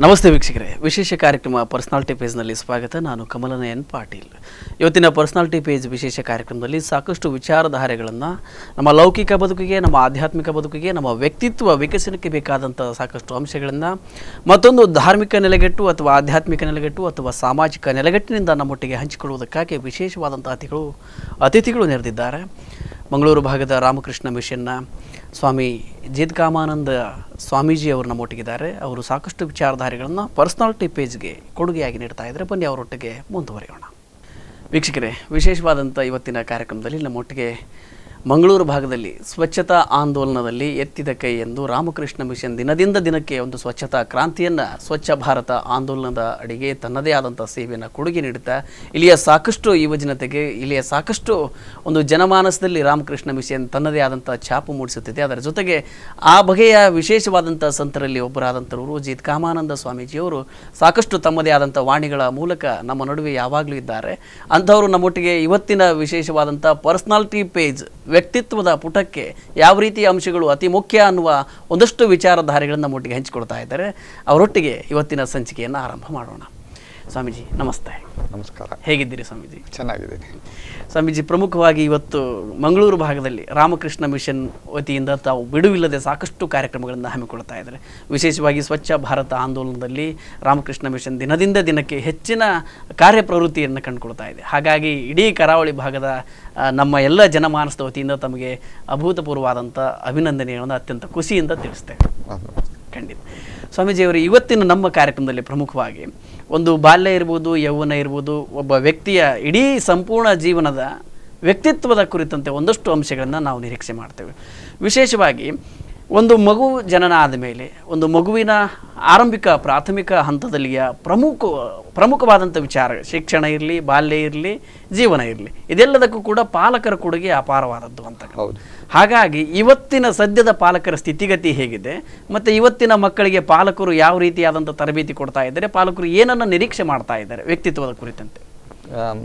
ನಮಸ್ತೆ ವೀಕ್ಷಕರೇ ವಿಶೇಷ ಕಾರ್ಯಕ್ರಮ ಪರ್ಸನಾಲಿಟಿ ಪೇಜ್ನಲ್ಲಿ ಸ್ವಾಗತ ನಾನು ಕಮಲನಯನ್ ಪಾಟೀಲ್ ಇವತ್ತಿನ ಪರ್ಸನಾಲಿಟಿ ಪೇಜ್ ವಿಶೇಷ ಕಾರ್ಯಕ್ರಮದಲ್ಲಿ ಸಾಕಷ್ಟು ವಿಚಾರಧಾರೆಗಳನ್ನು ನಮ್ಮ ಲೌಕಿಕ ಬದುಕಿಗೆ ನಮ್ಮ ಆಧ್ಯಾತ್ಮಿಕ ಬದುಕಿಗೆ ನಮ್ಮ ವ್ಯಕ್ತಿತ್ವ ವಿಕಸನಕ್ಕೆ ಬೇಕಾದಂಥ ಸಾಕಷ್ಟು ಅಂಶಗಳನ್ನು ಮತ್ತೊಂದು ಧಾರ್ಮಿಕ ನೆಲೆಗಟ್ಟು ಅಥವಾ ಆಧ್ಯಾತ್ಮಿಕ ನೆಲೆಗಟ್ಟು ಅಥವಾ ಸಾಮಾಜಿಕ ನೆಲೆಗಟ್ಟಿನಿಂದ ನಮ್ಮೊಟ್ಟಿಗೆ ಹಂಚಿಕೊಳ್ಳುವುದಕ್ಕಾಗಿ ವಿಶೇಷವಾದಂಥ ಅತಿಥಿಗಳು ಅತಿಥಿಗಳು ನೆರೆದಿದ್ದಾರೆ ಮಂಗಳೂರು ಭಾಗದ ರಾಮಕೃಷ್ಣ ಮಿಷನ್ನ ಸ್ವಾಮಿ ಜೇದ್ಕಾಮಾನಂದ ಸ್ವಾಮೀಜಿ ಅವರು ನಮ್ಮೊಟ್ಟಿಗಿದ್ದಾರೆ ಅವರು ಸಾಕಷ್ಟು ವಿಚಾರಧಾರೆಗಳನ್ನು ಪರ್ಸನಾಲಿಟಿ ಪೇಜ್ಗೆ ಕೊಡುಗೆಯಾಗಿ ನೀಡ್ತಾ ಇದ್ದಾರೆ ಬನ್ನಿ ಅವರೊಟ್ಟಿಗೆ ಮುಂದುವರಿಯೋಣ ವೀಕ್ಷಕರೇ ವಿಶೇಷವಾದಂಥ ಇವತ್ತಿನ ಕಾರ್ಯಕ್ರಮದಲ್ಲಿ ನಮ್ಮೊಟ್ಟಿಗೆ ಮಂಗಳೂರು ಭಾಗದಲ್ಲಿ ಸ್ವಚ್ಛತಾ ಆಂದೋಲನದಲ್ಲಿ ಎತ್ತಿದ ಕೈ ಎಂದು ರಾಮಕೃಷ್ಣ ಮಿಷನ್ ದಿನದಿಂದ ದಿನಕ್ಕೆ ಒಂದು ಸ್ವಚ್ಛತಾ ಕ್ರಾಂತಿಯನ್ನು ಸ್ವಚ್ಛ ಭಾರತ ಆಂದೋಲನದ ಅಡಿಗೆ ತನ್ನದೇ ಆದಂಥ ಸೇವೆಯನ್ನು ಕೊಡುಗೆ ನೀಡುತ್ತಾ ಇಲ್ಲಿಯ ಸಾಕಷ್ಟು ಯುವ ಜನತೆಗೆ ಇಲ್ಲಿಯ ಸಾಕಷ್ಟು ಒಂದು ಜನಮಾನಸದಲ್ಲಿ ರಾಮಕೃಷ್ಣ ಮಿಷನ್ ತನ್ನದೇ ಆದಂಥ ಛಾಪು ಮೂಡಿಸುತ್ತಿದೆ ಅದರ ಜೊತೆಗೆ ಆ ಬಗೆಯ ವಿಶೇಷವಾದಂಥ ಸಂತರಲ್ಲಿ ಒಬ್ಬರಾದಂಥವರು ಜೀತ್ ಕಾಮಾನಂದ ಸ್ವಾಮೀಜಿಯವರು ಸಾಕಷ್ಟು ತಮ್ಮದೇ ಆದಂಥ ವಾಣಿಗಳ ಮೂಲಕ ನಮ್ಮ ನಡುವೆ ಯಾವಾಗಲೂ ಇದ್ದಾರೆ ಅಂಥವರು ನಮ್ಮೊಟ್ಟಿಗೆ ಇವತ್ತಿನ ವಿಶೇಷವಾದಂಥ ಪರ್ಸನಾಲಿಟಿ ಪೇಜ್ ವ್ಯಕ್ತಿತ್ವದ ಪುಟಕ್ಕೆ ಯಾವ ರೀತಿಯ ಅಂಶಗಳು ಅತಿ ಮುಖ್ಯ ಅನ್ನುವ ಒಂದಷ್ಟು ವಿಚಾರಧಾರೆಗಳನ್ನು ನಮ್ಮೊಟ್ಟಿಗೆ ಹಂಚಿಕೊಳ್ತಾ ಇದ್ದಾರೆ ಅವರೊಟ್ಟಿಗೆ ಇವತ್ತಿನ ಸಂಚಿಕೆಯನ್ನು ಆರಂಭ ಮಾಡೋಣ ಸ್ವಾಮೀಜಿ ನಮಸ್ತೆ ನಮಸ್ಕಾರ ಹೇಗಿದ್ದೀರಿ ಸ್ವಾಮೀಜಿ ಚೆನ್ನಾಗಿದ್ದೀನಿ ಸ್ವಾಮೀಜಿ ಪ್ರಮುಖವಾಗಿ ಇವತ್ತು ಮಂಗಳೂರು ಭಾಗದಲ್ಲಿ ರಾಮಕೃಷ್ಣ ಮಿಷನ್ ವತಿಯಿಂದ ತಾವು ಬಿಡುವಿಲ್ಲದೆ ಸಾಕಷ್ಟು ಕಾರ್ಯಕ್ರಮಗಳನ್ನು ಹಮ್ಮಿಕೊಳ್ತಾ ಇದ್ದಾರೆ ವಿಶೇಷವಾಗಿ ಸ್ವಚ್ಛ ಭಾರತ ಆಂದೋಲನದಲ್ಲಿ ರಾಮಕೃಷ್ಣ ಮಿಷನ್ ದಿನದಿಂದ ದಿನಕ್ಕೆ ಹೆಚ್ಚಿನ ಕಾರ್ಯಪ್ರವೃತ್ತಿಯನ್ನು ಕಂಡುಕೊಳ್ತಾ ಇದೆ ಹಾಗಾಗಿ ಇಡೀ ಕರಾವಳಿ ಭಾಗದ ಆ, ನಮ್ಮ ಎಲ್ಲ ಜನಮಾನಸದ ವತಿಯಿಂದ ತಮಗೆ ಅಭೂತಪೂರ್ವವಾದಂಥ ಅಭಿನಂದನೆಗಳನ್ನು ಅತ್ಯಂತ ಖುಷಿಯಿಂದ ತಿಳಿಸ್ತೇವೆ ಅದು ಖಂಡಿತ ಸ್ವಾಮೀಜಿಯವರು ಇವತ್ತಿನ ನಮ್ಮ ಕಾರ್ಯಕ್ರಮದಲ್ಲಿ ಪ್ರಮುಖವಾಗಿ ಒಂದು ಬಾಲ್ಯ ಇರ್ಬೋದು ಯೌವನ ಇರ್ಬೋದು ಒಬ್ಬ ವ್ಯಕ್ತಿಯ ಇಡೀ ಸಂಪೂರ್ಣ ಜೀವನದ ವ್ಯಕ್ತಿತ್ವದ ಕುರಿತಂತೆ ಒಂದಷ್ಟು ಅಂಶಗಳನ್ನು ನಾವು ನಿರೀಕ್ಷೆ ಮಾಡ್ತೇವೆ ವಿಶೇಷವಾಗಿ ಒಂದು ಮಗು ಜನನ ಆದ ಮೇಲೆ ಒಂದು ಮಗುವಿನ ಆರಂಭಿಕ ಪ್ರಾಥಮಿಕ ಹಂತದಲ್ಲಿಯ ಪ್ರಮುಖ ಪ್ರಮುಖವಾದಂಥ ವಿಚಾರ ಶಿಕ್ಷಣ ಇರಲಿ ಬಾಲ್ಯ ಇರಲಿ ಜೀವನ ಇರಲಿ ಇದೆಲ್ಲದಕ್ಕೂ ಕೂಡ ಪಾಲಕರ ಕೊಡುಗೆ ಅಪಾರವಾದದ್ದು ಅಂತ ಹೌದು ಹಾಗಾಗಿ ಇವತ್ತಿನ ಸದ್ಯದ ಪಾಲಕರ ಸ್ಥಿತಿಗತಿ ಹೇಗಿದೆ ಮತ್ತು ಇವತ್ತಿನ ಮಕ್ಕಳಿಗೆ ಪಾಲಕರು ಯಾವ ರೀತಿಯಾದಂಥ ತರಬೇತಿ ಕೊಡ್ತಾ ಇದ್ದಾರೆ ಪಾಲಕರು ಏನನ್ನು ನಿರೀಕ್ಷೆ ಮಾಡ್ತಾ ಇದ್ದಾರೆ ವ್ಯಕ್ತಿತ್ವದ ಕುರಿತಂತೆ ಆಮ್,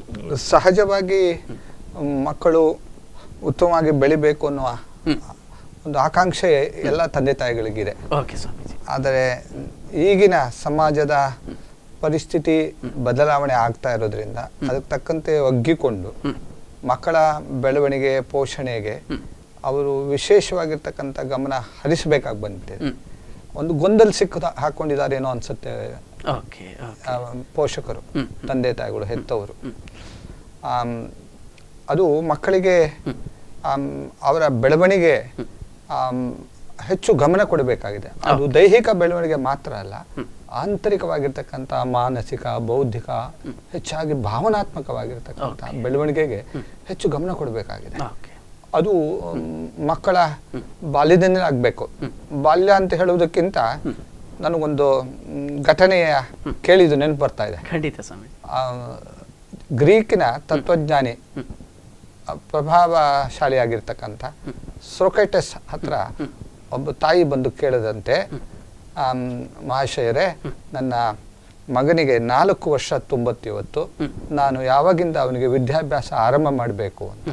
ಸಹಜವಾಗಿ ಮಕ್ಕಳು ಉತ್ತಮವಾಗಿ ಬೆಳಿಬೇಕು ಅನ್ನುವ ಒಂದು ಆಕಾಂಕ್ಷೆ ಎಲ್ಲ ತಂದೆ ತಾಯಿಗಳಿಗಿದೆ ಓಕೆ ಸ್ವಾಮೀಜಿ ಆದರೆ ಈಗಿನ ಸಮಾಜದ ಪರಿಸ್ಥಿತಿ ಬದಲಾವಣೆ ಆಗ್ತಾ ಇರೋದ್ರಿಂದ ಅದಕ್ಕೆ ತಕ್ಕಂತೆ ಒಗ್ಗಿಕೊಂಡು ಮಕ್ಕಳ ಬೆಳವಣಿಗೆ ಪೋಷಣೆಗೆ ಅವರು ವಿಶೇಷವಾಗಿರ್ತಕ್ಕಂಥ ಗಮನ ಹರಿಸಬೇಕಾಗಿ ಬಂದಿದೆ ಹ್ಮ್. ಒಂದು ಗೊಂದಲ ಸಿಕ್ಕ ಹಾಕೊಂಡಿದ್ದಾರೇನೋ ಅನ್ಸುತ್ತೆ ಓಕೆ ಓಕೆ ಆ, ಪೋಷಕರು ಹ್ಮ್. ತಂದೆ ತಾಯಿಗಳು ಹೆತ್ತವರು ಆಮ್, ಅದು ಮಕ್ಕಳಿಗೆ ಆಮ್, ಅವರ ಬೆಳವಣಿಗೆ ಆಮ್, ಹೆಚ್ಚು ಗಮನ ಕೊಡಬೇಕಾಗಿದೆ ಅದು ದೈಹಿಕ ಬೆಳವಣಿಗೆ ಮಾತ್ರ ಅಲ್ಲ ಆಂತರಿಕವಾಗಿರ್ತಕ್ಕಂಥ ಮಾನಸಿಕ ಬೌದ್ಧಿಕ ಹೆಚ್ಚಾಗಿ ಭಾವನಾತ್ಮಕವಾಗಿರ್ತಕ್ಕಂಥ ಬೆಳವಣಿಗೆಗೆ ಹೆಚ್ಚು ಗಮನ ಕೊಡಬೇಕಾಗಿದೆ ಓಕೆ ಅದು ಮ್, ಮಕ್ಕಳ ಬಾಲ್ಯದಿಂದಲೇ ಆಗಬೇಕು ಬಾಲ್ಯ ಅಂತ ಹೇಳುವುದಕ್ಕಿಂತ ನನಗೊಂದು ಮ್, ಘಟನೆಯ ಕೇಳಿದ್ದು ನೆನಪು ಬರ್ತಾ ಇದೆ ಖಂಡಿತ ಸ್ವಾಮಿ ಆ, ಗ್ರೀಕಿನ ತತ್ವಜ್ಞಾನಿ ಆ, ಪ್ರಭಾವಶಾಲಿಯಾಗಿರ್ತಕ್ಕಂಥ ಸೊಕ್ರೆಟಸ್ ಹತ್ರ ಒಬ್ಬ ತಾಯಿ ಬಂದು ಕೇಳದಂತೆ ಆಮ್, ಮಹಾಶಯರೇ ನನ್ನ ಮಗನಿಗೆ ನಾಲ್ಕು ವರ್ಷ ತುಂಬತ್ತಿವತ್ತು ನಾನು ಯಾವಾಗಿಂದ ಅವನಿಗೆ ವಿದ್ಯಾಭ್ಯಾಸ ಆರಂಭ ಮಾಡಬೇಕು ಅಂತ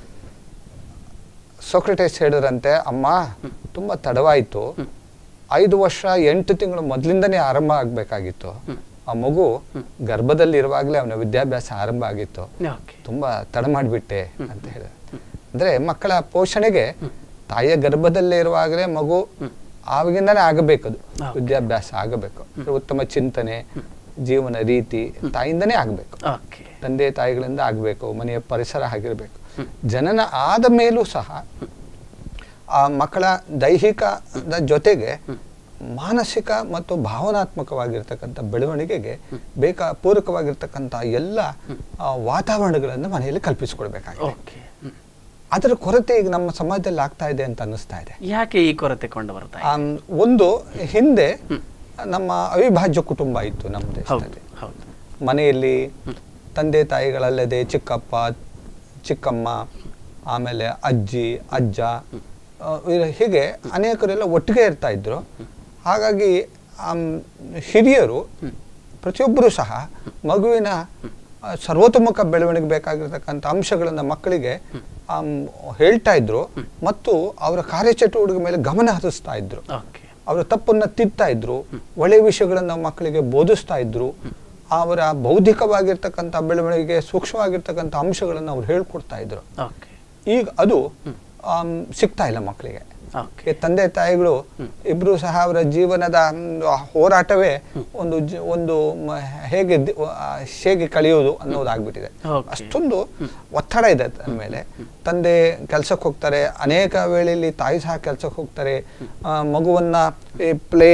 ಸೊಕ್ರೆಟಸ್ ಹೇಳಿದ್ರಂತೆ ಅಮ್ಮ ತುಂಬ ತಡವಾಯಿತು ಐದು ವರ್ಷ ಎಂಟು ತಿಂಗಳು ಮೊದಲಿಂದನೇ ಆರಂಭ ಆಗಬೇಕಾಗಿತ್ತು ಆ ಮಗು ಗರ್ಭದಲ್ಲಿ ಇರುವಾಗಲೇ ಅವನ ವಿದ್ಯಾಭ್ಯಾಸ ಆರಂಭ ಆಗಿತ್ತು ಓಕೆ ತುಂಬಾ ತಡ ಮಾಡಿಬಿಟ್ಟೆ ಅಂತ ಹೇಳಿದ ಅಂದ್ರೆ ಮಕ್ಕಳ ಪೋಷಣೆಗೆ ತಾಯಿಯ ಗರ್ಭದಲ್ಲೇ ಇರುವಾಗಲೇ ಮಗು ಆವಾಗಿಂದನೇ ಆಗಬೇಕದು ವಿದ್ಯಾಭ್ಯಾಸ ಆಗಬೇಕು ಅಂದ್ರೆ ಉತ್ತಮ ಚಿಂತನೆ ಜೀವನ ರೀತಿ ತಾಯಿಯಿಂದನೇ ಆಗಬೇಕು ಓಕೆ ತಂದೆ ತಾಯಿಗಳಿಂದ ಆಗಬೇಕು ಮನೆಯ ಪರಿಸರ ಆಗಿರಬೇಕು ಜನನ ಆದ ಮೇಲೂ ಸಹ ಆ ಮಕ್ಕಳ ದೈಹಿಕದ ಜೊತೆಗೆ ಮಾನಸಿಕ ಮತ್ತು ಭಾವನಾತ್ಮಕವಾಗಿರ್ತಕ್ಕಂಥ ಬೆಳವಣಿಗೆಗೆ ಬೇಕಾ ಪೂರಕವಾಗಿರ್ತಕ್ಕಂಥ ಎಲ್ಲ ಆ, ವಾತಾವರಣಗಳನ್ನು ಮನೆಯಲ್ಲಿ ಕಲ್ಪಿಸಿಕೊಡ್ಬೇಕಾಗಿದೆ ಓಕೆ ಹ್ಮ್. ಅದರ ಕೊರತೆ ಈಗ ನಮ್ಮ ಸಮಾಜದಲ್ಲಿ ಆಗ್ತಾ ಇದೆ ಅಂತ ಅನ್ನಿಸ್ತಾ ಇದೆ ಯಾಕೆ ಈ ಕೊರತೆ ಕಂಡು ಬರ್ತಾ ಇದೆ? ಆಮ್, ಒಂದು ಹಿಂದೆ ನಮ್ಮ ಅವಿಭಾಜ್ಯ ಕುಟುಂಬ ಇತ್ತು ನಮ್ಮ ಹೌದು ದೇಶದಲ್ಲಿ ಹೌದು ಮನೆಯಲ್ಲಿ ತಂದೆ ತಾಯಿಗಳಲ್ಲದೆ ಚಿಕ್ಕಪ್ಪ ಚಿಕ್ಕಮ್ಮ ಆಮೇಲೆ ಅಜ್ಜಿ ಅಜ್ಜ ಆ, ಇವ್ರು ಹೀಗೆ ಅನೇಕರೆಲ್ಲ ಒಟ್ಟಿಗೆ ಇರ್ತಾ ಇದ್ರು ಹಾಗಾಗಿ ಆಮ್, ಹಿರಿಯರು ಪ್ರತಿಯೊಬ್ಬರು ಸಹ ಮಗುವಿನ ಆ, ಸರ್ವತೋಮುಖ ಬೆಳವಣಿಗೆ ಬೇಕಾಗಿರ್ತಕ್ಕಂಥ ಅಂಶಗಳನ್ನು ಮಕ್ಕಳಿಗೆ ಆಮ್, ಹೇಳ್ತಾ ಇದ್ರು ಮತ್ತು ಅವರ ಕಾರ್ಯಚಟುವಟಿಕೆ ಮೇಲೆ ಗಮನ ಹರಿಸ್ತಾ ಇದ್ರು ಓಕೆ ಅವರ ತಪ್ಪನ್ನ ತಿದ್ತಾ ಇದ್ರು ಒಳ್ಳೆಯ ವಿಷಯಗಳನ್ನ ಮಕ್ಕಳಿಗೆ ಬೋಧಿಸ್ತಾ ಇದ್ರು ಅವರ ಬೌದ್ಧಿಕವಾಗಿರ್ತಕ್ಕಂಥ ಬೆಳವಣಿಗೆಗೆ ಸೂಕ್ಷ್ಮವಾಗಿರ್ತಕ್ಕಂಥ ಅಂಶಗಳನ್ನು ಅವ್ರು ಹೇಳ್ಕೊಡ್ತಾ ಇದ್ರು ಓಕೆ ಈಗ ಅದು ಆಮ್, ಸಿಗ್ತಾ ಇಲ್ಲ ಮಕ್ಕಳಿಗೆ ಓಕೆ ಈ ತಂದೆ ತಾಯಿಗಳು ಇಬ್ರು ಸಹ ಅವರ ಜೀವನದ ಒಂದು ಹೋರಾಟವೇ ಒಂದು ಜ- ಒಂದು ಮ- ಹೇಗೆ ದಿ- ಆ, ಹೇಗೆ ಕಳೆಯೋದು ಅನ್ನೋದಾಗ್ಬಿಟ್ಟಿದೆ Okay. ಅಷ್ಟೊಂದು ಒತ್ತಡ ಇದೆ ತನ್ನ ಮೇಲೆ ತಂದೆ ಕೆಲ್ಸಕ್ಕೆ ಹೋಗ್ತಾರೆ ಅನೇಕ ವೇಳೆಯಲ್ಲಿ ತಾಯಿ ಸಹ ಕೆಲ್ಸಕ್ಕೆ ಹೋಗ್ತಾರೆ ಆ, ಮಗುವನ್ನ ಈ ಪ್ಲೇ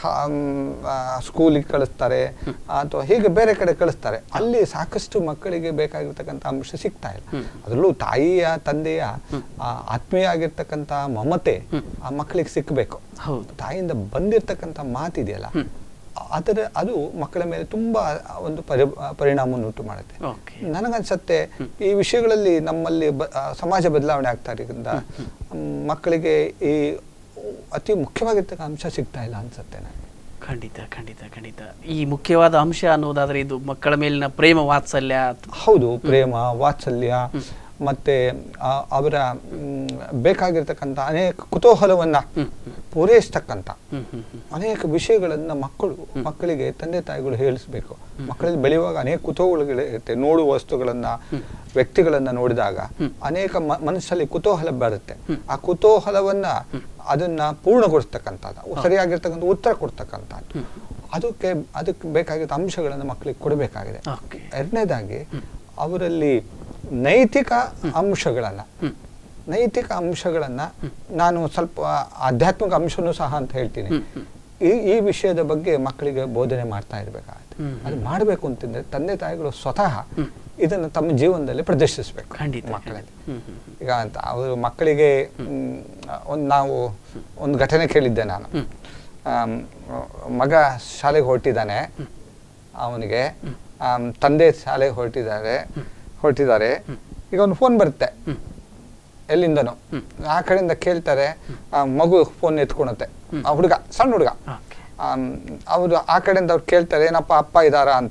ಸ್ಕೂಲಿಗೆ ಕಳಿಸ್ತಾರೆ ಅಥವಾ ಹೀಗೆ ಬೇರೆ ಕಡೆ ಕಳಿಸ್ತಾರೆ ಅಲ್ಲಿ ಸಾಕಷ್ಟು ಮಕ್ಕಳಿಗೆ ಬೇಕಾಗಿರ್ತಕ್ಕಂಥ ಅಂಶ ಸಿಗ್ತಾ ಇಲ್ಲ ಅದರಲ್ಲೂ ತಾಯಿಯ ತಂದೆಯ ಆ ಆತ್ಮೀಯ ಆಗಿರ್ತಕ್ಕಂಥ ಮಮತೆ ಆ ಮಕ್ಕಳಿಗೆ ಸಿಕ್ಕಬೇಕು ಹೌದು ತಾಯಿಯಿಂದ ಬಂದಿರತಕ್ಕಂಥ ಮಾತಿದೆಯಲ್ಲ ಅದರ ಅದು ಮಕ್ಕಳ ಮೇಲೆ ತುಂಬಾ ಒಂದು ಪರಿ ಪರಿಣಾಮವನ್ನುಂಟು ಮಾಡುತ್ತೆ ಓಕೆ ನನಗನ್ಸತ್ತೆ ಈ ವಿಷಯಗಳಲ್ಲಿ ನಮ್ಮಲ್ಲಿ ಬ- ಆ, ಸಮಾಜ ಬದಲಾವಣೆ ಆಗ್ತಾ ಇರೋದ್ರಿಂದ ಮ್, ಮಕ್ಕಳಿಗೆ ಈ ಅತಿ ಮುಖ್ಯವಾಗಿರ್ತಕ್ಕಂಥ ಅಂಶ ಸಿಗ್ತಾ ಇಲ್ಲ ಅನ್ಸತ್ತೆ ನನಗೆ ಖಂಡಿತ ಖಂಡಿತ ಖಂಡಿತ ಈ ಮುಖ್ಯವಾದ ಅಂಶ ಅನ್ನೋದಾದ್ರೆ ಇದು ಮಕ್ಕಳ ಮೇಲಿನ ಪ್ರೇಮ ವಾತ್ಸಲ್ಯ ಹೌದು ಪ್ರೇಮ ವಾತ್ಸಲ್ಯ ಮತ್ತೆ ಆ, ಅವರ ಮ್, ಬೇಕಾಗಿರ್ತಕ್ಕಂಥ ಅನೇಕ ಕುತೂಹಲವನ್ನ ಪೂರೈಸ್ತಕ್ಕಂಥ ಹ್ಮ್ ಹ್ಮ್ ಹ್ಮ್ ಅನೇಕ ವಿಷಯಗಳನ್ನ ಮಕ್ಕಳು ಮಕ್ಕಳಿಗೆ ತಂದೆ ತಾಯಿಗಳು ಹೇಳಿಸ್ಬೇಕು ಮಕ್ಕಳಲ್ಲಿ ಬೆಳೆಯುವಾಗ ಅನೇಕ ಕುತೂಹಲಗಳಿರುತ್ತೆ ನೋಡುವ ವಸ್ತುಗಳನ್ನ ವ್ಯಕ್ತಿಗಳನ್ನ ನೋಡಿದಾಗ ಅನೇಕ ಮ- ಮನಸ್ಸಲ್ಲಿ ಕುತೂಹಲ ಬರುತ್ತೆ ಆ ಕುತೂಹಲವನ್ನ ಅದನ್ನ ಪೂರ್ಣಗೊಳಿಸ್ತಕ್ಕಂಥದ್ದು ಸರಿಯಾಗಿರ್ತಕ್ಕಂಥ ಉತ್ತರ ಕೊಡ್ತಕ್ಕಂಥದ್ದು ಅದಕ್ಕೆ ಅದಕ್ಕೆ ಬೇಕಾಗಿದ್ದ ಅಂಶಗಳನ್ನು ಮಕ್ಕಳಿಗೆ ಕೊಡಬೇಕಾಗಿದೆ ಓಕೆ ಎರಡನೇದಾಗಿ ಅವರಲ್ಲಿ ನೈತಿಕ ಅಂಶಗಳನ್ನ ನೈತಿಕ ಅಂಶಗಳನ್ನ ನಾನು ಸ್ವಲ್ಪ ಆಧ್ಯಾತ್ಮಿಕ ಅಂಶನೂ ಸಹ ಅಂತ ಹೇಳ್ತೀನಿ ಈ ಈ ವಿಷಯದ ಬಗ್ಗೆ ಮಕ್ಕಳಿಗೆ ಬೋಧನೆ ಮಾಡ್ತಾ ಇರ್ಬೇಕಾಗತ್ತೆ ಹ್ಮ್. ಅದು ಮಾಡಬೇಕು ಅಂತಂದ್ರೆ ತಂದೆ ತಾಯಿಗಳು ಸ್ವತಃ ಇದನ್ನು ತಮ್ಮ ಜೀವನದಲ್ಲಿ ಪ್ರದರ್ಶಿಸಬೇಕು ಖಂಡಿತ ಮಕ್ಕಳಲ್ಲಿ ಹ್ಮ್ ಹ್ಮ್ ಈಗ ಅಂತ ಅವರು ಮಕ್ಕಳಿಗೆ ಒಂದು ನಾವು ಒಂದು ಘಟನೆ ಕೇಳಿದ್ದೆ ನಾನು ಆಮ್, ಮಗ ಶಾಲೆಗೆ ಹೊರಟಿದ್ದಾನೆ ಅವನಿಗೆ ಆಮ್, ತಂದೆ ಶಾಲೆಗೆ ಹೊರಟಿದ್ದಾರೆ ಹೊರಟಿದ್ದಾರೆ ಈಗ ಒಂದು ಫೋನ್ ಬರುತ್ತೆ ಎಲ್ಲಿಂದನೋ ಆ ಕಡೆಯಿಂದ ಕೇಳ್ತಾರೆ ಆ ಮಗು ಫೋನ್ ಎತ್ಕೊಳುತ್ತೆ ಆ ಹುಡುಗ ಸಣ್ಣ ಹುಡುಗ ಓಕೆ ಅವರು ಆ ಕಡೆಯಿಂದ ಅವ್ರು ಕೇಳ್ತಾರೆ ಏನಪ್ಪ ಅಪ್ಪ ಇದ್ದಾರಾ ಅಂತ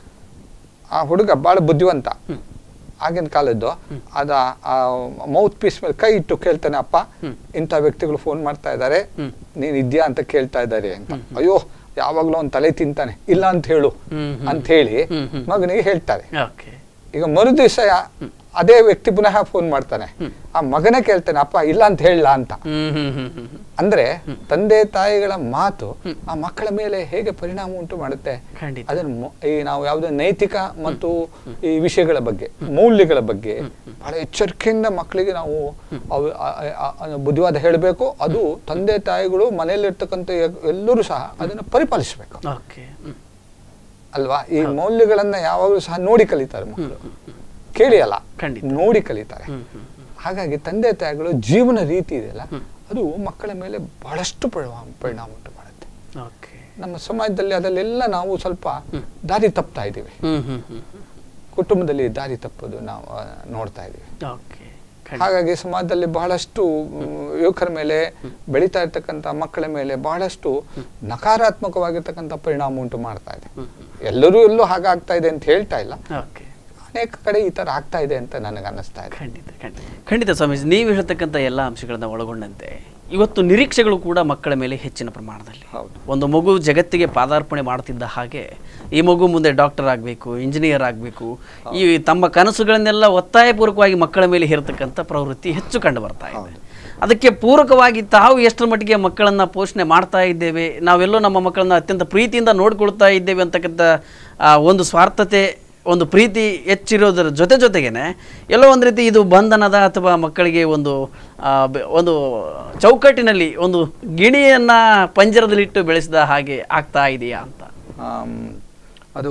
ಆ ಹುಡುಗ ಭಾಳ ಬುದ್ಧಿವಂತ ಆಗಿನ ಕಾಲದ್ದು ಅದ ಆ ಮೌತ್ ಪೀಸ್ ಮೇಲೆ ಕೈ ಇಟ್ಟು ಕೇಳ್ತಾನೆ ಅಪ್ಪ ಇಂಥ ವ್ಯಕ್ತಿಗಳು ಫೋನ್ ಮಾಡ್ತಾ ಇದ್ದಾರೆ ನೀನ್ ಇದ್ಯಾ ಅಂತ ಕೇಳ್ತಾ ಇದ್ದಾರೆ ಅಂತ ಅಯ್ಯೋ ಯಾವಾಗ್ಲೂ ಅವ್ನ್ ತಲೆ ತಿಂತಾನೆ ಇಲ್ಲ ಅಂತ ಹೇಳು ಹ್ಮ್, ಹ್ಮ್. ಅಂತ ಹೇಳಿ ಹ್ಮ್, ಹ್ಮ್. ಮಗನಿಗೆ ಹೇಳ್ತಾರೆ ಓಕೆ ಈಗ ಮರು ದಿವಸ ಅದೇ ವ್ಯಕ್ತಿ ಪುನಃ ಫೋನ್ ಮಾಡ್ತಾನೆ ಆ ಮಗನೇ ಕೇಳ್ತಾನೆ ಅಪ್ಪ ಇಲ್ಲ ಅಂತ ಹೇಳಲ್ಲ ಅಂತ ಹ್ಮ್ ಹ್ಮ್ ಹ್ಮ್ ಹ್ಮ್ ಹ್ಮ್ ಅಂದ್ರೆ ತಂದೆ ತಾಯಿಗಳ ಮಾತು ಆ ಮಕ್ಕಳ ಮೇಲೆ ಹೇಗೆ ಪರಿಣಾಮ ಉಂಟು ಮಾಡುತ್ತೆ ಖಂಡಿತ. ಅದನ್ನ ಮೊ- ಈ ನಾವು ಯಾವುದೇ ನೈತಿಕ ಮತ್ತು ಈ ವಿಷಯಗಳ ಬಗ್ಗೆ ಮೌಲ್ಯಗಳ ಬಗ್ಗೆ ಬಹಳ ಎಚ್ಚರಿಕೆಯಿಂದ ಮಕ್ಕಳಿಗೆ ನಾವು ಅವು- ಆ- ಆ- ಆ ಬುದ್ಧಿವಾದ ಹೇಳಬೇಕು ಅದು ತಂದೆ ತಾಯಿಗಳು ಮನೆಯಲ್ಲಿರ್ತಕ್ಕಂಥ ಎ- ಎಲ್ಲರೂ ಸಹ ಅದನ್ನು ಪರಿಪಾಲಿಸಬೇಕು ಓಕೆ ಹ್ಮ್ ಅಲ್ವಾ ಈ ಮೌಲ್ಯಗಳನ್ನ ಯಾವಾಗಲೂ ಸಹ ನೋಡಿ ಕಲಿತಾರೆ ಮಕ್ಕಳು ಕೇಳಿ ಅಲ್ಲ ಖಂಡಿತ. ನೋಡಿ ಕಲಿತಾರೆ ಹ್ಮ್ ಹ್ಮ್ ಹ್ಮ್ ಹಾಗಾಗಿ ತಂದೆ ತಾಯಿಗಳು ಜೀವನ ರೀತಿ ಇದೆಯಲ್ಲ ಅದು ಮಕ್ಕಳ ಮೇಲೆ ಬಹಳಷ್ಟು ಪರಿಣಾಮ ಪರಿಣಾಮ ಉಂಟು ಮಾಡುತ್ತೆ ಓಕೆ ನಮ್ಮ ಸಮಾಜದಲ್ಲಿ ಅದಲ್ಲೆಲ್ಲ ನಾವು ಸ್ವಲ್ಪ ದಾರಿ ತಪ್ತಾ ಇದ್ದೀವಿ ಹ್ಮ್ ಹ್ಮ್ ಹ್ಮ್ ಹ್ಮ್ ಕುಟುಂಬದಲ್ಲಿ ದಾರಿ ತಪ್ಪೋದು ನಾವು ಆ, ನೋಡ್ತಾ ಇದ್ದೀವಿ ಓಕೆ ಖಂಡಿತ ಹಾಗಾಗಿ ಸಮಾಜದಲ್ಲಿ ಬಹಳಷ್ಟು ಮ್, ಯುವಕರ ಮೇಲೆ ಬೆಳೀತಾ ಇರ್ತಕ್ಕಂಥ ಮಕ್ಕಳ ಮೇಲೆ ಬಹಳಷ್ಟು ನಕಾರಾತ್ಮಕವಾಗಿರ್ತಕ್ಕಂಥ ಪರಿಣಾಮ ಉಂಟು ಮಾಡ್ತಾ ಇದೆ ಎಲ್ಲರೂ ಎಲ್ಲೂ ಹಾಗಾಗ್ತಾ ಇದೆ ಅಂತ ಹೇಳ್ತಾ ಇಲ್ಲ ಓಕೆ ಅನೇಕ ಕಡೆ ಈ ತರ ಆಗ್ತಾ ಇದೆ ಅಂತ ನನಗೆ ಅನ್ನಿಸ್ತಾ ಇದೆ ಖಂಡಿತ ಖಂಡಿತ ಖಂಡಿತ ಸ್ವಾಮೀಜಿ ನೀವು ಹೇಳ್ತಕ್ಕಂಥ ಎಲ್ಲ ಅಂಶಗಳನ್ನು ಒಳಗೊಂಡಂತೆ ಇವತ್ತು ನಿರೀಕ್ಷೆಗಳು ಕೂಡ ಮಕ್ಕಳ ಮೇಲೆ ಹೆಚ್ಚಿನ ಪ್ರಮಾಣದಲ್ಲಿ ಹೌದು. ಒಂದು ಮಗು ಜಗತ್ತಿಗೆ ಪಾದಾರ್ಪಣೆ ಮಾಡ್ತಿದ್ದ ಹಾಗೆ ಈ ಮಗು ಮುಂದೆ ಡಾಕ್ಟರ್ ಆಗಬೇಕು ಇಂಜಿನಿಯರ್ ಆಗಬೇಕು ಈ ತಮ್ಮ ಕನಸುಗಳನ್ನೆಲ್ಲ ಒತ್ತಾಯಪೂರ್ವಕವಾಗಿ ಮಕ್ಕಳ ಮೇಲೆ ಹೇರತಕ್ಕಂಥ ಪ್ರವೃತ್ತಿ ಹೆಚ್ಚು ಕಂಡು ಬರ್ತಾ ಇದೆ ಅದಕ್ಕೆ ಪೂರಕವಾಗಿ ತಾವು ಎಷ್ಟರ ಮಟ್ಟಿಗೆ ಮಕ್ಕಳನ್ನ ಪೋಷಣೆ ಮಾಡ್ತಾ ಇದ್ದೇವೆ ನಾವೆಲ್ಲೋ ನಮ್ಮ ಮಕ್ಕಳನ್ನ ಅತ್ಯಂತ ಪ್ರೀತಿಯಿಂದ ನೋಡ್ಕೊಳ್ತಾ ಇದ್ದೇವೆ ಅಂತಕ್ಕಂಥ ಆ, ಒಂದು ಸ್ವಾರ್ಥತೆ ಒಂದು ಪ್ರೀತಿ ಹೆಚ್ಚಿರೋದರ ಜೊತೆ ಜೊತೆಗೇನೆ ಎಲ್ಲೋ ಒಂದು ರೀತಿ ಇದು ಬಂಧನದ ಅಥವಾ ಮಕ್ಕಳಿಗೆ ಒಂದು ಆ, ಬೆ- ಒಂದು ಚೌಕಟ್ಟಿನಲ್ಲಿ ಒಂದು ಗಿಣಿಯನ್ನ ಪಂಜರದಲ್ಲಿಟ್ಟು ಬೆಳೆಸಿದ ಹಾಗೆ ಆಗ್ತಾ ಇದೆಯಾ ಅಂತ ಆಮ್, ಅದು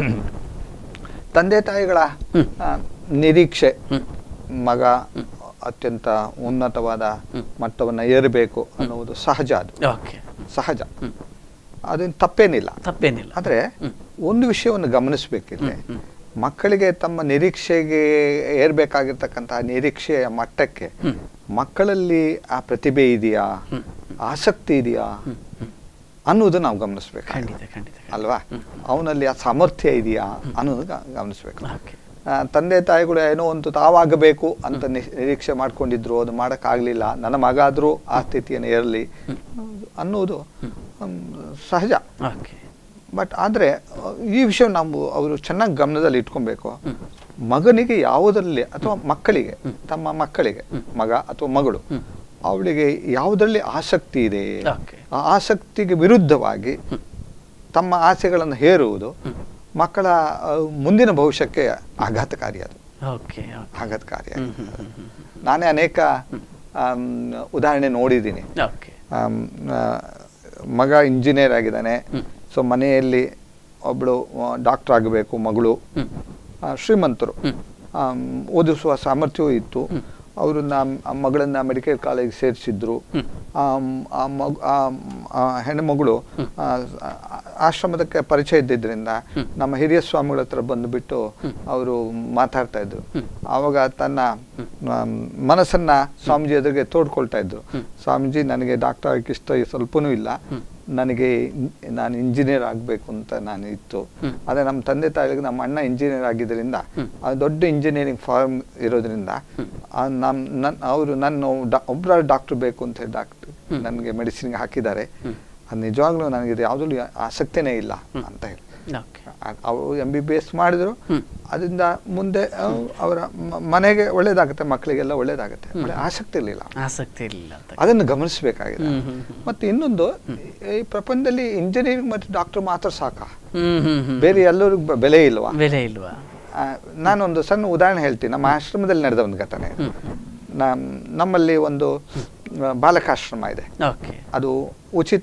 ತಂದೆ ತಾಯಿಗಳ ಆ, ನಿರೀಕ್ಷೆ ಮಗ ಅತ್ಯಂತ ಉನ್ನತವಾದ ಮಟ್ಟವನ್ನು ಏರಬೇಕು ಅನ್ನುವುದು ಸಹಜ ಅದು ಓಕೆ ಸಹಜ ಅದೇನು ತಪ್ಪೇನಿಲ್ಲ ತಪ್ಪೇನಿಲ್ಲ ಆದರೆ ಒಂದು ವಿಷಯವನ್ನು ಗಮನಿಸಬೇಕಿದೆ ಮಕ್ಕಳಿಗೆ ತಮ್ಮ ನಿರೀಕ್ಷೆಗೆ ಏರ್ಬೇಕಾಗಿರ್ತಕ್ಕಂತಹ ನಿರೀಕ್ಷೆಯ ಮಟ್ಟಕ್ಕೆ ಮಕ್ಕಳಲ್ಲಿ ಆ ಪ್ರತಿಭೆ ಇದೆಯಾ ಆಸಕ್ತಿ ಇದೆಯಾ ಅನ್ನೋದು ನಾವು ಗಮನಿಸ್ಬೇಕು ಖಂಡಿತ ಖಂಡಿತ ಅಲ್ವಾ ಅವನಲ್ಲಿ ಆ ಸಾಮರ್ಥ್ಯ ಇದೆಯಾ ಅನ್ನೋದು ಗ- ಗಮನಿಸ್ಬೇಕು ಓಕೆ ಆ, ತಂದೆ ತಾಯಿಗಳು ಏನೋ ಒಂದು ತಾವಾಗಬೇಕು ಅಂತ ನಿ- ನಿರೀಕ್ಷೆ ಮಾಡ್ಕೊಂಡಿದ್ರು ಅದು ಮಾಡೋಕ್ಕಾಗಲಿಲ್ಲ ನನ್ನ ಮಗ ಆದರೂ ಆ ಸ್ಥಿತಿಯನ್ನು ಇರಲಿ ಅನ್ನುವುದು ಹ್ಮ್, ಸಹಜ ಓಕೆ ಬಟ್ ಆದರೆ ಈ ವಿಷಯ ನಾವು ಅವರು ಚೆನ್ನಾಗಿ ಗಮನದಲ್ಲಿ ಇಟ್ಕೊಬೇಕು ಮಗನಿಗೆ ಯಾವುದರಲ್ಲಿ ಅಥವಾ ಮಕ್ಕಳಿಗೆ ತಮ್ಮ ಮಕ್ಕಳಿಗೆ ಮಗ ಅಥವಾ ಮಗಳು ಅವಳಿಗೆ ಯಾವುದರಲ್ಲಿ ಆಸಕ್ತಿ ಇದೆ ಓಕೆ ಆ ಆಸಕ್ತಿಗೆ ವಿರುದ್ಧವಾಗಿ ತಮ್ಮ ಆಸೆಗಳನ್ನು ಹೇರುವುದು ಮಕ್ಕಳ ಆ, ಮುಂದಿನ ಭವಿಷ್ಯಕ್ಕೆ ಆಘಾತಕಾರಿ ಅದು ಓಕೆ ಓಕೆ ಆಘಾತಕಾರಿ ಹ್ಮ್ ಹ್ಮ್ ಹ್ಮ್ ಹ್ಮ್ ನಾನೇ ಅನೇಕ ಆಮ್, ಉದಾಹರಣೆ ನೋಡಿದ್ದೀನಿ ಓಕೆ ಆಮ್, ಆ, ಮಗ ಇಂಜಿನಿಯರ್ ಆಗಿದ್ದಾನೆ ಸೊ ಮನೆಯಲ್ಲಿ ಒಬ್ಬಳು ಡಾಕ್ಟರ್ ಆಗಬೇಕು ಮಗಳು ಹ್ಮ್ ಆ, ಶ್ರೀಮಂತರು ಹ್ಮ್. ಆಮ್, ಓದಿಸುವ ಸಾಮರ್ಥ್ಯವೂ ಇತ್ತು ಅವರು ನಮ್ಮ ಮಗಳನ್ನ ಮೆಡಿಕಲ್ ಕಾಲೇಜ್ ಸೇರಿಸಿದ್ರು ಆ ಮಗು ಆ ಆ ಹೆಣ್ಣುಮಗಳು ಆ, ಆ- ಆಶ್ರಮದಕ್ಕೆ ಪರಿಚಯ ಇದ್ದಿದ್ದರಿಂದ ನಮ್ಮ ಹಿರಿಯ ಸ್ವಾಮಿಗಳ ಹತ್ರ ಬಂದುಬಿಟ್ಟು ಅವರು ಮಾತಾಡ್ತಾ ಇದ್ರು ಆವಾಗ ತನ್ನ ಆಮ್, ಮನಸ್ಸನ್ನ ಸ್ವಾಮೀಜಿ ಎದುರಿಗೆ ತೋಡ್ಕೊಳ್ತಾ ಇದ್ರು ಸ್ವಾಮೀಜಿ ನನಗೆ ಡಾಕ್ಟರ್ ಆಗಕ್ಕೆ ಇಷ್ಟ ಸ್ವಲ್ಪನೂ ಇಲ್ಲ ನನಗೆ ಇನ್- ನಾನು ಇಂಜಿನಿಯರ್ ಆಗಬೇಕು ಅಂತ ನಾನು ಇತ್ತು ಆದರೆ ನಮ್ಮ ತಂದೆ ತಾಯಿಗೆ ನಮ್ಮ ಅಣ್ಣ ಇಂಜಿನಿಯರ್ ಆಗಿದ್ದರಿಂದ ಆ ದೊಡ್ಡ ಇಂಜಿನಿಯರಿಂಗ್ ಫಾರ್ಮ್ ಇರೋದ್ರಿಂದ ಆ ನಮ್ ನನ್ ಅವರು ನನ್ನ ಡಾ- ಒಬ್ಬರ ಡಾಕ್ಟರ್ ಬೇಕು ಅಂತ ಹೇಳಿ ಡಾಕ್ಟರ್ ನನಗೆ ಮೆಡಿಸಿನ್ಗೆ ಹಾಕಿದ್ದಾರೆ ಅದು ನಿಜವಾಗ್ಲೂ ನನಗೆ ಇದು ಯಾವುದೂ ಆಸಕ್ತಿನೇ ಇಲ್ಲ ಅಂತ ಹೇಳಿ ಓಕೆ ಅವರು ಎಂ ಬಿ ಬಿ ಎಸ್ ಮಾಡಿದ್ರು ಅದರಿಂದ ಮುಂದೆ ಅಹ್, ಅವರ ಮ- ಮನೆಗೆ ಒಳ್ಳೇದಾಗುತ್ತೆ ಮಕ್ಕಳಿಗೆಲ್ಲ ಒಳ್ಳೇದಾಗುತ್ತೆ ಒಳ್ಳೆ ಆಸಕ್ತಿ ಇರಲಿಲ್ಲ ಆಸಕ್ತಿ ಇರಲಿಲ್ಲ ಅಂತ ಅದನ್ನು ಗಮನಿಸಬೇಕಾಗಿದೆ ಹ್ಮ್, ಹ್ಮ್, ಹ್ಮ್. ಮತ್ತೆ ಇನ್ನೊಂದು ಈ ಪ್ರಪಂಚದಲ್ಲಿ ಇಂಜಿನಿಯರಿಂಗ್ ಮತ್ತು ಡಾಕ್ಟರ್ ಮಾತ್ರ ಸಾಕ ಹ್ಮ್ ಹ್ಮ್ ಹ್ಮ್ ಬೇರೆ ಎಲ್ಲರಿಗೂ ಬ- ಬೆಲೆ ಇಲ್ವಾ ಬೆಲೆ ಇಲ್ವಾ ಆ, ನಾನೊಂದು ಸಣ್ಣ ಉದಾಹರಣೆ ಹೇಳ್ತೀನಿ ನಮ್ಮ ಆಶ್ರಮದಲ್ಲಿ ನಡೆದ ಒಂದು ಘಟನೆ ನಮ್ ನಮ್ಮಲ್ಲಿ ಒಂದು ಆ, ಬಾಲಕಾಶ್ರಮ ಇದೆ ಓಕೆ ಅದು ಉಚಿತ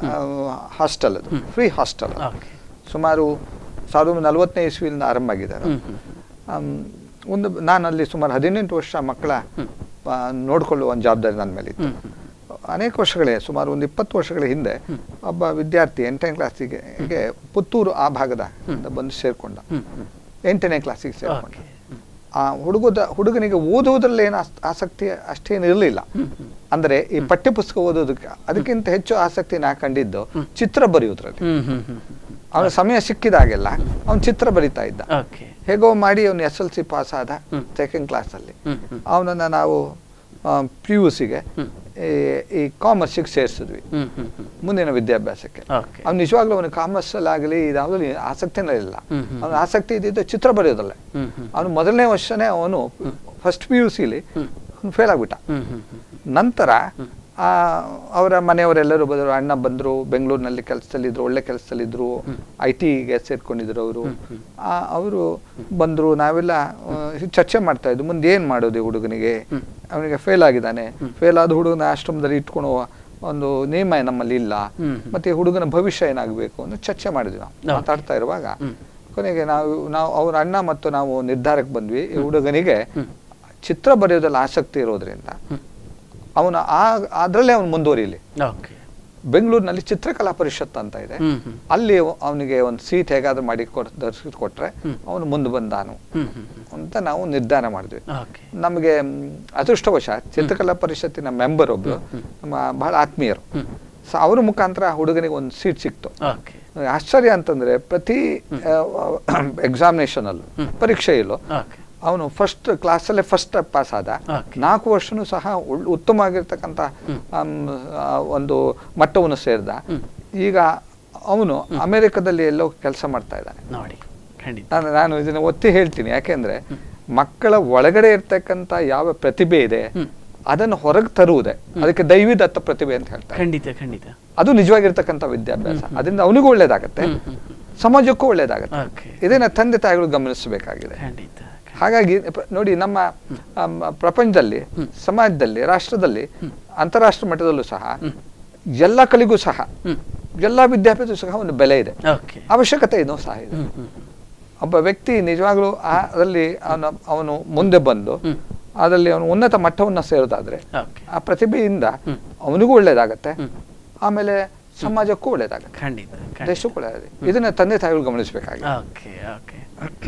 ಹಾಸ್ಟೆಲ್ ಅದು ಫ್ರೀ ಹಾಸ್ಟೆಲ್ ಓಕೆ ಸುಮಾರು ಸಾವಿರದ ಒಂಬೈನೂರ ನಲವತ್ತನೇ ಇಸ್ವಿಯಿಂದ ಆರಂಭ ಆಗಿದೆ ಅದು. ಹ್ಮ್ ಹ್ಮ್ ಆಮ್, ಒಂದು ನಾನು ಅಲ್ಲಿ ಸುಮಾರು ಹದಿನೆಂಟು ವರ್ಷ ಮಕ್ಕಳ ಆ, ನೋಡ್ಕೊಳ್ಳುವ ಒಂದು ಜವಾಬ್ದಾರಿ ನನ್ನ ಮೇಲೆ ಇತ್ತು ಹ್ಮ್ ಅನೇಕ ವರ್ಷಗಳೇ ಸುಮಾರು ಒಂದು ಇಪ್ಪತ್ತು ವರ್ಷಗಳ ಹಿಂದೆ ಒಬ್ಬ ವಿದ್ಯಾರ್ಥಿ ಎಂಟನೇ ಕ್ಲಾಸಿಗೆ ಗೆ ಪುತ್ತೂರು ಆ ಭಾಗದ ಇಂದ ಬಂದು ಸೇರ್ಕೊಂಡ ಹ್ಮ್ ಹ್ಮ್ ಎಂಟನೇ ಕ್ಲಾಸಿಗೆ ಸೇರ್ಕೊಂಡ ಓಕೆ ಆ ಹುಡುಗದ ಹುಡುಗನಿಗೆ ಓದುವುದರಲ್ಲಿ ಏನು ಆಸ್- ಆಸಕ್ತಿ ಅಷ್ಟೇನು ಇರಲಿಲ್ಲ ಅಂದರೆ ಈ ಪಠ್ಯಪುಸ್ತಕ ಓದೋದಕ್ಕೆ ಅದಕ್ಕಿಂತ ಹೆಚ್ಚು ಆಸಕ್ತಿ ನಾ ಕಂಡಿದ್ದು ಚಿತ್ರ ಬರೆಯೋದ್ರಲ್ಲಿ ಹ್ಮ್ ಹ್ಮ್ ಹ್ಮ್ ಅವನ ಸಮಯ ಸಿಕ್ಕಿದಾಗೆಲ್ಲ ಅವನು ಚಿತ್ರ ಬರಿತಾ ಇದ್ದ ಓಕೆ ಹೇಗೋ ಮಾಡಿ ಅವನು ಎಸ್ ಎಲ್ ಸಿ ಪಾಸ್ ಆದ ಹ್ಮ್. ಸೆಕೆಂಡ್ ಕ್ಲಾಸಲ್ಲಿ ಹ್ಮ್ ಹ್ಮ್ ಅವನನ್ನು ನಾವು ಪಿ ಯು ಸಿಗೆ ಹ್ಮ್. ಈ ಕಾಮರ್ಸಿಗೆ ಸೇರಿಸಿದ್ವಿ ಹ್ಮ್ ಹ್ಮ್ ಹ್ಮ್ ಮುಂದಿನ ವಿದ್ಯಾಭ್ಯಾಸಕ್ಕೆ ಓಕೆ ಅವ್ನು ನಿಜವಾಗ್ಲೂ ಅವನು ಕಾಮರ್ಸಲ್ಲಾಗಲಿ ಇದಾಗಲಿ ಆಸಕ್ತಿನೇ ಇಲ್ಲ ಹ್ಮ್, ಹ್ಮ್. ಅವನ ಆಸಕ್ತಿ ಇದ್ದಿದ್ದು ಚಿತ್ರ ಬರೆಯೋದಲ್ಲೇ ಹ್ಮ್ ಹ್ಮ್ ಅವನು ಮೊದಲನೇ ವರ್ಷನೇ ಅವನು ಫಸ್ಟ್ ಪಿ ಯು ಸಿಲಿ ಫೇಲ್ ಆಗ್ಬಿಟ್ಟ ಹ್ಮ್ ಹ್ಮ್ ಹ್ಮ್ ನಂತರ ಆ, ಅವರ ಮನೆಯವರೆಲ್ಲರೂ ಬಂದರು ಅಣ್ಣ ಬಂದರು ಬೆಂಗಳೂರಿನಲ್ಲಿ ಕೆಲಸದಲ್ಲಿದ್ದರು ಒಳ್ಳೆ ಕೆಲಸದಲ್ಲಿದ್ದರು ಐ ಟಿಗೆ ಸೇರ್ಕೊಂಡಿದ್ರು ಅವರು ಅವರು ಬಂದರು ನಾವೆಲ್ಲ ಆ, ಚರ್ಚೆ ಮಾಡ್ತಾ ಇದ್ವಿ ಮುಂದೆ ಏನು ಮಾಡೋದು ಈ ಹುಡುಗನಿಗೆ ಅವನಿಗೆ ಫೇಲ್ ಆಗಿದ್ದಾನೆ ಫೇಲ್ ಆದ ಹುಡುಗನ ಆಶ್ರಮದಲ್ಲಿ ಇಟ್ಕೊಂಡು ಒಂದು ನಿಯಮ ನಮ್ಮಲ್ಲಿ ಇಲ್ಲ ಹ್ಮ್. ಮತ್ತೆ ಈ ಹುಡುಗನ ಭವಿಷ್ಯ ಏನಾಗಬೇಕು ಅಂತ ಚರ್ಚೆ ಮಾಡಿದ್ವಿ ನಾವು Okay. ಮಾತಾಡ್ತಾ ಇರುವಾಗ ಕೊನೆಗೆ ನಾವು ನಾವು ಅವ್ರ ಅಣ್ಣ ಮತ್ತು ನಾವು ನಿರ್ಧಾರಕ್ಕೆ ಬಂದ್ವಿ ಈ ಹುಡುಗನಿಗೆ ಚಿತ್ರ ಬರೆಯೋದ್ರಲ್ಲಿ ಆಸಕ್ತಿ ಇರೋದ್ರಿಂದ ಅವನು ಆ ಅದರಲ್ಲೇ ಅವನು ಮುಂದುವರಿಯಲಿ ಓಕೆ ಬೆಂಗಳೂರಿನಲ್ಲಿ ಚಿತ್ರಕಲಾ ಪರಿಷತ್ ಅಂತ ಇದೆ ಹ್ಮ್ ಹ್ಮ್ ಅಲ್ಲಿ ಅವನಿಗೆ ಒಂದು ಸೀಟ್ ಹೇಗಾದ್ರೂ ಮಾಡಿ ಕೊಡ್ ಕೊಟ್ರೆ ಅವನು ಮುಂದೆ ಬಂದಾನು ಹ್ಮ್ ಹ್ಮ್ ಹ್ಮ್ ಅಂತ ನಾವು ನಿರ್ಧಾರ ಮಾಡಿದ್ವಿ ಓಕೆ ನಮಗೆ ಮ್, ಅದೃಷ್ಟವಶಾತ್ ಚಿತ್ರಕಲಾ ಪರಿಷತ್ತಿನ ಮೆಂಬರ್ ಒಬ್ರು ನಮ್ಮ ಬಹಳ ಆತ್ಮೀಯರು ಸೊ ಅವ್ರ ಮುಖಾಂತರ ಆ ಹುಡುಗನಿಗೆ ಒಂದು ಸೀಟ್ ಸಿಕ್ತು ಓಕೆ ಆಶ್ಚರ್ಯ ಅಂತಂದ್ರೆ ಪ್ರತಿ ಎಕ್ಸಾಮಿನೇಷನ್ ಅಲ್ಲೂ ಪರೀಕ್ಷೆಯಲ್ಲೂ ಓಕೆ ಅವನು ಫಸ್ಟ್ ಕ್ಲಾಸಲ್ಲೇ ಫಸ್ಟ್ ಪಾಸ್ ಆದ Okay. ನಾಲ್ಕು ವರ್ಷನೂ ಸಹ ಉಳ್- ಉತ್ತಮವಾಗಿರ್ತಕ್ಕಂಥ ಆಮ್, ಆ, ಒಂದು ಮಟ್ಟವನ್ನು ಸೇರಿದ ಈಗ ಅವನು ಅಮೆರಿಕದಲ್ಲಿ ಎಲ್ಲೋ ಕೆಲಸ ಮಾಡ್ತಾ ಇದ್ದಾನೆ ನೋಡಿ ಖಂಡಿತ ನಾನು ನಾನು ಇದನ್ನು ಒತ್ತಿ ಹೇಳ್ತೀನಿ ಯಾಕೆಂದ್ರೆ ಮಕ್ಕಳ ಒಳಗಡೆ ಇರ್ತಕ್ಕಂಥ ಯಾವ ಪ್ರತಿಭೆ ಇದೆ ಅದನ್ನು ಹೊರಗೆ ತರುವುದೇ ಅದಕ್ಕೆ ದೈವಿದತ್ತ ಪ್ರತಿಭೆ ಅಂತ ಹೇಳ್ತಾರೆ ಖಂಡಿತ ಖಂಡಿತ ಅದು ನಿಜವಾಗಿರ್ತಕ್ಕಂಥ ವಿದ್ಯಾಭ್ಯಾಸ ಅದರಿಂದ ಅವನಿಗೂ ಒಳ್ಳೇದಾಗತ್ತೆ ಸಮಾಜಕ್ಕೂ ಒಳ್ಳೇದಾಗತ್ತೆ ಓಕೆ ಇದನ್ನ ತಂದೆ ತಾಯಿಗಳು ಗಮನಿಸಬೇಕಾಗಿದೆ ಖಂಡಿತ ಹಾಗಾಗಿ ಪ- ನೋಡಿ ನಮ್ಮ ಆಮ್, ಪ್ರಪಂಚದಲ್ಲಿ ಸಮಾಜದಲ್ಲಿ ರಾಷ್ಟ್ರದಲ್ಲಿ ಅಂತಾರಾಷ್ಟ್ರ ಮಟ್ಟದಲ್ಲೂ ಸಹ ಎಲ್ಲ ಕಲಿಗೂ ಸಹ ಹ್ಮ್ ಎಲ್ಲ ವಿದ್ಯಾಭ್ಯಾಸಕ್ಕೂ ಸಹ ಒಂದು ಬೆಲೆ ಇದೆ ಓಕೆ ಅವಶ್ಯಕತೆ ಇನ್ನೂ ಸಹ ಇದೆ ಹ್ಮ್ ಹ್ಮ್ ಹ್ಮ್ ಒಬ್ಬ ವ್ಯಕ್ತಿ ನಿಜವಾಗ್ಲೂ ಆ- ಅದರಲ್ಲಿ ಅವನ ಅವನು ಮುಂದೆ ಬಂದು ಹ್ಮ್. ಅದರಲ್ಲಿ ಅವನು ಉನ್ನತ ಮಟ್ಟವನ್ನು ಸೇರೋದಾದ್ರೆ ಓಕೆ ಆ ಪ್ರತಿಭೆಯಿಂದ ಹ್ಮ್. ಅವನಿಗೂ ಒಳ್ಳೇದಾಗತ್ತೆ ಹ್ಮ್. ಆಮೇಲೆ ಸಮಾಜಕ್ಕೂ ಒಳ್ಳೇದಾಗತ್ತೆ ಖಂಡಿತ ಖಂಡಿತ ದೇಶಕ್ಕೂ ಒಳ್ಳೇದಾಗುತ್ತೆ ಇದನ್ನ ತಂದೆ ತಾಯಿಗಳು ಗಮನಿಸಬೇಕಾಗಿದೆ ಓಕೆ ಓಕೆ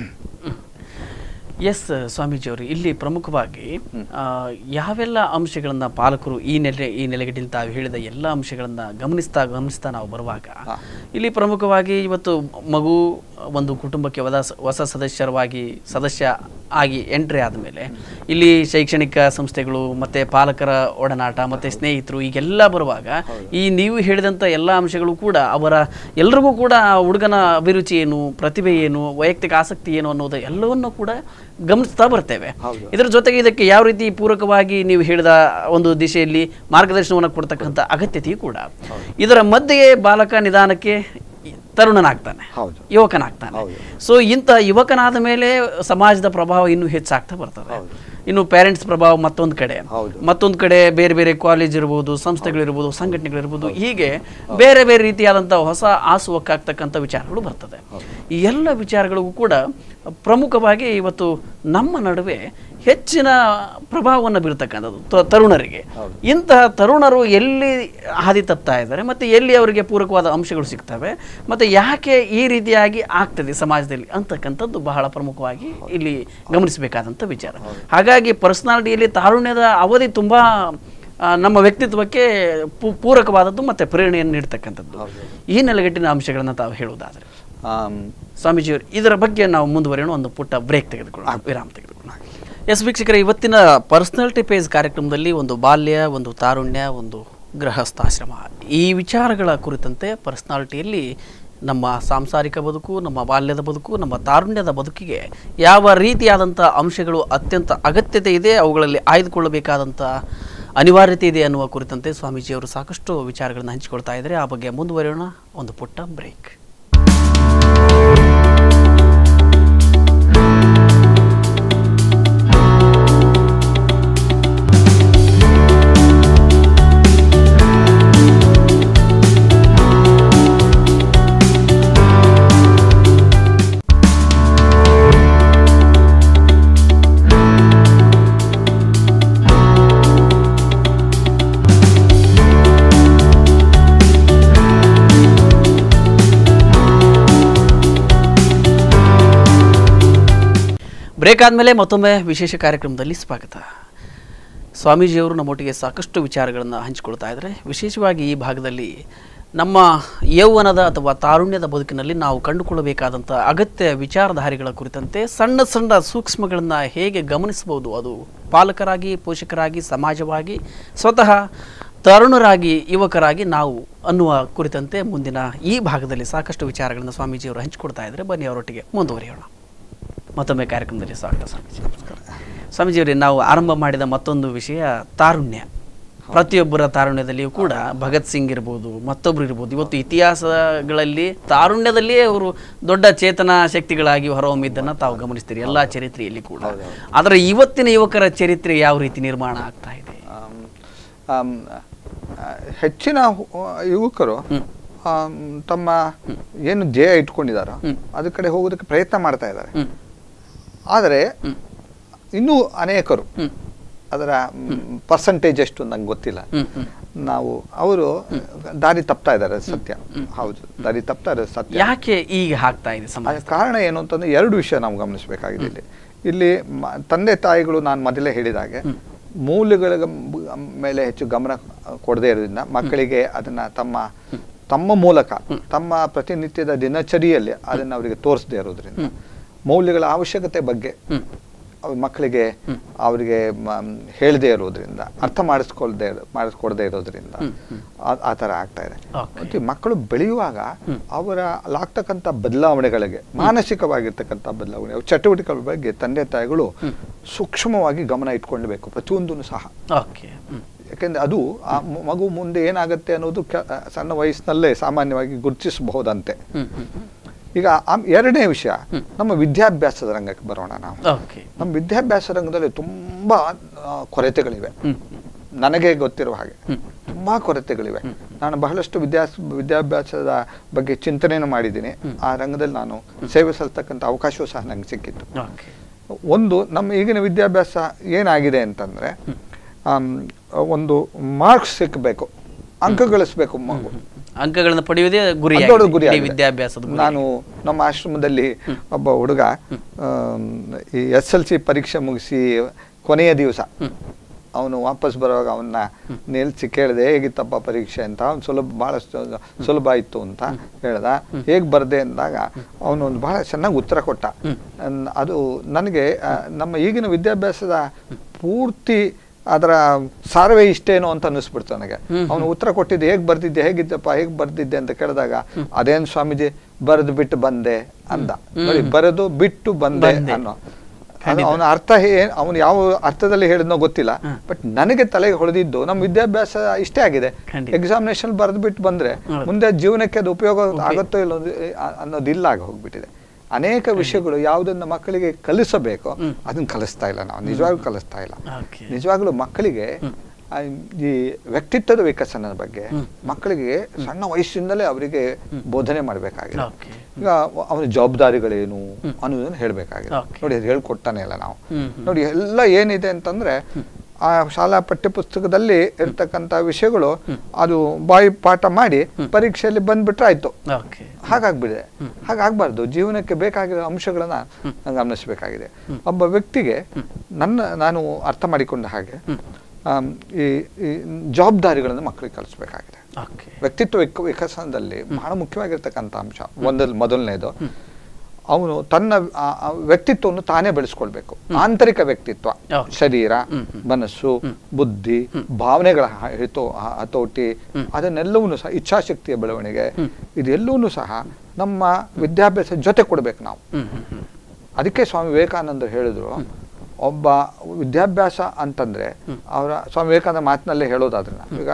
ಎಸ್ ಸ್ವಾಮೀಜಿಯವರು ಇಲ್ಲಿ ಪ್ರಮುಖವಾಗಿ ಆ, ಯಾವೆಲ್ಲ ಅಂಶಗಳನ್ನು ಪಾಲಕರು ಈ ನೆಲೆ ಈ ನೆಲೆಗಟ್ಟಿನಲ್ಲಿ ತಾವು ಹೇಳಿದ ಎಲ್ಲ ಅಂಶಗಳನ್ನು ಗಮನಿಸ್ತಾ ಗಮನಿಸ್ತಾ ನಾವು ಬರುವಾಗ ಹಾ. ಇಲ್ಲಿ ಪ್ರಮುಖವಾಗಿ ಇವತ್ತು ಮಗು ಒಂದು ಕುಟುಂಬಕ್ಕೆ ಹೊಸ ಹೊಸ ಸದಸ್ಯರವಾಗಿ ಸದಸ್ಯ ಆಗಿ ಎಂಟ್ರಿ ಆದಮೇಲೆ ಇಲ್ಲಿ ಶೈಕ್ಷಣಿಕ ಸಂಸ್ಥೆಗಳು ಮತ್ತು ಪಾಲಕರ ಒಡನಾಟ ಮತ್ತು ಸ್ನೇಹಿತರು ಈಗೆಲ್ಲ ಬರುವಾಗ ಈ ನೀವು ಹೇಳಿದಂಥ ಎಲ್ಲ ಅಂಶಗಳು ಕೂಡ ಅವರ ಎಲ್ರಿಗೂ ಕೂಡ ಆ ಹುಡುಗನ ಅಭಿರುಚಿ ಏನು ಪ್ರತಿಭೆ ಏನು ವೈಯಕ್ತಿಕ ಆಸಕ್ತಿ ಏನು ಅನ್ನೋದು ಎಲ್ಲವನ್ನೂ ಕೂಡ ಗಮನಿಸ್ತಾ ಬರ್ತೇವೆ ಇದರ ಜೊತೆಗೆ ಇದಕ್ಕೆ ಯಾವ ರೀತಿ ಪೂರಕವಾಗಿ ನೀವು ಹೇಳಿದ ಒಂದು ದಿಶೆಯಲ್ಲಿ ಮಾರ್ಗದರ್ಶನವನ್ನು ಕೊಡ್ತಕ್ಕಂಥ ಅಗತ್ಯತೆಯೂ ಕೂಡ ಇದರ ಮಧ್ಯೆ ಬಾಲಕ ನಿಧಾನಕ್ಕೆ ತರುಣನಾಗ್ತಾನೆ ಹೌದು. ಯುವಕನಾಗ್ತಾನೆ ಹೌದು. ಸೊ ಇಂಥ ಯುವಕನಾದ ಮೇಲೆ ಸಮಾಜದ ಪ್ರಭಾವ ಇನ್ನೂ ಹೆಚ್ಚಾಗ್ತಾ ಬರ್ತದೆ ಇನ್ನು ಪೇರೆಂಟ್ಸ್ ಪ್ರಭಾವ ಮತ್ತೊಂದು ಕಡೆ ಹೌದು. ಮತ್ತೊಂದು ಕಡೆ ಬೇರೆ ಬೇರೆ ಕಾಲೇಜ್ ಇರ್ಬೋದು ಸಂಸ್ಥೆಗಳಿರ್ಬೋದು ಸಂಘಟನೆಗಳಿರ್ಬೋದು ಹೀಗೆ ಬೇರೆ ಬೇರೆ ರೀತಿಯಾದಂಥ ಹೊಸ ಆಸುವಕ್ಕಾಗ್ತಕ್ಕಂಥ ವಿಚಾರಗಳು ಬರ್ತದೆ ಈ ಎಲ್ಲ ವಿಚಾರಗಳಿಗೂ ಕೂಡ ಪ್ರಮುಖವಾಗಿ ಇವತ್ತು ನಮ್ಮ ನಡುವೆ ಹೆಚ್ಚಿನ ಪ್ರಭಾವವನ್ನು ಬೀರ್ತಕ್ಕಂಥದ್ದು ತ- ತರುಣರಿಗೆ ಇಂತಹ ತರುಣರು ಎಲ್ಲಿ ಹಾದಿ ತಪ್ತಾ ಇದ್ದಾರೆ ಮತ್ತು ಎಲ್ಲಿ ಅವರಿಗೆ ಪೂರಕವಾದ ಅಂಶಗಳು ಸಿಗ್ತವೆ ಮತ್ತು ಯಾಕೆ ಈ ರೀತಿಯಾಗಿ ಆಗ್ತದೆ ಸಮಾಜದಲ್ಲಿ ಅಂತಕ್ಕಂಥದ್ದು ಬಹಳ ಪ್ರಮುಖವಾಗಿ ಇಲ್ಲಿ ಗಮನಿಸಬೇಕಾದಂಥ ವಿಚಾರ ಹಾಗಾಗಿ ಪರ್ಸನಾಲಿಟಿಯಲ್ಲಿ ತಾರುಣ್ಯದ ಅವಧಿ ತುಂಬ ಆ, ನಮ್ಮ ವ್ಯಕ್ತಿತ್ವಕ್ಕೆ ಪೂ- ಪೂರಕವಾದದ್ದು ಮತ್ತು ಪ್ರೇರಣೆಯನ್ನು ನೀಡ್ತಕ್ಕಂಥದ್ದು ಈ ನೆಲೆಗಟ್ಟಿನ ಅಂಶಗಳನ್ನು ತಾವು ಹೇಳುವುದಾದರೆ ಆಮ್, ಸ್ವಾಮೀಜಿಯವರು ಇದರ ಬಗ್ಗೆ ನಾವು ಮುಂದುವರಿಯೋಣ ಒಂದು ಪುಟ್ಟ ಬ್ರೇಕ್ ತೆಗೆದುಕೊಳ್ಳೋಣ ವಿರಾಮ ತೆಗೆದುಕೊಳ್ಳೋಣ ಎಸ್ ವೀಕ್ಷಕರೇ ಇವತ್ತಿನ ಪರ್ಸನಾಲಿಟಿ ಪೇಜ್ ಕಾರ್ಯಕ್ರಮದಲ್ಲಿ ಒಂದು ಬಾಲ್ಯ ಒಂದು ತಾರುಣ್ಯ ಒಂದು ಗೃಹಸ್ಥಾಶ್ರಮ ಈ ವಿಚಾರಗಳ ಕುರಿತಂತೆ ಪರ್ಸನಾಲಿಟಿಯಲ್ಲಿ ನಮ್ಮ ಸಾಂಸಾರಿಕ ಬದುಕು ನಮ್ಮ ಬಾಲ್ಯದ ಬದುಕು ನಮ್ಮ ತಾರುಣ್ಯದ ಬದುಕಿಗೆ ಯಾವ ರೀತಿಯಾದಂಥ ಅಂಶಗಳು ಅತ್ಯಂತ ಅಗತ್ಯತೆ ಇದೆ ಅವುಗಳಲ್ಲಿ ಆಯ್ದುಕೊಳ್ಳಬೇಕಾದಂಥ ಅನಿವಾರ್ಯತೆ ಇದೆ ಅನ್ನುವ ಕುರಿತಂತೆ ಸ್ವಾಮೀಜಿಯವರು ಸಾಕಷ್ಟು ವಿಚಾರಗಳನ್ನು ಹಂಚಿಕೊಳ್ತಾ ಇದ್ದಾರೆ ಆ ಬಗ್ಗೆ ಮುಂದುವರಿಯೋಣ ಒಂದು ಪುಟ್ಟ ಬ್ರೇಕ್ ಬ್ರೇಕ್ ಆದಮೇಲೆ ಮತ್ತೊಮ್ಮೆ ವಿಶೇಷ ಕಾರ್ಯಕ್ರಮದಲ್ಲಿ ಸ್ವಾಗತ ಸ್ವಾಮೀಜಿಯವರು ನಮ್ಮೊಟ್ಟಿಗೆ ಸಾಕಷ್ಟು ವಿಚಾರಗಳನ್ನು ಹಂಚಿಕೊಳ್ತಾ ಇದ್ದಾರೆ ವಿಶೇಷವಾಗಿ ಈ ಭಾಗದಲ್ಲಿ ನಮ್ಮ ಯೌವನದ ಅಥವಾ ತಾರುಣ್ಯದ ಬದುಕಿನಲ್ಲಿ ನಾವು ಕಂಡುಕೊಳ್ಳಬೇಕಾದಂಥ ಅಗತ್ಯ ವಿಚಾರಧಾರೆಗಳ ಕುರಿತಂತೆ ಸಣ್ಣ ಸಣ್ಣ ಸೂಕ್ಷ್ಮಗಳನ್ನು ಹೇಗೆ ಗಮನಿಸಬಹುದು ಅದು ಪಾಲಕರಾಗಿ ಪೋಷಕರಾಗಿ ಸಮಾಜವಾಗಿ ಸ್ವತಃ ತರುಣರಾಗಿ ಯುವಕರಾಗಿ ನಾವು ಅನ್ನುವ ಕುರಿತಂತೆ ಮುಂದಿನ ಈ ಭಾಗದಲ್ಲಿ ಸಾಕಷ್ಟು ವಿಚಾರಗಳನ್ನು ಸ್ವಾಮೀಜಿಯವರು ಹಂಚಿಕೊಡ್ತಾ ಇದ್ದಾರೆ ಬನ್ನಿ ಅವರೊಟ್ಟಿಗೆ ಮುಂದುವರಿಯೋಣ ಮತ್ತೊಮ್ಮೆ ಕಾರ್ಯಕ್ರಮದಲ್ಲಿ ಸ್ವಾಗತ ಸ್ವಾಮೀಜಿ ಸ್ವಾಮೀಜಿಯವರೇ ನಾವು ಆರಂಭ ಮಾಡಿದ ಮತ್ತೊಂದು ವಿಷಯ ತಾರುಣ್ಯ ಪ್ರತಿಯೊಬ್ಬರ ತಾರುಣ್ಯದಲ್ಲಿಯೂ ಕೂಡ ಭಗತ್ ಸಿಂಗ್ ಇರ್ಬೋದು ಮತ್ತೊಬ್ರು ಇರ್ಬೋದು ಇವತ್ತು ಇತಿಹಾಸಗಳಲ್ಲಿ ತಾರುಣ್ಯದಲ್ಲಿಯೇ ಅವರು ದೊಡ್ಡ ಚೇತನ ಶಕ್ತಿಗಳಾಗಿ ಹೊರಹೊಮ್ಮಿದ್ದನ್ನು ತಾವು ಗಮನಿಸ್ತೀರಿ ಎಲ್ಲ ಚರಿತ್ರೆಯಲ್ಲಿ ಕೂಡ ಆದರೆ ಇವತ್ತಿನ ಯುವಕರ ಚರಿತ್ರೆ ಯಾವ ರೀತಿ ನಿರ್ಮಾಣ ಆಗ್ತಾ ಇದೆ ಆಮ್, ಆಮ್, ಆ, ಹೆಚ್ಚಿನ ಹು- ಯುವಕರು ಆಮ್, ತಮ್ಮ ಏನು ಧ್ಯೇಯ ಇಟ್ಕೊಂಡಿದಾರೋ ಅದ್ರ ಕಡೆ ಹೋಗೋದಕ್ಕೆ ಪ್ರಯತ್ನ ಮಾಡ್ತಾ ಇದ್ದಾರೆ ಹ್ಮ್ ಆದರೆ ಇನ್ನೂ ಅನೇಕರು ಅದರ ಪರ್ಸಂಟೇಜ್ ಎಷ್ಟು ನಂಗೆ ಗೊತ್ತಿಲ್ಲ ಹ್ಮ್ ಹ್ಮ್ ನಾವು ಅವರು ದಾರಿ ತಪ್ತಾ ಇದ್ದಾರೆ ಸತ್ಯ ಹೌದು ದಾರಿ ತಪ್ತಾ ಇದ್ದಾರೆ ಸತ್ಯ ಯಾಕೆ ಈಗ ಆಗ್ತಾ ಇದೆ ಸಮಾಜ ಅದಕ್ಕೆ ಕಾರಣ ಏನು ಅಂತಂದ್ರೆ ಎರಡು ವಿಷಯ ನಾವು ಗಮನಿಸಬೇಕಾಗಿದೆ ಇಲ್ಲಿ ಇಲ್ಲಿ ಮ- ತಂದೆ ತಾಯಿಗಳು ನಾನು ಮೊದಲೇ ಹೇಳಿದ ಹಾಗೆ ಮೂಲಗಳ ಗಮ್- ಮೇಲೆ ಹೆಚ್ಚು ಗಮನ ಕೊಡದೇ ಇರೋದ್ರಿಂದ ಮಕ್ಕಳಿಗೆ ಅದನ್ನ ತಮ್ಮ ತಮ್ಮ ಮೂಲಕ ತಮ್ಮ ಪ್ರತಿನಿತ್ಯದ ದಿನಚರಿಯಲ್ಲಿ ಅದನ್ನ ಅವರಿಗೆ ತೋರಿಸದೇ ಇರೋದ್ರಿಂದ ಮೌಲ್ಯಗಳ ಅವಶ್ಯಕತೆ ಬಗ್ಗೆ ಅವ್ರ ಮಕ್ಕಳಿಗೆ ಅವರಿಗೆ ಹೇಳದೇ ಇರೋದ್ರಿಂದ ಅರ್ಥ ಮಾಡಿಸ್ಕೊಳ್ದೇ ಮಾಡಿಸ್ಕೊಡದೇ ಇರೋದ್ರಿಂದ ಆ- ಆ ಥರ ಆಗ್ತಾ ಇದೆ Okay. ಮತ್ತೆ ಮಕ್ಕಳು ಬೆಳೆಯುವಾಗ ಅವರ ಆಗ್ತಕ್ಕಂಥ ಬದಲಾವಣೆಗಳಿಗೆ ಮಾನಸಿಕವಾಗಿರ್ತಕ್ಕಂಥ ಬದಲಾವಣೆ ಅವ್ರ ಚಟುವಟಿಕೆಗಳ ಬಗ್ಗೆ ತಂದೆ ತಾಯಿಗಳು ಸೂಕ್ಷ್ಮವಾಗಿ ಗಮನ ಇಟ್ಕೊಳ್ಬೇಕು ಪ್ರತಿಯೊಂದನ್ನು ಸಹ ಓಕೆ ಹ್ಮ್ ಯಾಕೆಂದ್ರೆ ಅದು ಆ ಮ- ಮಗು ಮುಂದೆ ಏನಾಗುತ್ತೆ ಅನ್ನೋದು ಕ- ಸಣ್ಣ ವಯಸ್ಸಿನಲ್ಲೇ ಸಾಮಾನ್ಯವಾಗಿ ಗುರುತಿಸಬಹುದಂತೆ ಹ್ಮ್ ಹ್ಮ್ ಹ್ಮ್ ಈಗ ಆಮ್- ಎರಡನೇ ವಿಷಯ ನಮ್ಮ ವಿದ್ಯಾಭ್ಯಾಸದ ರಂಗಕ್ಕೆ ಬರೋಣ ನಾವು ಓಕೆ ನಮ್ಮ ವಿದ್ಯಾಭ್ಯಾಸ ರಂಗದಲ್ಲಿ ತುಂಬಾ ಆ, ಕೊರತೆಗಳಿವೆ ಹ್ಮ್ ನನಗೆ ಗೊತ್ತಿರುವ ಹಾಗೆ ತುಂಬಾ ಕೊರತೆಗಳಿವೆ ನಾನು ಬಹಳಷ್ಟು ವಿದ್ಯಾಸ್ ವಿದ್ಯಾಭ್ಯಾಸದ ಬಗ್ಗೆ ಚಿಂತನೆಯನ್ನು ಮಾಡಿದ್ದೀನಿ ಆ ರಂಗದಲ್ಲಿ ನಾನು ಸೇವೆ ಸಲ್ಲಿಸ್ತಕ್ಕಂಥ ಅವಕಾಶವೂ ಸಹ ನಂಗೆ ಸಿಕ್ಕಿತ್ತು ಓಕೆ ಒಂದು ನಮ್ಮ ಈಗಿನ ವಿದ್ಯಾಭ್ಯಾಸ ಏನಾಗಿದೆ ಅಂತಂದ್ರೆ ಆಮ್, ಒಂದು ಮಾರ್ಕ್ಸ್ ಸಿಕ್ಕಬೇಕು ಅಂಕ ಗಳಿಸ್ಬೇಕು ಮಗು ಅಂಕಗಳನ್ನು ಪಡೆಯುವುದೇ ಗುರಿ ಅದೊಂದು ಗುರಿ ಆಗಿದೆ. ವಿದ್ಯಾಭ್ಯಾಸದ ಗುರಿ ನಾನು ನಮ್ಮ ಆಶ್ರಮದಲ್ಲಿ ಒಬ್ಬ ಹುಡುಗ ಆಮ್, ಈ ಎಸ್ ಎಲ್ ಸಿ ಪರೀಕ್ಷೆ ಮುಗಿಸಿ ಕೊನೆಯ ದಿವಸ ಅವನು ವಾಪಸ್ ಬರುವಾಗ ಅವನ್ನ ನಿಲ್ಸಿ ಕೇಳಿದೆ ಹೇಗಿತ್ತಪ್ಪ ಪರೀಕ್ಷೆ ಅಂತ ಅವ್ನು ಸುಲಭ ಬಹಳ ಸುಲಭ ಇತ್ತು ಅಂತ ಹೇಳ್ದ ಹೇಗ್ ಬರ್ದೆ ಅಂದಾಗ ಅವನು ಒಂದು ಬಹಳ ಚೆನ್ನಾಗಿ ಉತ್ತರ ಕೊಟ್ಟ ಅನ್- ಅದು ನನಗೆ ಆ, ನಮ್ಮ ಈಗಿನ ವಿದ್ಯಾಭ್ಯಾಸದ ಪೂರ್ತಿ ಅದರ ಸಾರವೇ ಇಷ್ಟೇನೋ ಅಂತ ಅನ್ನಿಸ್ಬಿಡ್ತು ನನಗೆ ಅವನು ಉತ್ತರ ಕೊಟ್ಟಿದ್ದು ಹೇಗ್ ಬರ್ದಿದ್ದೆ ಹೇಗಿದ್ದಪ್ಪ ಹೇಗ್ ಬರ್ದಿದ್ದೆ ಅಂತ ಕೇಳಿದಾಗ ಅದೇನ್ ಸ್ವಾಮೀಜಿ ಬರೆದು ಬಿಟ್ಟು ಬಂದೆ ಅಂದ ನೋಡಿ ಬರೆದು ಬಿಟ್ಟು ಬಂದೆ ಬಂದೆ. ಅನ್ನೋ ಅದು ಅವನ ಅರ್ಥ ಏನ್ ಅವನು ಯಾವ ಅರ್ಥದಲ್ಲಿ ಹೇಳಿದ್ನೋ ಗೊತ್ತಿಲ್ಲ ಬಟ್ ನನಗೆ ತಲೆಗೆ ಹೊಳೆದಿದ್ದು ನಮ್ಮ ವಿದ್ಯಾಭ್ಯಾಸ ಇಷ್ಟೇ ಆಗಿದೆ ಖಂಡಿತ. ಎಕ್ಸಾಮಿನೇಷನ್ ಬರೆದು ಬಿಟ್ಟು ಬಂದ್ರೆ ಹೌದು. ಮುಂದೆ ಜೀವನಕ್ಕೆ ಅದು ಉಪಯೋಗ ಆಗುತ್ತೋ ಇಲ್ಲ ಅನ್ನೋದಿಲ್ಲ ಆಗಿ ಹೋಗ್ಬಿಟ್ಟಿದೆ ಅನೇಕ ವಿಷಯಗಳು ಯಾವುದನ್ನ ಮಕ್ಕಳಿಗೆ ಕಲಿಸಬೇಕೋ ಅದನ್ನ ಕಲಿಸ್ತಾ ಇಲ್ಲ ನಾವು ನಿಜವಾಗ್ಲೂ ಕಲಿಸ್ತಾ ಇಲ್ಲ ಓಕೆ ನಿಜವಾಗ್ಲೂ ಮಕ್ಕಳಿಗೆ ಆ, ಈ ವ್ಯಕ್ತಿತ್ವದ ವಿಕಸನದ ಬಗ್ಗೆ ಮಕ್ಕಳಿಗೆ ಸಣ್ಣ ವಯಸ್ಸಿಂದಲೇ ಅವರಿಗೆ ಬೋಧನೆ ಮಾಡಬೇಕಾಗಿದೆ ಓಕೆ ಈಗ ಅವನ ಜವಾಬ್ದಾರಿಗಳೇನು ಅನ್ನೋದನ್ನ ಹೇಳ್ಬೇಕಾಗಿದೆ Okay. ನೋಡಿ ಅದು ಹೇಳ್ಕೊಡ್ತಾನೆ ಇಲ್ಲ ನಾವು ಹ್ಮ್, ನೋಡಿ ಎಲ್ಲ ಏನಿದೆ ಅಂತಂದ್ರೆ ಆ ಶಾಲಾ ಪಠ್ಯಪುಸ್ತಕದಲ್ಲಿ ಇರ್ತಕ್ಕಂಥ ವಿಷಯಗಳು ಅದು ಬಾಯಿ ಪಾಠ ಮಾಡಿ ಪರೀಕ್ಷೆಯಲ್ಲಿ ಬಂದ್ಬಿಟ್ರೆ ಆಯ್ತು ಓಕೆ ಹಾಗಾಗ್ಬಿಡಿದೆ ಹಾಗಾಗ್ಬಾರ್ದು ಜೀವನಕ್ಕೆ ಬೇಕಾಗಿರೋ ಅಂಶಗಳನ್ನ ಗಮನಿಸಬೇಕಾಗಿದೆ ಒಬ್ಬ ವ್ಯಕ್ತಿಗೆ ನನ್ನ ನಾನು ಅರ್ಥ ಮಾಡಿಕೊಂಡ ಹಾಗೆ ಆಮ್, ಈ ಈ ಜವಾಬ್ದಾರಿಗಳನ್ನು ಮಕ್ಕಳಿಗೆ ಕಲಿಸ್ಬೇಕಾಗಿದೆ ಓಕೆ ವ್ಯಕ್ತಿತ್ವ ವಿಕ- ವಿಕಸನದಲ್ಲಿ ಬಹಳ ಮುಖ್ಯವಾಗಿರ್ತಕ್ಕಂಥ ಅಂಶ ಒಂದಲ್ಲಿ ಮೊದಲನೇದು ಅವನು ತನ್ನ ಆ- ಆ ವ್ಯಕ್ತಿತ್ವವನ್ನು ತಾನೇ ಬೆಳೆಸ್ಕೊಳ್ಬೇಕು ಆಂತರಿಕ ವ್ಯಕ್ತಿತ್ವ Okay. ಶರೀರ ಮನಸ್ಸು ಬುದ್ಧಿ ಭಾವನೆಗಳ ಹ- ಹಿತೋ ಹ- ಹತೋಟಿ ಅದನ್ನೆಲ್ಲವನ್ನೂ ಸಹ ಇಚ್ಛಾಶಕ್ತಿಯ ಬೆಳವಣಿಗೆ ಇದೆಲ್ಲವನ್ನೂ ಸಹ ನಮ್ಮ ವಿದ್ಯಾಭ್ಯಾಸ ಜೊತೆ ಕೊಡ್ಬೇಕು ನಾವು ಹ್ಮ್ ಹ್ಮ್ ಹ್ಮ್ ಅದಕ್ಕೆ ಸ್ವಾಮಿ ವಿವೇಕಾನಂದರು ಹೇಳಿದ್ರು ಒಬ್ಬ ವಿದ್ಯಾಭ್ಯಾಸ ಅಂತಂದ್ರೆ ಅವರ ಸ್ವಾಮಿ ವಿವೇಕಾನಂದ ಮಾತಿನಲ್ಲೇ ಹೇಳೋದಾದ್ರೆ ಈಗ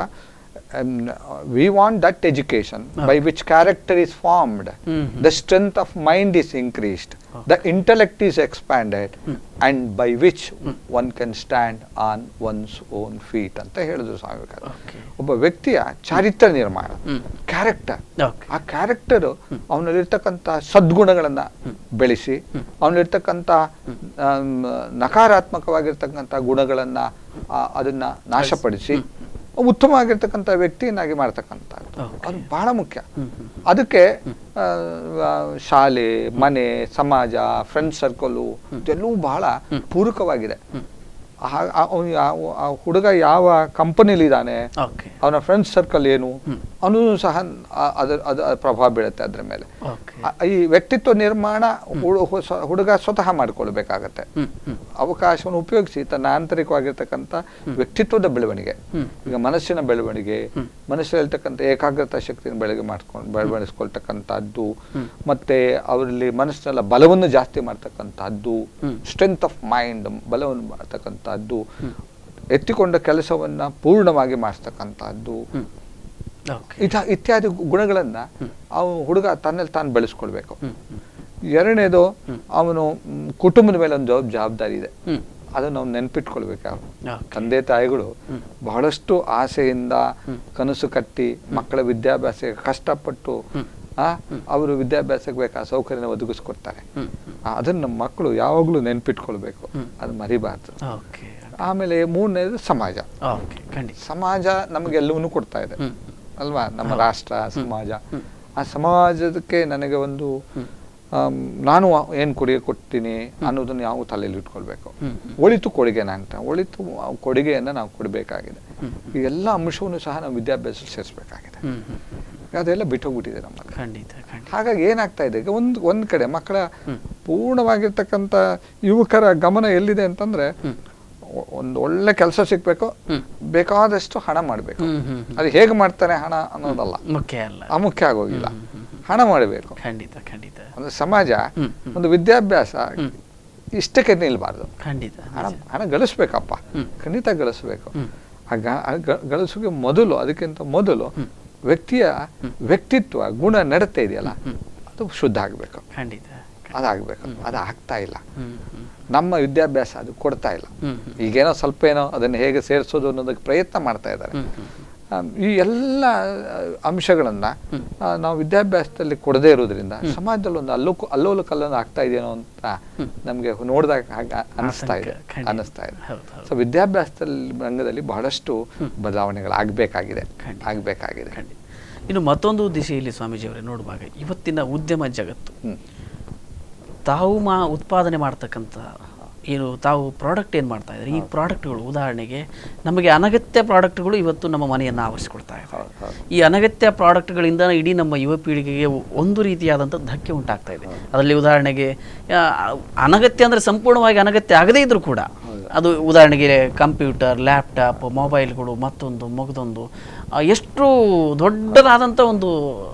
we want that education by which character is formed hmm. The strength of mind is increased the intellect is expanded and by which one can stand on one's own feet ಅಂತ ಹೇಳಿದ್ರು ಸ್ವಾಮಿ ವಿವೇಕಾನಂದ Okay. ಒಬ್ಬ ವ್ಯಕ್ತಿಯ ಚಾರಿತ್ರ್ಯ ನಿರ್ಮಾಣ ಹ್ಮ್. Character okay ಆ character ಅವನಲ್ಲಿರ್ತಕ್ಕಂಥ ಸದ್ಗುಣಗಳನ್ನ ಬೆಳೆಸಿ ಅವನಲ್ಲಿರ್ತಕ್ಕಂಥ ಆಮ್, ನಕಾರಾತ್ಮಕವಾಗಿರ್ತಕ್ಕಂಥ ಗುಣಗಳನ್ನ ಆ, ಅದನ್ನ ನಾಶಪಡಿಸಿ ಉತ್ತಮವಾಗಿರ್ತಕ್ಕಂಥ ವ್ಯಕ್ತಿಯನ್ನಾಗಿ ಮಾಡ್ತಕ್ಕಂಥ Okay. ಅದು ಬಹಳ ಮುಖ್ಯ ಅದಕ್ಕೆ ಆ, ಆ, ಶಾಲೆ ಮನೆ ಸಮಾಜ ಫ್ರೆಂಡ್ ಸರ್ಕಲು ಇದೆಲ್ಲವೂ ಬಹಳ ಪೂರಕವಾಗಿದೆ ಆ- ಆ- ಅವ್ನು ಯಾವ- ಆ ಹುಡುಗ ಯಾವ ಕಂಪನಿಲಿ ಇದ್ದಾನೆ ಓಕೆ ಅವನ ಫ್ರೆಂಡ್ಸ್ ಸರ್ಕಲ್ ಏನು ಅನ್ನೋದು ಸಹ ಆ- ಅದರ ಅದರ ಪ್ರಭಾವ ಬೀಳುತ್ತೆ ಅದ್ರ ಮೇಲೆ ಓಕೆ ಆ- ಈ ವ್ಯಕ್ತಿತ್ವ ನಿರ್ಮಾಣ ಹುಡು- ಹೊಸ- ಹುಡುಗ ಸ್ವತಃ ಮಾಡ್ಕೊಳ್ಬೇಕಾಗತ್ತೆ ಹ್ಮ್ ಹ್ಮ್ ಅವಕಾಶವನ್ನು ಉಪಯೋಗಿಸಿ ತನ್ನ ಆಂತರಿಕವಾಗಿರ್ತಕ್ಕಂಥ ವ್ಯಕ್ತಿತ್ವದ ಬೆಳವಣಿಗೆ ಹ್ಮ್. ಈಗ ಮನಸ್ಸಿನ ಬೆಳವಣಿಗೆ ಮನಸ್ಸಲ್ಲಿರ್ತಕ್ಕಂಥ ಏಕಾಗ್ರತಾ ಶಕ್ತಿಯನ್ನು ಬೆಳಗ್ಗೆ ಮಾಡ್ಕೊಂಡು ಬೆಳವಣಿಸ್ಕೊಳ್ತಕ್ಕಂಥದ್ದು ಮತ್ತೆ ಅವರಲ್ಲಿ ಮನಸ್ಸಿನೆಲ್ಲ ಬಲವನ್ನು ಜಾಸ್ತಿ ಮಾಡ್ತಕ್ಕಂಥದ್ದು ಸ್ಟ್ರೆಂತ್ ಆಫ್ ಮೈಂಡ್ ಬಲವನ್ನು ಮಾಡ್ತಕ್ಕಂಥದ್ದು ಎತ್ತಿಕೊಂಡ ಕೆಲಸವನ್ನ ಪೂರ್ಣವಾಗಿ ಮಾಡಿಸ್ತಕ್ಕಂಥದ್ದು ಓಕೆ ಇತ ಇತ್ಯಾದಿ ಗುಣಗಳನ್ನ ಅವನು ಹುಡುಗ ತನ್ನಲ್ಲಿ ತಾನು ಬೆಳೆಸ್ಕೊಳ್ಬೇಕು ಹ್ಮ್ ಹ್ಮ್ ಎರಡನೇದು ಅವನು ಮ್, ಕುಟುಂಬದ ಮೇಲೆ ಒಂದು ಜವಾಬ್- ಜವಾಬ್ದಾರಿ ಇದೆ ಹ್ಮ್ ಅದನ್ನು ನಾವು ನೆನ್ಪಿಟ್ಕೊಳ್ಬೇಕು ಅವ್ರು. ಓಕೆ ತಂದೆ ತಾಯಿಗಳು ಬಹಳಷ್ಟು ಆಸೆಯಿಂದ ಕನಸು ಕಟ್ಟಿ ಮಕ್ಕಳ ವಿದ್ಯಾಭ್ಯಾಸಕ್ಕೆ ಕಷ್ಟಪಟ್ಟು ಆ ಅವರು ವಿದ್ಯಾಭ್ಯಾಸಕ್ಕೆ ಬೇಕಾದ ಸೌಕರ್ಯನ ಒದಗಿಸ್ಕೊಡ್ತಾರೆ ಹ್ಮ್ ಆ, ಅದನ್ನ ನಮ್ಮ ಮಕ್ಕಳು ಯಾವಾಗಲೂ ನೆನ್ಪಿಟ್ಕೊಳ್ಬೇಕು ಅದು ಮರಿಬಾರ್ದು ಓಕೆ ಆಮೇಲೆ ಮೂರನೇದು ಸಮಾಜ ಓಕೆ ಖಂಡಿತ ಸಮಾಜ ನಮಗೆಲ್ಲವನ್ನೂ ಕೊಡ್ತಾ ಇದೆ ಹ್ಮ್ ಅಲ್ವಾ ನಮ್ಮ ರಾಷ್ಟ್ರ ಸಮಾಜ ಆ ಸಮಾಜಕ್ಕೆ ನನಗೆ ಒಂದು ಆಮ್, ನಾನು ಏನು ಕೊಡುಗೆ ಕೊಡ್ತೀನಿ ಅನ್ನೋದನ್ನ ಯಾವ ತಲೆಯಲ್ಲಿ ಇಟ್ಕೊಳ್ಬೇಕು ಹ್ಮ್ ಒಳಿತು ಕೊಡುಗೆನ ಅಂತ ಒಳಿತು ಆ ಕೊಡುಗೆಯನ್ನ ನಾವು ಕೊಡಬೇಕಾಗಿದೆ ಈ ಎಲ್ಲ ಅಂಶವನ್ನು ಸಹ ನಾವು ವಿದ್ಯಾಭ್ಯಾಸ ಸೇರಿಸಬೇಕಾಗಿದೆ ಹ್ಮ್ ಹ್ಮ್ ಅದೆಲ್ಲ ಬಿಟ್ಟೋಗ್ಬಿಟ್ಟಿದೆ ನಮ್ಮಲ್ಲಿ ಖಂಡಿತ ಖಂಡಿತ ಹಾಗಾಗಿ ಏನಾಗ್ತಾ ಇದೆ ಈಗ ಒಂದು ಒಂದ್ ಕಡೆ ಮಕ್ಕಳ ಪೂರ್ಣವಾಗಿರ್ತಕ್ಕಂಥ ಯುವಕರ ಗಮನ ಎಲ್ಲಿದೆ ಅಂತಂದ್ರೆ ಒ- ಒಂದು ಒಳ್ಳೆ ಕೆಲಸ ಸಿಗ್ಬೇಕು ಬೇಕಾದಷ್ಟು ಹಣ ಮಾಡಬೇಕು ಹ್ಮ್ ಹ್ಮ್ ಅದು ಹೇಗೆ ಮಾಡ್ತಾನೆ ಹಣ ಅನ್ನೋದಲ್ಲ ಮುಖ್ಯ ಅಲ್ಲ ಅಮುಖ್ಯ ಆಗೋಗಿಲ್ಲ ಹಣ ಮಾಡಬೇಕು ಖಂಡಿತ ಖಂಡಿತ ಒಂದು ಸಮಾಜ ಹ್ಮ್, ಒಂದು ವಿದ್ಯಾಭ್ಯಾಸ ಇಷ್ಟಕ್ಕೆ ನಿಲ್ಬಾರ್ದು ಖಂಡಿತ ಹಣ ಹಣ ಗಳಿಸ್ಬೇಕಪ್ಪ ಖಂಡಿತ ಗಳಿಸ್ಬೇಕು ಆ ಗ- ಆ ಗ- ಗಳಿಸೋಕೆ ಮೊದಲು ಅದಕ್ಕಿಂತ ಮೊದಲು ವ್ಯಕ್ತಿಯ ವ್ಯಕ್ತಿತ್ವ ಗುಣ ನಡತೆ ಇದೆಯಲ್ಲ ಅದು ಶುದ್ಧ ಆಗಬೇಕು ಖಂಡಿತ ಅದಾಗಬೇಕು ಅದು ಆಗ್ತಾ ಇಲ್ಲ ಹ್ಮ್ ಹ್ಮ್ ನಮ್ಮ ವಿದ್ಯಾಭ್ಯಾಸ ಅದು ಕೊಡ್ತಾ ಇಲ್ಲ ಹ್ಮ್ ಈಗೇನೋ ಸ್ವಲ್ಪ ಏನೋ ಅದನ್ನು ಹೇಗೆ ಸೇರಿಸೋದು ಅನ್ನೋದಕ್ಕೆ ಪ್ರಯತ್ನ ಮಾಡ್ತಾ ಇದ್ದಾರೆ ಹ್ಮ್ ಹ್ಮ್ ಆಮ್, ಈ ಎಲ್ಲ ಅಂಶಗಳನ್ನ ಆ, ನಾವು ವಿದ್ಯಾಭ್ಯಾಸದಲ್ಲಿ ಕೊಡದೇ ಇರೋದ್ರಿಂದ ಸಮಾಜದಲ್ಲಿ ಒಂದು ಅಲ್ಲೋ ಅಲ್ಲೋಲ ಕಲ್ಲೊಂದು ಆಗ್ತಾ ಇದೆಯೋ ಅಂತ ನಮಗೆ ನೋಡಿದಾಗ ಹಾಗೆ ಅನಿಸ್ತಾ ಇದೆ ಆತಂಕ, ಖಂಡಿತ. ಅನಿಸ್ತಾ ಇದೆ ಹೌದು, ಹೌದು. ಸೊ ವಿದ್ಯಾಭ್ಯಾಸದಲ್ಲಿ ರಂಗದಲ್ಲಿ ಬಹಳಷ್ಟು ಬದಲಾವಣೆಗಳಾಗಬೇಕಾಗಿದೆ ಖಂಡಿತ. ಆಗಬೇಕಾಗಿದೆ ಖಂಡಿತ ಇನ್ನು ಮತ್ತೊಂದು ದಿಶೆಯಲ್ಲಿ ಸ್ವಾಮೀಜಿಯವರೇ ನೋಡುವಾಗ ಇವತ್ತಿನ ಉದ್ಯಮ ಜಗತ್ತು ಹ್ಮ್ ತಾವು ಮಾ ಉತ್ಪಾದನೆ ಮಾಡ್ತಕ್ಕಂಥ ಏನು ತಾವು ಪ್ರಾಡಕ್ಟ್ ಏನು ಮಾಡ್ತಾ ಇದ್ದಾರೆ ಈ ಪ್ರಾಡಕ್ಟ್ಗಳು ಉದಾಹರಣೆಗೆ ನಮಗೆ ಅನಗತ್ಯ ಪ್ರಾಡಕ್ಟ್ಗಳು ಇವತ್ತು ನಮ್ಮ ಮನೆಯನ್ನು ಆವರಿಸಿಕೊಳ್ತಾ ಇದೆ ಹೌದು, ಹೌದು. ಈ ಅನಗತ್ಯ ಪ್ರಾಡಕ್ಟ್ಗಳಿಂದ ಇಡೀ ನಮ್ಮ ಯುವ ಪೀಳಿಗೆಗೆ ಒಂದು ರೀತಿಯಾದಂಥ ಧಕ್ಕೆ ಉಂಟಾಗ್ತಾ ಇದೆ ಅದರಲ್ಲಿ ಉದಾಹರಣೆಗೆ ಆ, ಅನಗತ್ಯ ಅಂದರೆ ಸಂಪೂರ್ಣವಾಗಿ ಅನಗತ್ಯ ಆಗದೇ ಇದ್ರೂ ಕೂಡ ಅದು ಉದಾಹರಣೆಗೆ ಕಂಪ್ಯೂಟರ್ ಲ್ಯಾಪ್ಟಾಪ್ ಮೊಬೈಲ್ಗಳು ಮತ್ತೊಂದು ಮಗದೊಂದು ಆ, ಎಷ್ಟು ದೊಡ್ಡದಾದಂಥ ಒಂದು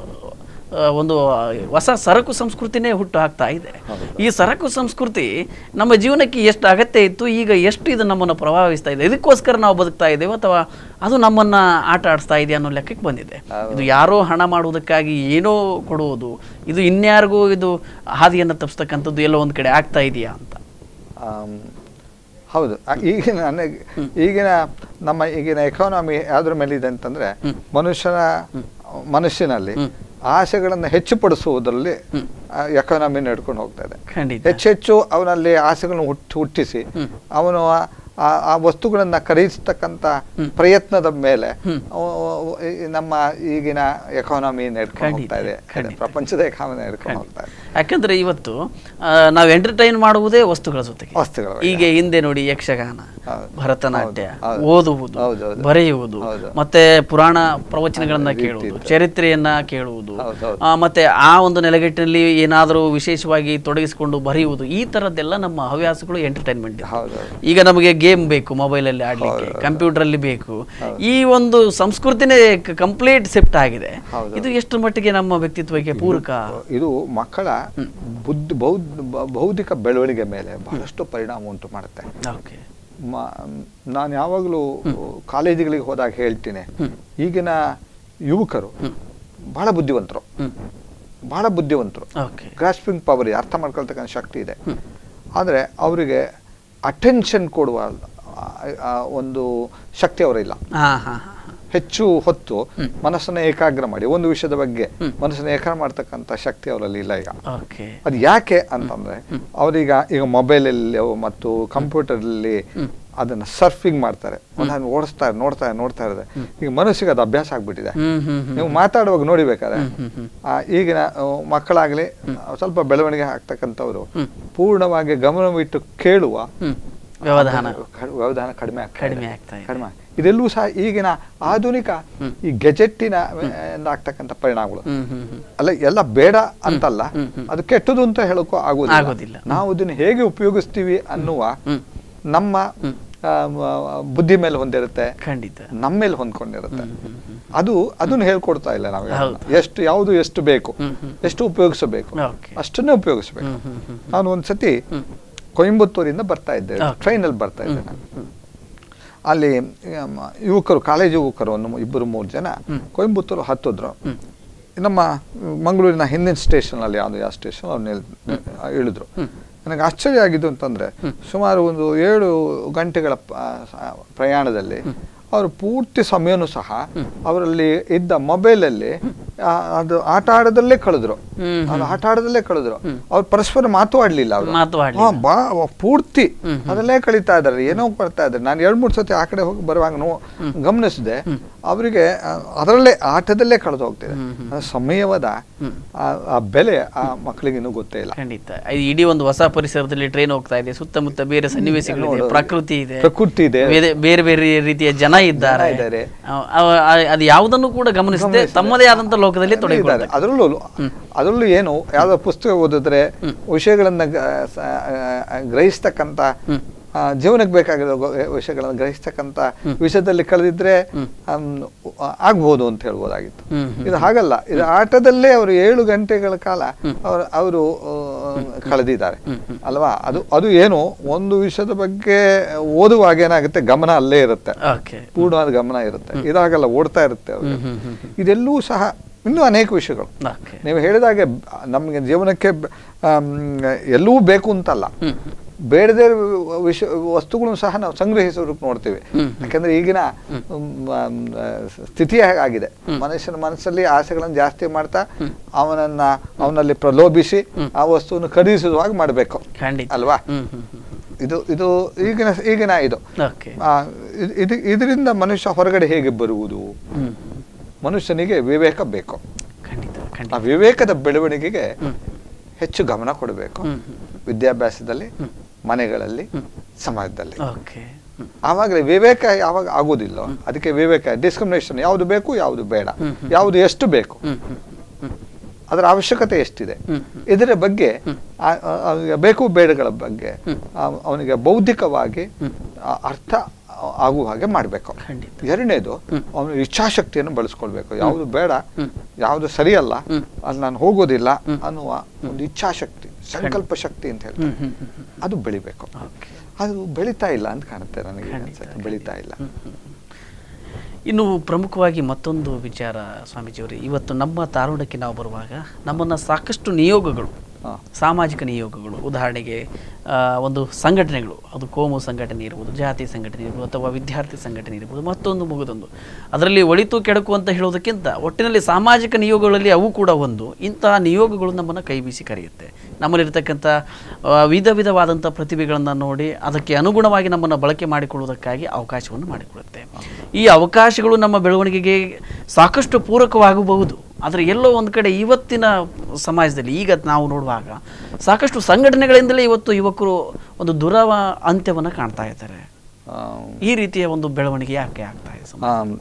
ಆ, ಒಂದು ಆ, ಹೊಸ ಸರಕು ಸಂಸ್ಕೃತಿನೇ ಹುಟ್ಟು ಹಾಕ್ತಾ ಇದೆ ಈ ಸರಕು ಸಂಸ್ಕೃತಿ ನಮ್ಮ ಜೀವನಕ್ಕೆ ಎಷ್ಟು ಅಗತ್ಯ ಇತ್ತು ಈಗ ಎಷ್ಟು ಇದು ನಮ್ಮನ್ನು ಪ್ರಭಾವಿಸ್ತಾ ಇದೆ ಇದಕ್ಕೋಸ್ಕರ ನಾವು ಬದುಕ್ತಾ ಇದ್ದೇವೆ ಅಥವಾ ಅದು ನಮ್ಮನ್ನ ಆಟ ಆಡಿಸ್ತಾ ಇದೆ ಅನ್ನೋ ಲೆಕ್ಕಕ್ಕೆ ಬಂದಿದೆ ಇದು ಯಾರೋ ಹಣ ಮಾಡುವುದಕ್ಕಾಗಿ ಏನೋ ಕೊಡುವುದು ಇದು ಇನ್ಯಾರಿಗೂ ಇದು ಹಾದಿಯನ್ನು ತಪ್ಪಿಸ್ತಕ್ಕಂಥದ್ದು ಎಲ್ಲೋ ಒಂದು ಕಡೆ ಆಗ್ತಾ ಇದೆಯಾ ಅಂತ ಆಮ್, ಹೌದು ಆ, ಈಗಿನ ನನಗೆ ಈಗಿನ ನಮ್ಮ ಈಗಿನ ಎಕಾನಮಿ ಯಾವ್ದ್ರ ಮೇಲೆ ಇದೆ ಅಂತಂದ್ರೆ ಮನುಷ್ಯನ ಮನುಷ್ಯನಲ್ಲಿ ಆಸೆಗಳನ್ನು ಹೆಚ್ಚುಪಡಿಸುವುದರಲ್ಲಿ ಎಕಾನಮಿ ನಡ್ಕೊಂಡು ಹೋಗ್ತಾ ಇದೆ ಖಂಡಿತ ಹೆಚ್ಚು ಹೆಚ್ಚು ಅವನಲ್ಲಿ ಆಸೆಗಳನ್ನು ಹುಟ್ಟು ಹುಟ್ಟಿಸಿ ಅವನು ಆ- ಆ ಆ ವಸ್ತುಗಳನ್ನ ಖರೀದಿಸ್ತಕ್ಕಂಥ ಪ್ರಯತ್ನದ ಮೇಲೆ ಅವ- ಈ ನಮ್ಮ ಈಗಿನ ಎಕಾನಮಿ ನಡ್ಕೊಂಡು ಹೋಗ್ತಾ ಇದೆ ಖಂಡಿತ. ಪ್ರಪಂಚದ ಎಕಾನಮಿ ನಡ್ಕೊಂಡು ಹೋಗ್ತಾ ಇದೆ ಯಾಕಂದ್ರೆ ಇವತ್ತು ಆ, ನಾವು ಎಂಟರ್ಟೈನ್ ಮಾಡುವುದೇ ವಸ್ತುಗಳ ಜೊತೆಗೆ ವಸ್ತುಗಳ ಈಗ ಹಿಂದೆ ನೋಡಿ ಯಕ್ಷಗಾನ ಹೌದು. ಭರತನಾಟ್ಯ ಹೌದು. ಓದುವುದು ಹೌದು, ಹೌದು. ಬರೆಯುವುದು ಹೌದು. ಮತ್ತೆ ಪುರಾಣ ಪ್ರವಚನಗಳನ್ನ ರೀತಿ ಕೇಳುವುದು ಇತ್ತು. ಚರಿತ್ರೆಯನ್ನ ಕೇಳುವುದು ಹೌದು, ಹೌದು. ಆ, ಮತ್ತೆ ಆ ಒಂದು ನೆಲೆಗಟ್ಟಿನಲ್ಲಿ ಏನಾದರೂ ವಿಶೇಷವಾಗಿ ತೊಡಗಿಸಿಕೊಂಡು ಬರೆಯುವುದು ಈ ತರದ್ದೆಲ್ಲ ನಮ್ಮ ಹವ್ಯಾಸಗಳು ಎಂಟರ್ಟೈನ್ಮೆಂಟ್ ಹೌದು ಹೌದು. ಈಗ ನಮಗೆ ಗೇಮ್ ಬೇಕು ಮೊಬೈಲಲ್ಲಿ ಆಡ್ಲಿಕ್ಕೆ ಕಂಪ್ಯೂಟರ್ ಅಲ್ಲಿ ಬೇಕು ಈ ಒಂದು ಸಂಸ್ಕೃತಿನೇ ಕಂಪ್ಲೀಟ್ ಶಿಫ್ಟ್ ಆಗಿದೆ ಹೌದು. ಇದು ಎಷ್ಟು ಮಟ್ಟಿಗೆ ನಮ್ಮ ವ್ಯಕ್ತಿತ್ವಕ್ಕೆ ಪೂರಕ ಇದು ಮಕ್ಕಳ ಬುದ್ಧಿ ಬೌದ್ಧ ಬ- ಬೌದ್ಧಿಕ ಬೆಳವಣಿಗೆ ಮೇಲೆ ಬಹಳಷ್ಟು ಪರಿಣಾಮ ಉಂಟು ಮಾಡುತ್ತೆ ಓಕೆ ನಾನು ಯಾವಾಗಲೂ ಕಾಲೇಜುಗಳಿಗೆ ಹೋದಾಗ ಹೇಳ್ತೀನಿ ಈಗಿನ ಯುವಕರು ಬಹಳ ಬುದ್ಧಿವಂತರು ಹ್ಮ್ ಬಹಳ ಬುದ್ಧಿವಂತರು ಓಕೆ ಗ್ರಾಸ್ಪಿಂಗ್ ಪವರ್ ಅರ್ಥ ಮಾಡ್ಕೊಳ್ತಕ್ಕಂಥ ಶಕ್ತಿ ಇದೆ ಆದರೆ ಅವರಿಗೆ ಅಟೆನ್ಷನ್ ಕೊಡುವ ಆ, ಆ, ಒಂದು ಶಕ್ತಿ ಅವರಿಲ್ಲ ಹಾ ಹಾ ಹಾ ಹೆಚ್ಚು ಹೊತ್ತು ಮನಸ್ಸನ್ನು ಏಕಾಗ್ರ ಮಾಡಿ ಒಂದು ವಿಷಯದ ಬಗ್ಗೆ ಮನಸ್ಸನ್ನು ಏಕಾಗ್ರ ಮಾಡ್ತಕ್ಕಂಥ ಶಕ್ತಿ ಅವರಲ್ಲಿ ಇಲ್ಲ ಈಗ ಓಕೆ ಅದು ಯಾಕೆ ಅಂತಂದ್ರೆ ಅವರೀಗ ಈಗ ಮೊಬೈಲಲ್ಲಿ ಮತ್ತು ಕಂಪ್ಯೂಟರಲ್ಲಿ ಅದನ್ನ ಸರ್ಫಿಂಗ್ ಮಾಡ್ತಾರೆ ಒಂದನ್ನು ಓಡಿಸ್ತಾರೆ ನೋಡ್ತಾರೆ ನೋಡ್ತಾ ಇದ್ದಾರೆ ಈಗ ಮನಸ್ಸಿಗೆ ಅದು ಅಭ್ಯಾಸ ಆಗ್ಬಿಟ್ಟಿದೆ ಹ್ಮ್ ಹ್ಮ್ ಹ್ಮ್ ನೀವು ಮಾತಾಡುವಾಗ ನೋಡಿಬೇಕಾದ್ರೆ ಆ, ಈಗಿನ ಆ, ಮಕ್ಕಳಾಗ್ಲಿ ಆ, ಸ್ವಲ್ಪ ಬೆಳವಣಿಗೆ ಆಗ್ತಕ್ಕಂಥವ್ರು ಪೂರ್ಣವಾಗಿ ಗಮನವಿಟ್ಟು ಕೇಳುವ ಹ್ಮ್ ವ್ಯವಧಾನ ಕಡ್- ವ್ಯವಧಾನ ಕಡಿಮೆ ಆಗ್ತಾ ಇದೆ. ಕಡಿಮೆ ಆಗ್ತಾ ಇದೆ. ಕಡಿಮೆ ಇದೆಲ್ಲೂ ಸಹ ಈಗಿನ ಆಧುನಿಕ ಈ ಗೆಜೆಟ್ಟಿನ ಆಗ್ತಕ್ಕಂಥ ಪರಿಣಾಮಗಳು ಹ್ಮ್ ಹ್ಮ್ ಹ್ಮ್ ಅಲ್ಲ ಎಲ್ಲ ಬೇಡ ಅಂತಲ್ಲ ಅದು ಕೆಟ್ಟದು ಅಂತ ಹೇಳಕ್ಕೂ ಆಗೋದಿಲ್ಲ. ಆಗೋದಿಲ್ಲ ನಾವು ಅದನ್ನು ಹೇಗೆ ಉಪಯೋಗಿಸ್ತೀವಿ ಅನ್ನುವ ಹ್ಮ್. ನಮ್ಮ ಆ, ಮ- ಬುದ್ಧಿ ಮೇಲೆ ಹೊಂದಿರುತ್ತೆ ಖಂಡಿತ ನಮ್ಮ ಮೇಲೆ ಹೊಂದ್ಕೊಂಡಿರುತ್ತೆ ಅದು ಅದನ್ನು ಹೇಳ್ಕೊಡ್ತಾ ಇಲ್ಲ ನಾವು ಹೌದು. ಎಷ್ಟು ಯಾವುದು ಎಷ್ಟು ಬೇಕು ಎಷ್ಟು ಉಪಯೋಗಿಸಬೇಕು ಓಕೆ ಅಷ್ಟನ್ನೇ ಉಪಯೋಗಿಸ್ಬೇಕು ನಾನು ಒಂದ್ಸತಿ ಕೊಯಂಬತ್ತೂರಿಂದ ಬರ್ತಾ ಇದ್ದೆ Okay. ಟ್ರೈನಲ್ಲಿ ಬರ್ತಾ ಇದ್ದೆ ನಾನು ಅಲ್ಲಿ ಆಮ್, ಯುವಕರು ಕಾಲೇಜು ಯುವಕರು ಒಂದು ಇಬ್ಬರು ಮೂರು ಜನ ಕೊಯಂಬತ್ತೂರು ಹತ್ತಿದ್ರು ನಮ್ಮ ಮಂಗಳೂರಿನ ಹಿಂದಿನ ಸ್ಟೇಷನ್ ಅಲ್ಲಿ ಯಾವುದು ಯಾವ ಸ್ಟೇಷನ್ ಅವ್ರು ನಿಲ್ ಇಳಿದ್ರು ನನಗೆ ಆಶ್ಚರ್ಯ ಆಗಿದ್ದು ಅಂತಂದ್ರೆ ಸುಮಾರು ಒಂದು ಏಳು ಗಂಟೆಗಳ ಪ- ಸ- ಪ್ರಯಾಣದಲ್ಲಿ ಅವರು ಪೂರ್ತಿ ಸಮಯನೂ ಸಹ ಅವರಲ್ಲಿ ಇದ್ದ ಮೊಬೈಲಲ್ಲಿ ಅದು ಆಟ ಆಡೋದಲ್ಲೇ ಕಳೆದ್ರು ಹ್ಮ್, ಅದು ಆಟ ಆಡೋದಲ್ಲೇ ಕಳೆದ್ರು ಅವ್ರು ಪರಸ್ಪರ ಮಾತು ಆಡ್ಲಿಲ್ಲ ಅವರು ಮಾತು ಆಡ್ಲಿಲ್ಲ. ಹಾ, ಬಾ ಪೂರ್ತಿ ಅದರಲ್ಲೇ ಕಳೀತಾ ಇದ್ದಾರೆ ಏನೋ ಕೊಡ್ತಾ ಇದ್ದಾರೆ ನಾನು ಎರಡ್ ಮೂರು ಸತಿ ಆ ಕಡೆ ಹೋಗಿ ಬರುವಾಗ ನೋ ಗಮನಿಸಿದೆ ಅವರಿಗೆ ಅದರಲ್ಲೇ ಆಟದಲ್ಲೇ ಕಳೆದು ಹೋಗ್ತಿದೆ ಆ ಸಮಯವಾದ ಆ- ಆ ಬೆಲೆ ಆ ಮಕ್ಕಳಿಗೆ ಇನ್ನೂ ಗೊತ್ತೇ ಇಲ್ಲ ಖಂಡಿತ ಇದು ಇಡೀ ಒಂದು ಹೊಸ ಪರಿಸರದಲ್ಲಿ ಟ್ರೈನ್ ಹೋಗ್ತಾ ಇದೆ ಸುತ್ತಮುತ್ತ ಬೇರೆ ಸನ್ನಿವೇಶಗಳಿದೆ ನೋಡು. ಪ್ರಕೃತಿ ಇದೆ ಪ್ರಕೃತಿ ಇದೆ ಬೇರೆ ಬೇರೆ ಬೇರೆ ರೀತಿಯ ಜನ ಇದ್ದಾರೆ ಜನ ಇದ್ದಾರೆ. ಅವ್- ಅವ್- ಅ- ಅದು ಯಾವುದನ್ನು ಕೂಡ ಗಮನಿಸದೆ ತಮ್ಮದೇ ಆದಂತ ಲೋಕದಲ್ಲಿ ಇದ್ದಾರೆ. ತೊಡಗಿದ್ದಾರೆ ಅದರಲ್ಲೂ ಅದರಲ್ಲೂ ಏನು ಯಾವ್ದೋ ಪುಸ್ತಕ ಓದಿದ್ರೆ ವಿಷಯಗಳನ್ನ ಗ- ಸ- ಆ, ಗ್ರಹಿಸ್ತಕ್ಕಂಥ ಆ, ಜೀವನಕ್ಕೆ ಬೇಕಾಗಿರೋ ಗೊ- ವಿಷಯಗಳನ್ನ ಗ್ರಹಿಸ್ತಕ್ಕಂಥ ವಿಷಯದಲ್ಲಿ ಕಳೆದಿದ್ರೆ ಆಮ್, ಆ- ಆಗ್ಬೋದು ಅಂತ ಹೇಳ್ಬೋದಾಗಿತ್ತು ಹ್ಮ್, ಇದು ಹಾಗಲ್ಲ ಇದು ಆಟದಲ್ಲೇ ಅವರು ಏಳು ಗಂಟೆಗಳ ಕಾಲ ಅವರು ಅವರು ಕಳೆದಿದ್ದಾರೆ ಅಲ್ವಾ ಅದು ಅದು ಏನು ಒಂದು ವಿಷಯದ ಬಗ್ಗೆ ಓದುವಾಗ ಏನಾಗುತ್ತೆ ಗಮನ ಅಲ್ಲೇ ಇರುತ್ತೆ ಓಕೆ ಪೂರ್ಣವಾದ ಗಮನ ಇರುತ್ತೆ ಇದಾಗಲ್ಲ ಓಡ್ತಾ ಇರುತ್ತೆ ಅವ್ರಿಗೆ ಇದೆಲ್ಲೂ ಸಹ ಇನ್ನೂ ಅನೇಕ ವಿಷಯಗಳು ಓಕೆ ನೀವು ಹೇಳಿದಾಗೆ ಬ- ನಮಗೆ ಜೀವನಕ್ಕೆ ಬ- ಆಮ್, ಎಲ್ಲವೂ ಬೇಕು ಅಂತಲ್ಲ ಬೇಡದೇ ವಿಷಯ ವಸ್ತುಗಳನ್ನು ಸಹ ನಾವು ಸಂಗ್ರಹಿಸೋದಕ್ಕೆ ನೋಡ್ತೀವಿ ಯಾಕಂದ್ರೆ ಈಗಿನ ಮ್, ಆಮ್, ಸ್ಥಿತಿ ಆಗಿದೆ ಮನುಷ್ಯನ ಮನಸ್ಸಲ್ಲಿ ಆಸೆಗಳನ್ನು ಜಾಸ್ತಿ ಮಾಡ್ತಾ ಅವನನ್ನ ಅವನಲ್ಲಿ ಪ್ರಲೋಭಿಸಿ ಆ ವಸ್ತುವನ್ನು ಖರೀದಿಸುವಾಗ ಮಾಡಬೇಕು ಖಂಡಿತ ಅಲ್ವಾ ಹ್ಮ್ ಹ್ಮ್ ಹ್ಮ್ ಇದು ಇದು ಈಗಿನ ಈಗಿನ ಇದು ಓಕೆ ಆ, ಇದ್- ಇದು ಇದರಿಂದ ಮನುಷ್ಯ ಹೊರಗಡೆ ಹೇಗೆ ಬರುವುದು ಹ್ಮ್ ಮನುಷ್ಯನಿಗೆ ವಿವೇಕ ಬೇಕು ಖಂಡಿತ ಆ ಖಂಡಿತ ವಿವೇಕದ ಬೆಳವಣಿಗೆಗೆ ಹೆಚ್ಚು ಗಮನ ಕೊಡಬೇಕು ಹ್ಮ್ ವಿದ್ಯಾಭ್ಯಾಸದಲ್ಲಿ ಮನೆಗಳಲ್ಲಿ ಸಮಾಜದಲ್ಲಿ ಓಕೆ ಹ್ಮ್. ಆವಾಗಲೇ ವಿವೇಕ ಯಾವಾಗ ಆಗೋದಿಲ್ಲ ಅದಕ್ಕೆ ವಿವೇಕ ಡಿಸ್ಕ್ರಿಮಿನೇಷನ್ ಯಾವುದು ಬೇಕು ಯಾವುದು ಬೇಡ ಯಾವುದು ಎಷ್ಟು ಬೇಕು ಹ್ಮ್ ಹ್ಮ್ ಹ್ಮ್ ಅದರ ಅವಶ್ಯಕತೆ ಎಷ್ಟಿದೆ ಹ್ಮ್. ಇದರ ಬಗ್ಗೆ ಆ- ಆ- ಅವನಿಗೆ ಬೇಕು ಬೇಡಗಳ ಬಗ್ಗೆ ಆ- ಅವನಿಗೆ ಬೌದ್ಧಿಕವಾಗಿ ಆ ಅರ್ಥ ಆಗುವ ಹಾಗೆ ಮಾಡಬೇಕು ಖಂಡಿತ. ಎರಡನೇದು ಅವನ ಇಚ್ಛಾಶಕ್ತಿಯನ್ನು ಬಳಸ್ಕೊಳ್ಬೇಕು ಯಾವುದು ಬೇಡ ಯಾವುದು ಸರಿಯಲ್ಲ ಅಲ್ಲಿ ನಾನು ಹೋಗೋದಿಲ್ಲ ಅನ್ನುವ ಒಂದು ಇಚ್ಛಾಶಕ್ತಿ ಸಂಕಲ್ಪ ಶಕ್ತಿ ಅಂತ ಹೇಳ್ತಾರೆ ಹ್ಮ್ ಹ್ಮ್ ಹ್ಮ್ ಅದು ಬೆಳಿಬೇಕು ಓಕೆ ಅದು ಬೆಳೀತಾ ಇಲ್ಲ ಅಂತ ಕಾಣುತ್ತೆ ನನಗೆ ಖಂಡಿತ, ಅನ್ಸುತ್ತೆ. ಬೆಳೀತಾ ಇಲ್ಲ ಇನ್ನು ಪ್ರಮುಖವಾಗಿ ಮತ್ತೊಂದು ವಿಚಾರ ಸ್ವಾಮೀಜಿಯವರೇ ಇವತ್ತು ನಮ್ಮ ತಾರುಣ್ಯಕ್ಕೆ ನಾವು ಬರುವಾಗ ನಮ್ಮನ್ನು ಸಾಕಷ್ಟು ನಿಯೋಗಗಳು ಹಾ. ಸಾಮಾಜಿಕ ನಿಯೋಗಗಳು ಉದಾಹರಣೆಗೆ ಆ, ಒಂದು ಸಂಘಟನೆಗಳು ಅದು ಕೋಮು ಸಂಘಟನೆ ಇರ್ಬೋದು ಜಾತಿ ಸಂಘಟನೆ ಇರ್ಬೋದು ಅಥವಾ ವಿದ್ಯಾರ್ಥಿ ಸಂಘಟನೆ ಇರ್ಬೋದು ಮತ್ತೊಂದು ಮುಗಿದೊಂದು ಅದರಲ್ಲಿ ಒಳಿತು ಕೆಡಕು ಅಂತ ಹೇಳೋದಕ್ಕಿಂತ ಒಟ್ಟಿನಲ್ಲಿ ಸಾಮಾಜಿಕ ನಿಯೋಗಗಳಲ್ಲಿ ಅವು ಕೂಡ ಒಂದು ಇಂತಹ ನಿಯೋಗಗಳು ನಮ್ಮನ್ನು ಕೈ ಬೀಸಿ ಕರೆಯುತ್ತೆ ನಮ್ಮಲ್ಲಿರ್ತಕ್ಕಂಥ ಆ, ವಿಧ ವಿಧವಾದಂಥ ಪ್ರತಿಭೆಗಳನ್ನು ನೋಡಿ ಅದಕ್ಕೆ ಅನುಗುಣವಾಗಿ ನಮ್ಮನ್ನು ಬಳಕೆ ಮಾಡಿಕೊಳ್ಳುವುದಕ್ಕಾಗಿ ಅವಕಾಶವನ್ನು ಮಾಡಿಕೊಡುತ್ತೆ ಈ ಅವಕಾಶಗಳು ನಮ್ಮ ಬೆಳವಣಿಗೆಗೆ ಸಾಕಷ್ಟು ಪೂರಕವಾಗಬಹುದು ಆದರೆ ಎಲ್ಲೋ ಒಂದು ಕಡೆ ಇವತ್ತಿನ ಸಮಾಜದಲ್ಲಿ ಈಗ ನಾವು ನೋಡುವಾಗ ಸಾಕಷ್ಟು ಸಂಘಟನೆಗಳಿಂದಲೇ ಇವತ್ತು ಯುವಕರು ಒಂದು ದುರವ ಅಂತ್ಯವನ್ನು ಕಾಣ್ತಾ ಇದ್ದಾರೆ ಆ, ಈ ರೀತಿಯ ಒಂದು ಬೆಳವಣಿಗೆ ಯಾಕೆ ಆಗ್ತಾ ಇದೆ ಸಮಾಜ? ಆಮ್,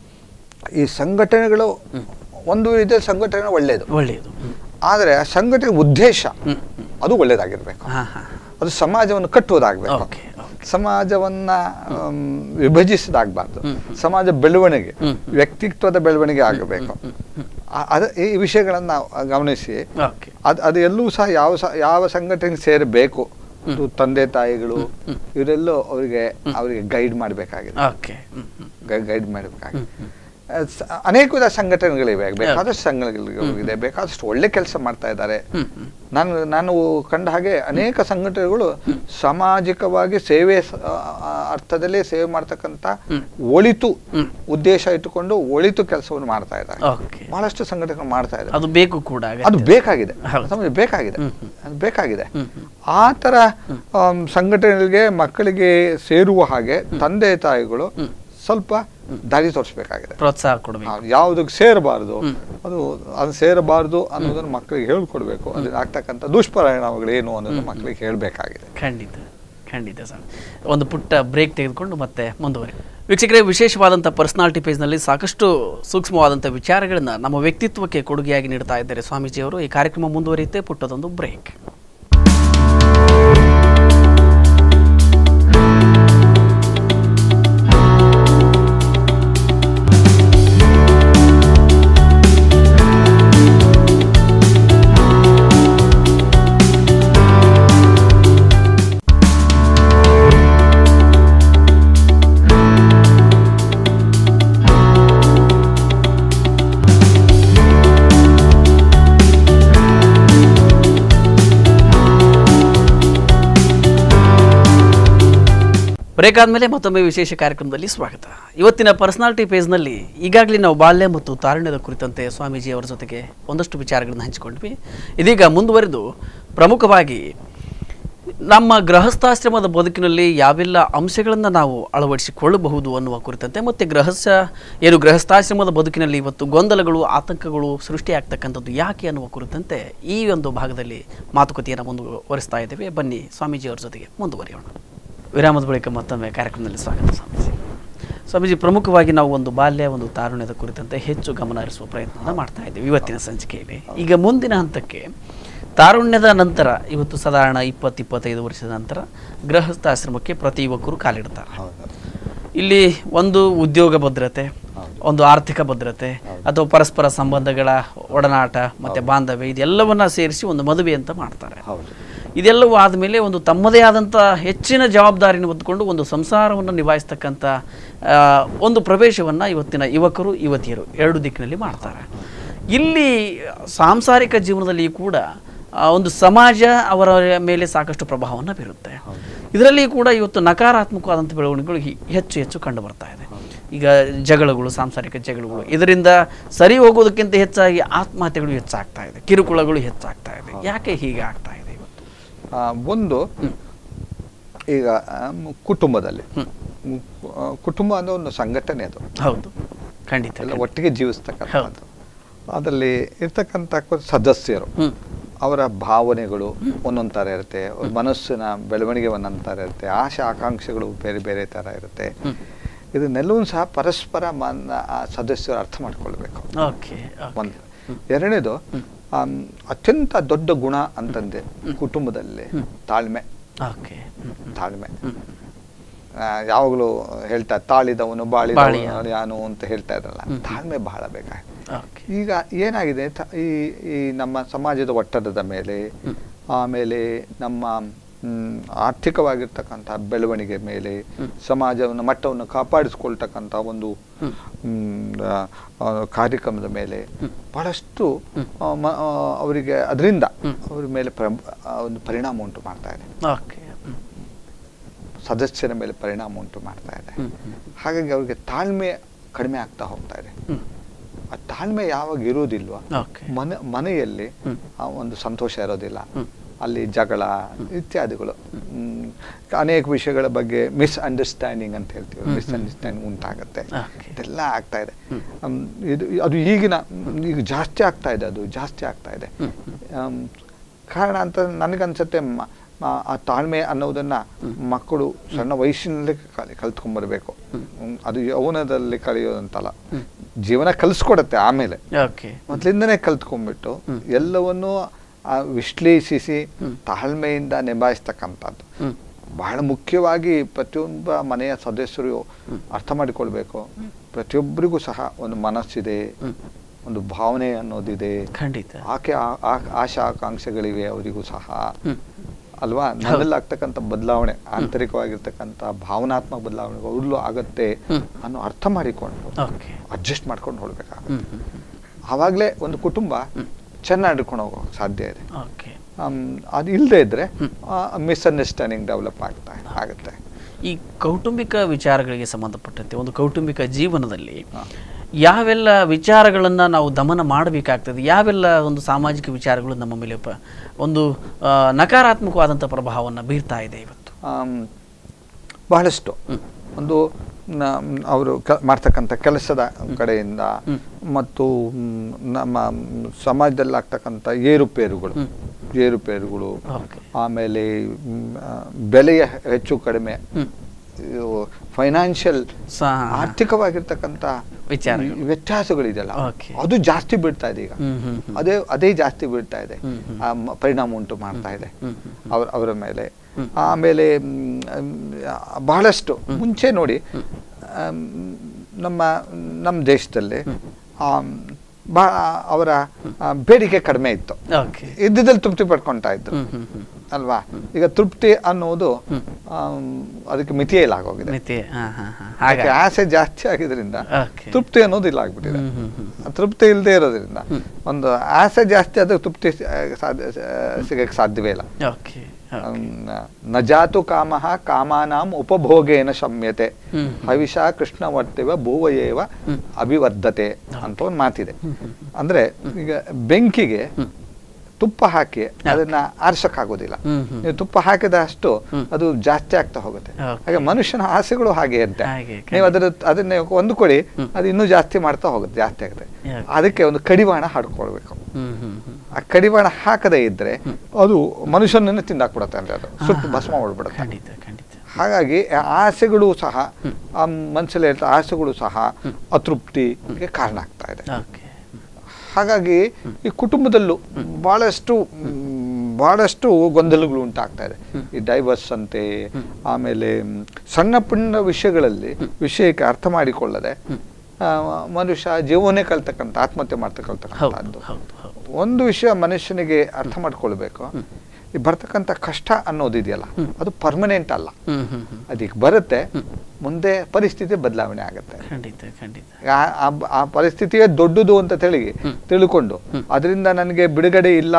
ಈ ಸಂಘಟನೆಗಳು ಒಂದು ರೀತಿಯ ಸಂಘಟನೆ ಒಳ್ಳೆಯದು ಒಳ್ಳೆಯದು ಹ್ಮ್. ಆದರೆ ಆ ಸಂಘಟನೆ ಉದ್ದೇಶ ಹ್ಮ್, ಅದು ಒಳ್ಳೇದಾಗಿರ್ಬೇಕು ಹಾ ಹಾ ಅದು ಸಮಾಜವನ್ನು ಕಟ್ಟುವುದಾಗಬೇಕು ಓಕೆ ಓಕೆ ಸಮಾಜವನ್ನ ಆಮ್, ವಿಭಜಿಸದಾಗಬಾರ್ದು ಸಮಾಜ ಬೆಳವಣಿಗೆ ವ್ಯಕ್ತಿತ್ವದ ಬೆಳವಣಿಗೆ ಆಗಬೇಕು ಆ- ಅದ ಈ ವಿಷಯಗಳನ್ನು ನಾವು ಗಮನಿಸಿ ಓಕೆ ಅದು ಅದು ಎಲ್ಲೂ ಸಹ ಯಾವ ಸ ಯಾವ ಸಂಘಟನೆಗೆ ಸೇರಬೇಕು ಅದು ತಂದೆ ತಾಯಿಗಳು ಇವರೆಲ್ಲೂ ಅವರಿಗೆ ಅವರಿಗೆ ಗೈಡ್ ಮಾಡಬೇಕಾಗಿದೆ ಓಕೆ ಹ್ಮ್, ಹ್ಮ್. ಗೈಡ್ ಮಾಡಬೇಕಾಗಿದೆ ಅಹ್ ಸ- ಅನೇಕ ವಿಧ ಸಂಘಟನೆಗಳಿವೆ ಬೇಕಾದಷ್ಟು ಸಂಘಟನೆಗಳಿದೆ ಬೇಕಾದಷ್ಟು ಒಳ್ಳೆ ಕೆಲಸ ಮಾಡ್ತಾ ಇದ್ದಾರೆ ಹ್ಮ್, ಹ್ಮ್. ನಾನು ನಾನು ಕಂಡ ಹಾಗೆ ಅನೇಕ ಸಂಘಟನೆಗಳು ಸಾಮಾಜಿಕವಾಗಿ ಸೇವೆ ಸ- ಆ, ಅರ್ಥದಲ್ಲಿ ಸೇವೆ ಮಾಡ್ತಕ್ಕಂಥ ಒಳಿತು ಉದ್ದೇಶ ಇಟ್ಟುಕೊಂಡು ಒಳಿತು ಕೆಲಸವನ್ನು ಮಾಡ್ತಾ ಇದ್ದಾರೆ ಓಕೆ ಬಹಳಷ್ಟು ಸಂಘಟನೆಗಳು ಮಾಡ್ತಾ ಇದ್ದಾರೆ ಅದು ಬೇಕು ಕೂಡ ಅದು ಅಗತ್ಯ. ಬೇಕಾಗಿದೆ ಹೌದು. ಸಮಾಜ ಬೇಕಾಗಿದೆ ಅದು ಬೇಕಾಗಿದೆ ಹ್ಮ್, ಹ್ಮ್. ಆ ಥರ ಆಮ್, ಸಂಘಟನೆಗಳಿಗೆ ಮಕ್ಕಳಿಗೆ ಸೇರುವ ಹಾಗೆ ತಂದೆ ತಾಯಿಗಳು ಸ್ವಲ್ಪ ದಾರಿ ತೋರಿಸ್ಬೇಕಾಗಿದೆ ಪ್ರೋತ್ಸಾಹ ಕೊಡಬೇಕು ಯಾವುದಕ್ಕೆ ಸೇರಬಾರದು ಅದು ಅದು ಸೇರಬಾರದು ಅನ್ನೋದನ್ನು ಮಕ್ಕಳಿಗೆ ಹೇಳ್ಕೊಡ್ಬೇಕು ಅದನ್ನ ಆಗ್ತಕ್ಕಂಥ ದುಷ್ಪರಿಣಾಮಗಳು ಏನು ಅನ್ನೋದನ್ನ ಮಕ್ಕಳಿಗೆ ಹೇಳಬೇಕಾಗಿದೆ ಖಂಡಿತ ಖಂಡಿತ ಸರ್ ಒಂದು ಪುಟ್ಟ ಬ್ರೇಕ್ ತೆಗೆದುಕೊಂಡು ಮತ್ತೆ ಮುಂದುವರಿ ವೀಕ್ಷಕರೇ ವಿಶೇಷವಾದಂಥ ಪರ್ಸನಾಲಿಟಿ ಪೇಜ್ನಲ್ಲಿ ಸಾಕಷ್ಟು ಸೂಕ್ಷ್ಮವಾದಂಥ ವಿಚಾರಗಳನ್ನು ನಮ್ಮ ವ್ಯಕ್ತಿತ್ವಕ್ಕೆ ಕೊಡುಗೆಯಾಗಿ ನೀಡ್ತಾ ಇದ್ದಾರೆ ಸ್ವಾಮೀಜಿಯವರು ಈ ಕಾರ್ಯಕ್ರಮ ಮುಂದುವರಿಯುತ್ತೆ ಪುಟ್ಟದೊಂದು ಬ್ರೇಕ್ ಬ್ರೇಕ್ ಆದಮೇಲೆ ಮತ್ತೊಮ್ಮೆ ವಿಶೇಷ ಕಾರ್ಯಕ್ರಮದಲ್ಲಿ ಸ್ವಾಗತ ಇವತ್ತಿನ ಪರ್ಸನಾಲಿಟಿ ಪೇಜ್ನಲ್ಲಿ ಈಗಾಗಲೇ ನಾವು ಬಾಲ್ಯ ಮತ್ತು ತಾರುಣ್ಯದ ಕುರಿತಂತೆ ಸ್ವಾಮೀಜಿ ಅವರ ಜೊತೆಗೆ ಒಂದಷ್ಟು ವಿಚಾರಗಳನ್ನು ಹಂಚಿಕೊಂಡ್ವಿ ಇದೀಗ ಮುಂದುವರೆದು ಪ್ರಮುಖವಾಗಿ ನಮ್ಮ ಗೃಹಸ್ಥಾಶ್ರಮದ ಬದುಕಿನಲ್ಲಿ ಯಾವೆಲ್ಲ ಅಂಶಗಳನ್ನು ನಾವು ಅಳವಡಿಸಿಕೊಳ್ಳಬಹುದು ಅನ್ನುವ ಕುರಿತಂತೆ ಮತ್ತು ಗೃಹಸ್ಥ ಏನು ಗೃಹಸ್ಥಾಶ್ರಮದ ಬದುಕಿನಲ್ಲಿ ಇವತ್ತು ಗೊಂದಲಗಳು ಆತಂಕಗಳು ಸೃಷ್ಟಿಯಾಗ್ತಕ್ಕಂಥದ್ದು ಯಾಕೆ ಅನ್ನುವ ಕುರಿತಂತೆ ಈ ಒಂದು ಭಾಗದಲ್ಲಿ ಮಾತುಕತೆಯನ್ನು ಮುಂದುವರಿಸ್ತಾ ಇದ್ದೇವೆ ಬನ್ನಿ ಸ್ವಾಮೀಜಿಯವರ ಜೊತೆಗೆ ಮುಂದುವರಿಯೋಣ ವಿರಾಮದ ಬಳಿಕ ಮತ್ತೊಮ್ಮೆ ಕಾರ್ಯಕ್ರಮದಲ್ಲಿ ಸ್ವಾಗತ ಸ್ವಾಮೀಜಿ ಸ್ವಾಮೀಜಿ ಪ್ರಮುಖವಾಗಿ ನಾವು ಒಂದು ಬಾಲ್ಯ ಒಂದು ತಾರುಣ್ಯದ ಕುರಿತಂತೆ ಹೆಚ್ಚು ಗಮನ ಹರಿಸುವ ಪ್ರಯತ್ನ ಮಾಡ್ತಾ ಇದ್ದೇವೆ ಇವತ್ತಿನ ಸಂಚಿಕೆಯಲ್ಲಿ ಈಗ ಮುಂದಿನ ಹಂತಕ್ಕೆ ತಾರುಣ್ಯದ ನಂತರ ಇವತ್ತು ಸಾಧಾರಣ ಇಪ್ಪತ್ತು ಇಪ್ಪತ್ತೈದು ವರ್ಷದ ನಂತರ ಗೃಹಸ್ಥಾಶ್ರಮಕ್ಕೆ ಪ್ರತಿ ಯುವಕರು ಕಾಲಿಡ್ತಾರೆ ಇಲ್ಲಿ ಒಂದು ಉದ್ಯೋಗ ಭದ್ರತೆ ಒಂದು ಆರ್ಥಿಕ ಭದ್ರತೆ ಅಥವಾ ಪರಸ್ಪರ ಸಂಬಂಧಗಳ ಒಡನಾಟ ಮತ್ತೆ ಬಾಂಧವ್ಯ ಇದೆಲ್ಲವನ್ನ ಸೇರಿಸಿ ಒಂದು ಮದುವೆ ಅಂತ ಮಾಡ್ತಾರೆ ಇದೆಲ್ಲವೂ ಆದಮೇಲೆ ಒಂದು ತಮ್ಮದೇ ಆದಂಥ ಹೆಚ್ಚಿನ ಜವಾಬ್ದಾರಿಯನ್ನು ಹೊತ್ತುಕೊಂಡು ಒಂದು ಸಂಸಾರವನ್ನು ನಿಭಾಯಿಸ್ತಕ್ಕಂಥ ಆ, ಒಂದು ಪ್ರವೇಶವನ್ನು ಇವತ್ತಿನ ಯುವಕರು ಯುವತಿಯರು ಎರಡು ದಿಕ್ಕಿನಲ್ಲಿ ಮಾಡ್ತಾರೆ ಇಲ್ಲಿ ಸಾಂಸಾರಿಕ ಜೀವನದಲ್ಲಿ ಕೂಡ ಆ, ಒಂದು ಸಮಾಜ ಅವರ ಮೇಲೆ ಸಾಕಷ್ಟು ಪ್ರಭಾವವನ್ನು ಬೀರುತ್ತೆ ಇದರಲ್ಲಿ ಕೂಡ ಇವತ್ತು ನಕಾರಾತ್ಮಕವಾದಂಥ ಬೆಳವಣಿಗೆಗಳು ಹಿ- ಹೆಚ್ಚು ಹೆಚ್ಚು ಕಂಡು ಬರ್ತಾ ಇದೆ ಈಗ ಜಗಳಗಳು ಸಾಂಸಾರಿಕ ಜಗಳಗಳು ಇದರಿಂದ ಸರಿ ಹೋಗೋದಕ್ಕಿಂತ ಹೆಚ್ಚಾಗಿ ಆತ್ಮಹತ್ಯೆಗಳು ಹೆಚ್ಚಾಗ್ತಾ ಇದೆ ಕಿರುಕುಳಗಳು ಹೆಚ್ಚಾಗ್ತಾ ಇದೆ ಯಾಕೆ ಹೀಗೆ ಆಗ್ತಾ ಇದೆ ಇವತ್ತು ಆ, ಒಂದು ಈಗ ಆಮ್, ಕುಟುಂಬದಲ್ಲಿ ಹ್ಮ್. ಮ್, ಆ, ಕುಟುಂಬ ಅನ್ನೋ ಒಂದು ಸಂಘಟನೆ ಅದು ಹೌದು ಖಂಡಿತ ಎಲ್ಲ ಖಂಡಿತ. ಒಟ್ಟಿಗೆ ಜೀವಿಸ್ತಕ್ಕಂಥದ್ದು ಅದರಲ್ಲಿ ಇರ್ತಕ್ಕಂಥ ಕ- ಸದಸ್ಯರು ಹ್ಮ್ ಅವರ ಭಾವನೆಗಳು ಒಂದೊಂದು ಥರ ಇರುತ್ತೆ ಅವ್ರ ಮನಸ್ಸಿನ ಬೆಳವಣಿಗೆ ಒಂದೊಂದು ಥರ ಇರುತ್ತೆ ಆಶೆ ಆಕಾಂಕ್ಷೆಗಳು ಬೇರೆ ಬೇರೆ ಥರ ಇರುತ್ತೆ ಇದನ್ನೆಲ್ಲವೂ ಸಹ ಪರಸ್ಪರ ಮನ ಆ ಸದಸ್ಯರು ಅರ್ಥ ಮಾಡ್ಕೊಳ್ಬೇಕು ಓಕೆ ಒಂದು ಎರಡನೇದು ಆಮ್, ಅತ್ಯಂತ ದೊಡ್ಡ ಗುಣ ಅಂತಂದೆ ಕುಟುಂಬದಲ್ಲಿ ತಾಳ್ಮೆ ಓಕೆ ತಾಳ್ಮೆ ಆ, ಯಾವಾಗಲೂ ಹೇಳ್ತಾ ತಾಳಿದವನು ಬಾಳಿಯ. ಬಾಳಿದವನು ಯಾನು ಅಂತ ಹೇಳ್ತಾ ಇದ್ರಲ್ಲ ತಾಳ್ಮೆ ಬಹಳ ಬೇಕಾಗಿದೆ ಓಕೆ ಈಗ ಏನಾಗಿದೆ ತ- ಈ ಈ ನಮ್ಮ ಸಮಾಜದ ಒತ್ತಡದ ಮೇಲೆ ಆಮೇಲೆ ನಮ್ಮ ಮ್, ಆರ್ಥಿಕವಾಗಿರ್ತಕ್ಕಂಥ ಬೆಳವಣಿಗೆ ಮೇಲೆ ಸಮಾಜವನ್ನು ಮಟ್ಟವನ್ನು ಕಾಪಾಡಿಸ್ಕೊಳ್ತಕ್ಕಂಥ ಒಂದು ಮ್, ಆ, ಆ, ಕಾರ್ಯಕ್ರಮದ ಮೇಲೆ ಬಹಳಷ್ಟು ಆ, ಮ- ಆ, ಅವರಿಗೆ ಅದರಿಂದ ಅವ್ರ ಮೇಲೆ ಪ್ರ ಆ, ಒಂದು ಪರಿಣಾಮ ಉಂಟು ಮಾಡ್ತಾ ಇದೆ ಓಕೆ ಸದಸ್ಯರ ಮೇಲೆ ಪರಿಣಾಮ ಉಂಟು ಮಾಡ್ತಾ ಇದೆ ಹಾಗಾಗಿ ಅವ್ರಿಗೆ ತಾಳ್ಮೆ ಕಡಿಮೆ ಆಗ್ತಾ ಹೋಗ್ತಾ ಇದೆ ಆ ತಾಳ್ಮೆ ಯಾವಾಗ ಇರುವುದಿಲ್ವೋ ಓಕೆ ಮನೆ ಮನೆಯಲ್ಲಿ ಆ ಒಂದು ಸಂತೋಷ ಇರೋದಿಲ್ಲ ಅಲ್ಲಿ ಜಗಳ ಇತ್ಯಾದಿಗಳು ಹ್ಮ್, ಅನೇಕ ವಿಷಯಗಳ ಬಗ್ಗೆ ಮಿಸ್ ಅಂಡರ್ಸ್ಟ್ಯಾಂಡಿಂಗ್ ಅಂತ ಹೇಳ್ತೀವಿ ಮಿಸ್ ಅಂಡರ್ಸ್ಟ್ಯಾಂಡಿಂಗ್ ಉಂಟಾಗತ್ತೆ Okay. ಇದೆಲ್ಲ ಆಗ್ತಾ ಇದೆ ಹ್ಮ್, ಇದು ಅದು ಈಗಿನ ಈಗ ಜಾಸ್ತಿ ಆಗ್ತಾ ಇದೆ ಅದು ಜಾಸ್ತಿ ಆಗ್ತಾ ಇದೆ ಹ್ಮ್, ಕಾರಣ ಅಂತ ನನಗನ್ಸುತ್ತೆ ಮ- ಮ- ಆ ತಾಳ್ಮೆ ಅನ್ನೋದನ್ನ ಮಕ್ಕಳು ಸಣ್ಣ ವಯಸ್ಸಿನಲ್ಲೇ ಕಲಿ ಕಲ್ತ್ಕೊಂಡ್ಬರ್ಬೇಕು ಹ್ಮ್, ಅದು ಯೌವನದಲ್ಲಿ ಕಲಿಯೋದಂತಲ್ಲ ಜೀವನ ಕಲಿಸ್ಕೊಡತ್ತೆ ಆಮೇಲೆ ಓಕೆ ಮೊದಲಿಂದನೇ ಕಲ್ತ್ಕೊಂಡ್ಬಿಟ್ಟು ಎಲ್ಲವನ್ನೂ ಆ ವಿಶ್ಲೇಷಿಸಿ ತಾಳ್ಮೆಯಿಂದ ನಿಭಾಯಿಸ್ತಕ್ಕಂಥದ್ದು ಹ್ಮ್. ಬಹಳ ಮುಖ್ಯವಾಗಿ ಪ್ರತಿಯೊಬ್ಬ ಮನೆಯ ಸದಸ್ಯರು ಅರ್ಥ ಮಾಡಿಕೊಳ್ಬೇಕು ಪ್ರತಿಯೊಬ್ಬರಿಗೂ ಸಹ ಒಂದು ಮನಸ್ಸಿದೆ ಒಂದು ಭಾವನೆ ಅನ್ನೋದಿದೆ ಖಂಡಿತ ಆಕೆ ಆ- ಆ- ಆಶಾ ಆಕಾಂಕ್ಷೆಗಳಿವೆ ಅವರಿಗೂ ಸಹ ಹ್ಮ್. ಅಲ್ವಾ ನನ್ನಲ್ಲಿ ಆಗ್ತಕ್ಕಂಥ ಬದಲಾವಣೆ ಆಂತರಿಕವಾಗಿರ್ತಕ್ಕಂಥ ಭಾವನಾತ್ಮಕ ಬದಲಾವಣೆ ಅವ್ರಲ್ಲೂ ಆಗತ್ತೆ ಅನ್ನೋ ಅರ್ಥ ಮಾಡಿಕೊಂಡು ಓಕೆ ಅಡ್ಜಸ್ಟ್ ಮಾಡ್ಕೊಂಡು ಹೋಗ್ಬೇಕಾಗುತ್ತೆ ಹ್ಮ್ ಹ್ಮ್ ಹ್ಮ್. ಆವಾಗಲೇ ಒಂದು ಕುಟುಂಬ ಚೆನ್ನಾಗಿ ನಡ್ಕೊಂಡು ಹೋಗೋ ಸಾಧ್ಯ ಇದೆ ಓಕೆ ಆಮ್, ಅದು ಇಲ್ಲದೆ ಇದ್ರೆ ಮಿಸ್ಅಂಡರ್ಸ್ಟ್ಯಾಂಡಿಂಗ್ ಡೆವಲಪ್ ಆಗ್ತಾ ಆಗುತ್ತೆ ಈ ಕೌಟುಂಬಿಕ ವಿಚಾರಗಳಿಗೆ ಸಂಬಂಧಪಟ್ಟಂತೆ ಒಂದು ಕೌಟುಂಬಿಕ ಜೀವನದಲ್ಲಿ ಹಾ. ಯಾವೆಲ್ಲ ವಿಚಾರಗಳನ್ನು ನಾವು ದಮನ ಮಾಡಬೇಕಾಗ್ತದೆ ಯಾವೆಲ್ಲ ಒಂದು ಸಾಮಾಜಿಕ ವಿಚಾರಗಳು ನಮ್ಮ ಮೇಲೆ ಪ- ಒಂದು ಆ, ನಕಾರಾತ್ಮಕವಾದಂಥ ಪ್ರಭಾವವನ್ನು ಬೀರ್ತಾ ಇದೆ ಇವತ್ತು ಆಮ್, ಬಹಳಷ್ಟು ಒಂದು ಅವರು ಮಾಡ್ತಕ್ಕಂಥ ಕೆಲಸದ ಕಡೆಯಿಂದ ಮತ್ತು ಮ್, ನಮ್ಮ ಮ್, ಸಮಾಜದಲ್ಲಿ ಆಗ್ತಕ್ಕಂಥ ಏರುಪೇರುಗಳು ಏರುಪೇರುಗಳು ಓಕೆ ಆಮೇಲೆ ಮ್, ಆ, ಬೆಲೆಯ ಹೆಚ್ಚು ಕಡಿಮೆ ಹ್ಮ್. ಫೈನಾನ್ಷಿಯಲ್ ಸಹ ಆರ್ಥಿಕವಾಗಿರ್ತಕ್ಕಂಥ ವಿಚಾರಗಳು. ಈ ವ್ಯತ್ಯಾಸಗಳಿದೆಯಲ್ಲ Okay. ಅದು ಜಾಸ್ತಿ ಬೀಳ್ತಾ ಇದೆ ಈಗ ಹ್ಮ್, ಹ್ಮ್, ಹ್ಮ್. ಅದೇ ಅದೇ ಜಾಸ್ತಿ ಬೀಳ್ತಾ ಇದೆ ಹ್ಮ್, ಹ್ಮ್. ಆ ಮ- ಪರಿಣಾಮ ಉಂಟು ಮಾಡ್ತಾ ಇದೆ ಹ್ಮ್, ಅವರ ಅವರ ಮೇಲೆ ಆಮೇಲೆ ಮ್, ಮ್, ಬಹಳಷ್ಟು ಮುಂಚೆ ನೋಡಿ ಆಮ್, ನಮ್ಮ ನಮ್ಮ ದೇಶದಲ್ಲಿ ಆಮ್, ಬಹಳ ಅವರ ಆ, ಬೇಡಿಕೆ ಕಡಿಮೆ ಇತ್ತು ಓಕೆ ಇದ್ದಿದ್ದಲ್ಲಿ ತೃಪ್ತಿ ಪಡ್ಕೊಳ್ತಾ ಇದ್ರು ಹ್ಮ್ ಹ್ಮ್ ಹ್ಮ್ ಅಲ್ವಾ ಈಗ ತೃಪ್ತಿ ಅನ್ನೋದು ಆಮ್, ಅದಕ್ಕೆ ಮಿತಿಯಲ್ಲಿ ಆಗೋಗಿದೆ ಮಿತಿ ಹಾ ಹಾ ಹಾ ಯಾಕೆ ಹಾಗೆ ಆಸೆ ಜಾಸ್ತಿ ಆಗಿದ್ರಿಂದ ಓಕೆ ತೃಪ್ತಿ ಅನ್ನೋದು ಇಲ್ಲ ಆಗ್ಬಿಟ್ಟಿದೆ ಹ್ಮ್ ಹ್ಮ್ ಹ್ಮ್ ಆ ತೃಪ್ತಿ ಇಲ್ಲದೆ ಇರೋದ್ರಿಂದ ಒಂದು ಆಸೆ ಜಾಸ್ತಿ ಆದ್ರೆ ತೃಪ್ತಿ ಸಿ- ಸಾಧ್ಯ ಸಿಗಕ್ಕೆ ಸಾಧ್ಯವೇ ಇಲ್ಲ ಓಕೆ ಅಮ್, ನ ಜಾತು ಕಾಮಃ ಕಾಮಾನಾಂ ಉಪಭೋಗೇನ ಶಮ್ಯತೆ ಹ್ಮ್. ಹವಿಷ ಕೃಷ್ಣವರ್ತಿವ ಭೂವಯೇವ ಅಭಿವರ್ಧತೆ ಅಂತ ಒಂದು ಮಾತಿದೆ ಅಂದ್ರೆ ಈಗ ಬೆಂಕಿಗೆ ತುಪ್ಪ ಹಾಕಿ ಅದನ್ನ ಆರಿಸಕ್ಕಾಗೋದಿಲ್ಲ ಹ್ಮ್, ಹ್ಮ್. ನೀವು ತುಪ್ಪ ಹಾಕಿದಷ್ಟು ಅದು ಜಾಸ್ತಿ ಆಗ್ತಾ ಹೋಗುತ್ತೆ Okay. ಹಾಗೆ ಮನುಷ್ಯನ ಆಸೆಗಳು ಹಾಗೆ ಅಂತೆ ಹಾಗೆ, ನೀವು ಅದರ ಅದನ್ನ ಒಂದು ಕೊಡಿ ಅದು ಇನ್ನೂ ಜಾಸ್ತಿ ಮಾಡ್ತಾ ಹೋಗುತ್ತೆ ಜಾಸ್ತಿ ಆಗುತ್ತೆ Okay. ಅದಕ್ಕೆ ಒಂದು ಕಡಿವಾಣ ಹಾಡ್ಕೊಳ್ಬೇಕು ಹ್ಮ್ ಹ್ಮ್ ಹ್ಮ್ ಆ ಕಡಿವಾಣ ಹಾಕದೇ ಇದ್ರೆ ಅದು ಮನುಷ್ಯನನ್ನು ತಿಂದಾಕ್ಬಿಡುತ್ತೆ ಅಂದ್ರೆ ಅದು ಸುಟ್ಟು ಭಸ್ಮ ಮಾಡ್ಬಿಡುತ್ತೆ ಖಂಡಿತ ಖಂಡಿತ ಹಾಗಾಗಿ ಆ ಆಸೆಗಳು ಸಹ ಆ ಮನಸ್ಸಲ್ಲಿ ಇರ್ತ ಆಸೆಗಳು ಸಹ ಅತೃಪ್ತಿಗೆ ಕಾರಣ ಆಗ್ತಾ ಇದೆ ಓಕೆ ಹಾಗಾಗಿ ಈ ಕುಟುಂಬದಲ್ಲೂ ಬಹಳಷ್ಟು ಮ್, ಬಹಳಷ್ಟು ಗೊಂದಲಗಳು ಉಂಟಾಗ್ತಾ ಇದೆ ಈ ಡೈವರ್ಸ್ ಅಂತೆ ಆಮೇಲೆ ಮ್, ಸಣ್ಣ ಪುಣ್ಣ ವಿಷಯಗಳಲ್ಲಿ ವಿಷಯಕ್ಕೆ ಅರ್ಥ ಮಾಡಿಕೊಳ್ಳದೆ ಆ, ಮನುಷ್ಯ ಜೀವನೇ ಕಲ್ತಕ್ಕಂಥ ಆತ್ಮಹತ್ಯೆ ಹೌದು ಮಾಡ್ತಕ್ಕಂಥದ್ದು ಹೌದು ಹೌದು ಒಂದು ವಿಷಯ ಮನುಷ್ಯನಿಗೆ ಅರ್ಥ ಮಾಡ್ಕೊಳ್ಬೇಕು ಈ ಬರ್ತಕ್ಕಂಥ ಕಷ್ಟ ಅನ್ನೋದಿದೆಯಲ್ಲ ಅದು ಪರ್ಮನೆಂಟ್ ಅಲ್ಲ ಹ್ಮ್ ಹ್ಮ್ ಹ್ಮ್ ಅದಕ್ಕೆ ಬರುತ್ತೆ ಮುಂದೆ ಪರಿಸ್ಥಿತಿ ಬದಲಾವಣೆ ಆಗುತ್ತೆ ಖಂಡಿತ ಖಂಡಿತ ಆ- ಆ- ಆ ಪರಿಸ್ಥಿತಿಯೇ ದೊಡ್ಡದು ಅಂತ ತಿಳಿ ತಿಳ್ಕೊಂಡು ಅದರಿಂದ ನನಗೆ ಬಿಡುಗಡೆ ಇಲ್ಲ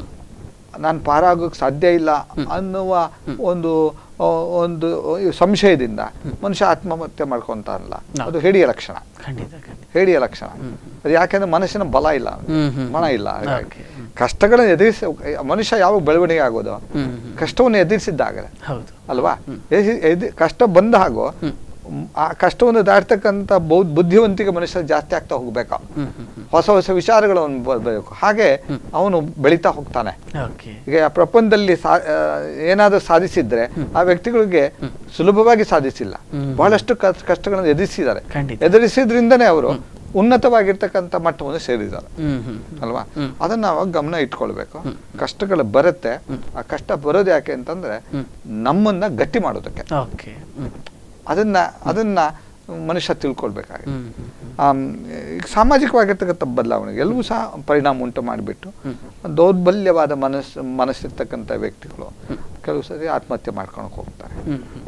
ನಾನು ಪಾರಾಗೋಕ್ಕೆ ಸಾಧ್ಯ ಇಲ್ಲ ಅನ್ನುವ ಒಂದು ಆ, ಒಂದು ಸಂಶಯದಿಂದ ಮನುಷ್ಯ ಆತ್ಮಹತ್ಯೆ ಮಾಡ್ಕೊಂತಾನಲ್ಲ ಅದು ಹೇಡಿಯ ಲಕ್ಷಣ ಖಂಡಿತ ಖಂಡಿತ ಹೇಡಿಯ ಲಕ್ಷಣ ಅದು ಯಾಕೆಂದ್ರೆ ಮನುಷ್ಯನ ಬಲ ಇಲ್ಲ ಹ್ಮ್, ಹ್ಮ್. ಮನ ಇಲ್ಲ ಹಾಗಾಗಿ Okay. ಕಷ್ಟಗಳನ್ನ ಎದುರಿಸಿ ಮನುಷ್ಯ ಯಾವಾಗ ಬೆಳವಣಿಗೆ ಆಗೋದು ಹ್ಮ್ ಹ್ಮ್ ಕಷ್ಟವನ್ನು ಎದುರಿಸಿದ್ದಾಗಲೇ ಹೌದು ಅಲ್ವಾ ಎದುರಿಸಿ- ಎದು- ಕಷ್ಟ ಬಂದ ಹಾಗೋ ಮ್, ಆ ಕಷ್ಟವನ್ನು ದಾಟ್ತಕ್ಕಂಥ ಬೌ ಬುದ್ಧಿವಂತಿಕೆ ಮನುಷ್ಯ ಜಾಸ್ತಿ ಆಗ್ತಾ ಹೋಗ್ಬೇಕು ಹ್ಮ್ ಹ್ಮ್ ಹ್ಮ್ ಹೊಸ ಹೊಸ ವಿಚಾರಗಳನ್ನು ಬರಬೇಕು ಹಾಗೆ ಅವನು ಬೆಳೀತಾ ಹೋಗ್ತಾನೆ ಓಕೆ ಈಗ ಆ ಪ್ರಪಂಚದಲ್ಲಿ ಸಾ ಏನಾದರೂ ಸಾಧಿಸಿದ್ರೆ ಆ ವ್ಯಕ್ತಿಗಳಿಗೆ ಸುಲಭವಾಗಿ ಸಾಧಿಸಿಲ್ಲ ಹ್ಮ್. ಬಹಳಷ್ಟು ಕಷ್ಟ- ಕಷ್ಟಗಳನ್ನು ಎದುರಿಸಿದ್ದಾರೆ ಖಂಡಿತ. ಎದುರಿಸಿದ್ರಿಂದನೇ ಅವರು ಉನ್ನತವಾಗಿರ್ತಕ್ಕಂಥ ಮಟ್ಟವನ್ನು ಸೇರಿದ್ದಾರೆ ಹ್ಮ್ ಹ್ಮ್ ಅಲ್ವಾ ಹ್ಮ್. ಅದನ್ನ ನಾವು ಗಮನ ಇಟ್ಕೊಳ್ಬೇಕು ಕಷ್ಟಗಳು ಬರುತ್ತೆ ಆ ಕಷ್ಟ ಬರೋದು ಯಾಕೆ ಅಂತಂದ್ರೆ ಹ್ಮ್. ನಮ್ಮನ್ನ ಗಟ್ಟಿ ಮಾಡೋದಕ್ಕೆ ಓಕೆ ಹ್ಮ್ ಅದನ್ನ ಅದನ್ನ ಮನುಷ್ಯ ತಿಳ್ಕೊಳ್ಬೇಕಾಗಿದೆ ಹ್ಮ್ ಹ್ಮ್ ಆಮ್, ಈಗ ಸಾಮಾಜಿಕವಾಗಿರ್ತಕ್ಕಂಥ ಬದಲಾವಣೆಗೆ ಎಲ್ಲವೂ ಸಹ ಪರಿಣಾಮ ಉಂಟು ಮಾಡಿಬಿಟ್ಟು ದೌರ್ಬಲ್ಯವಾದ ಮನಸ್ಸು ಮನಸ್ಸಿರ್ತಕ್ಕಂಥ ವ್ಯಕ್ತಿಗಳು ಕೆಲವು ಸರಿ ಆತ್ಮಹತ್ಯೆ ಮಾಡ್ಕೊಂಡು ಹೋಗ್ತಾರೆ ಹ್ಮ್ ಹ್ಮ್.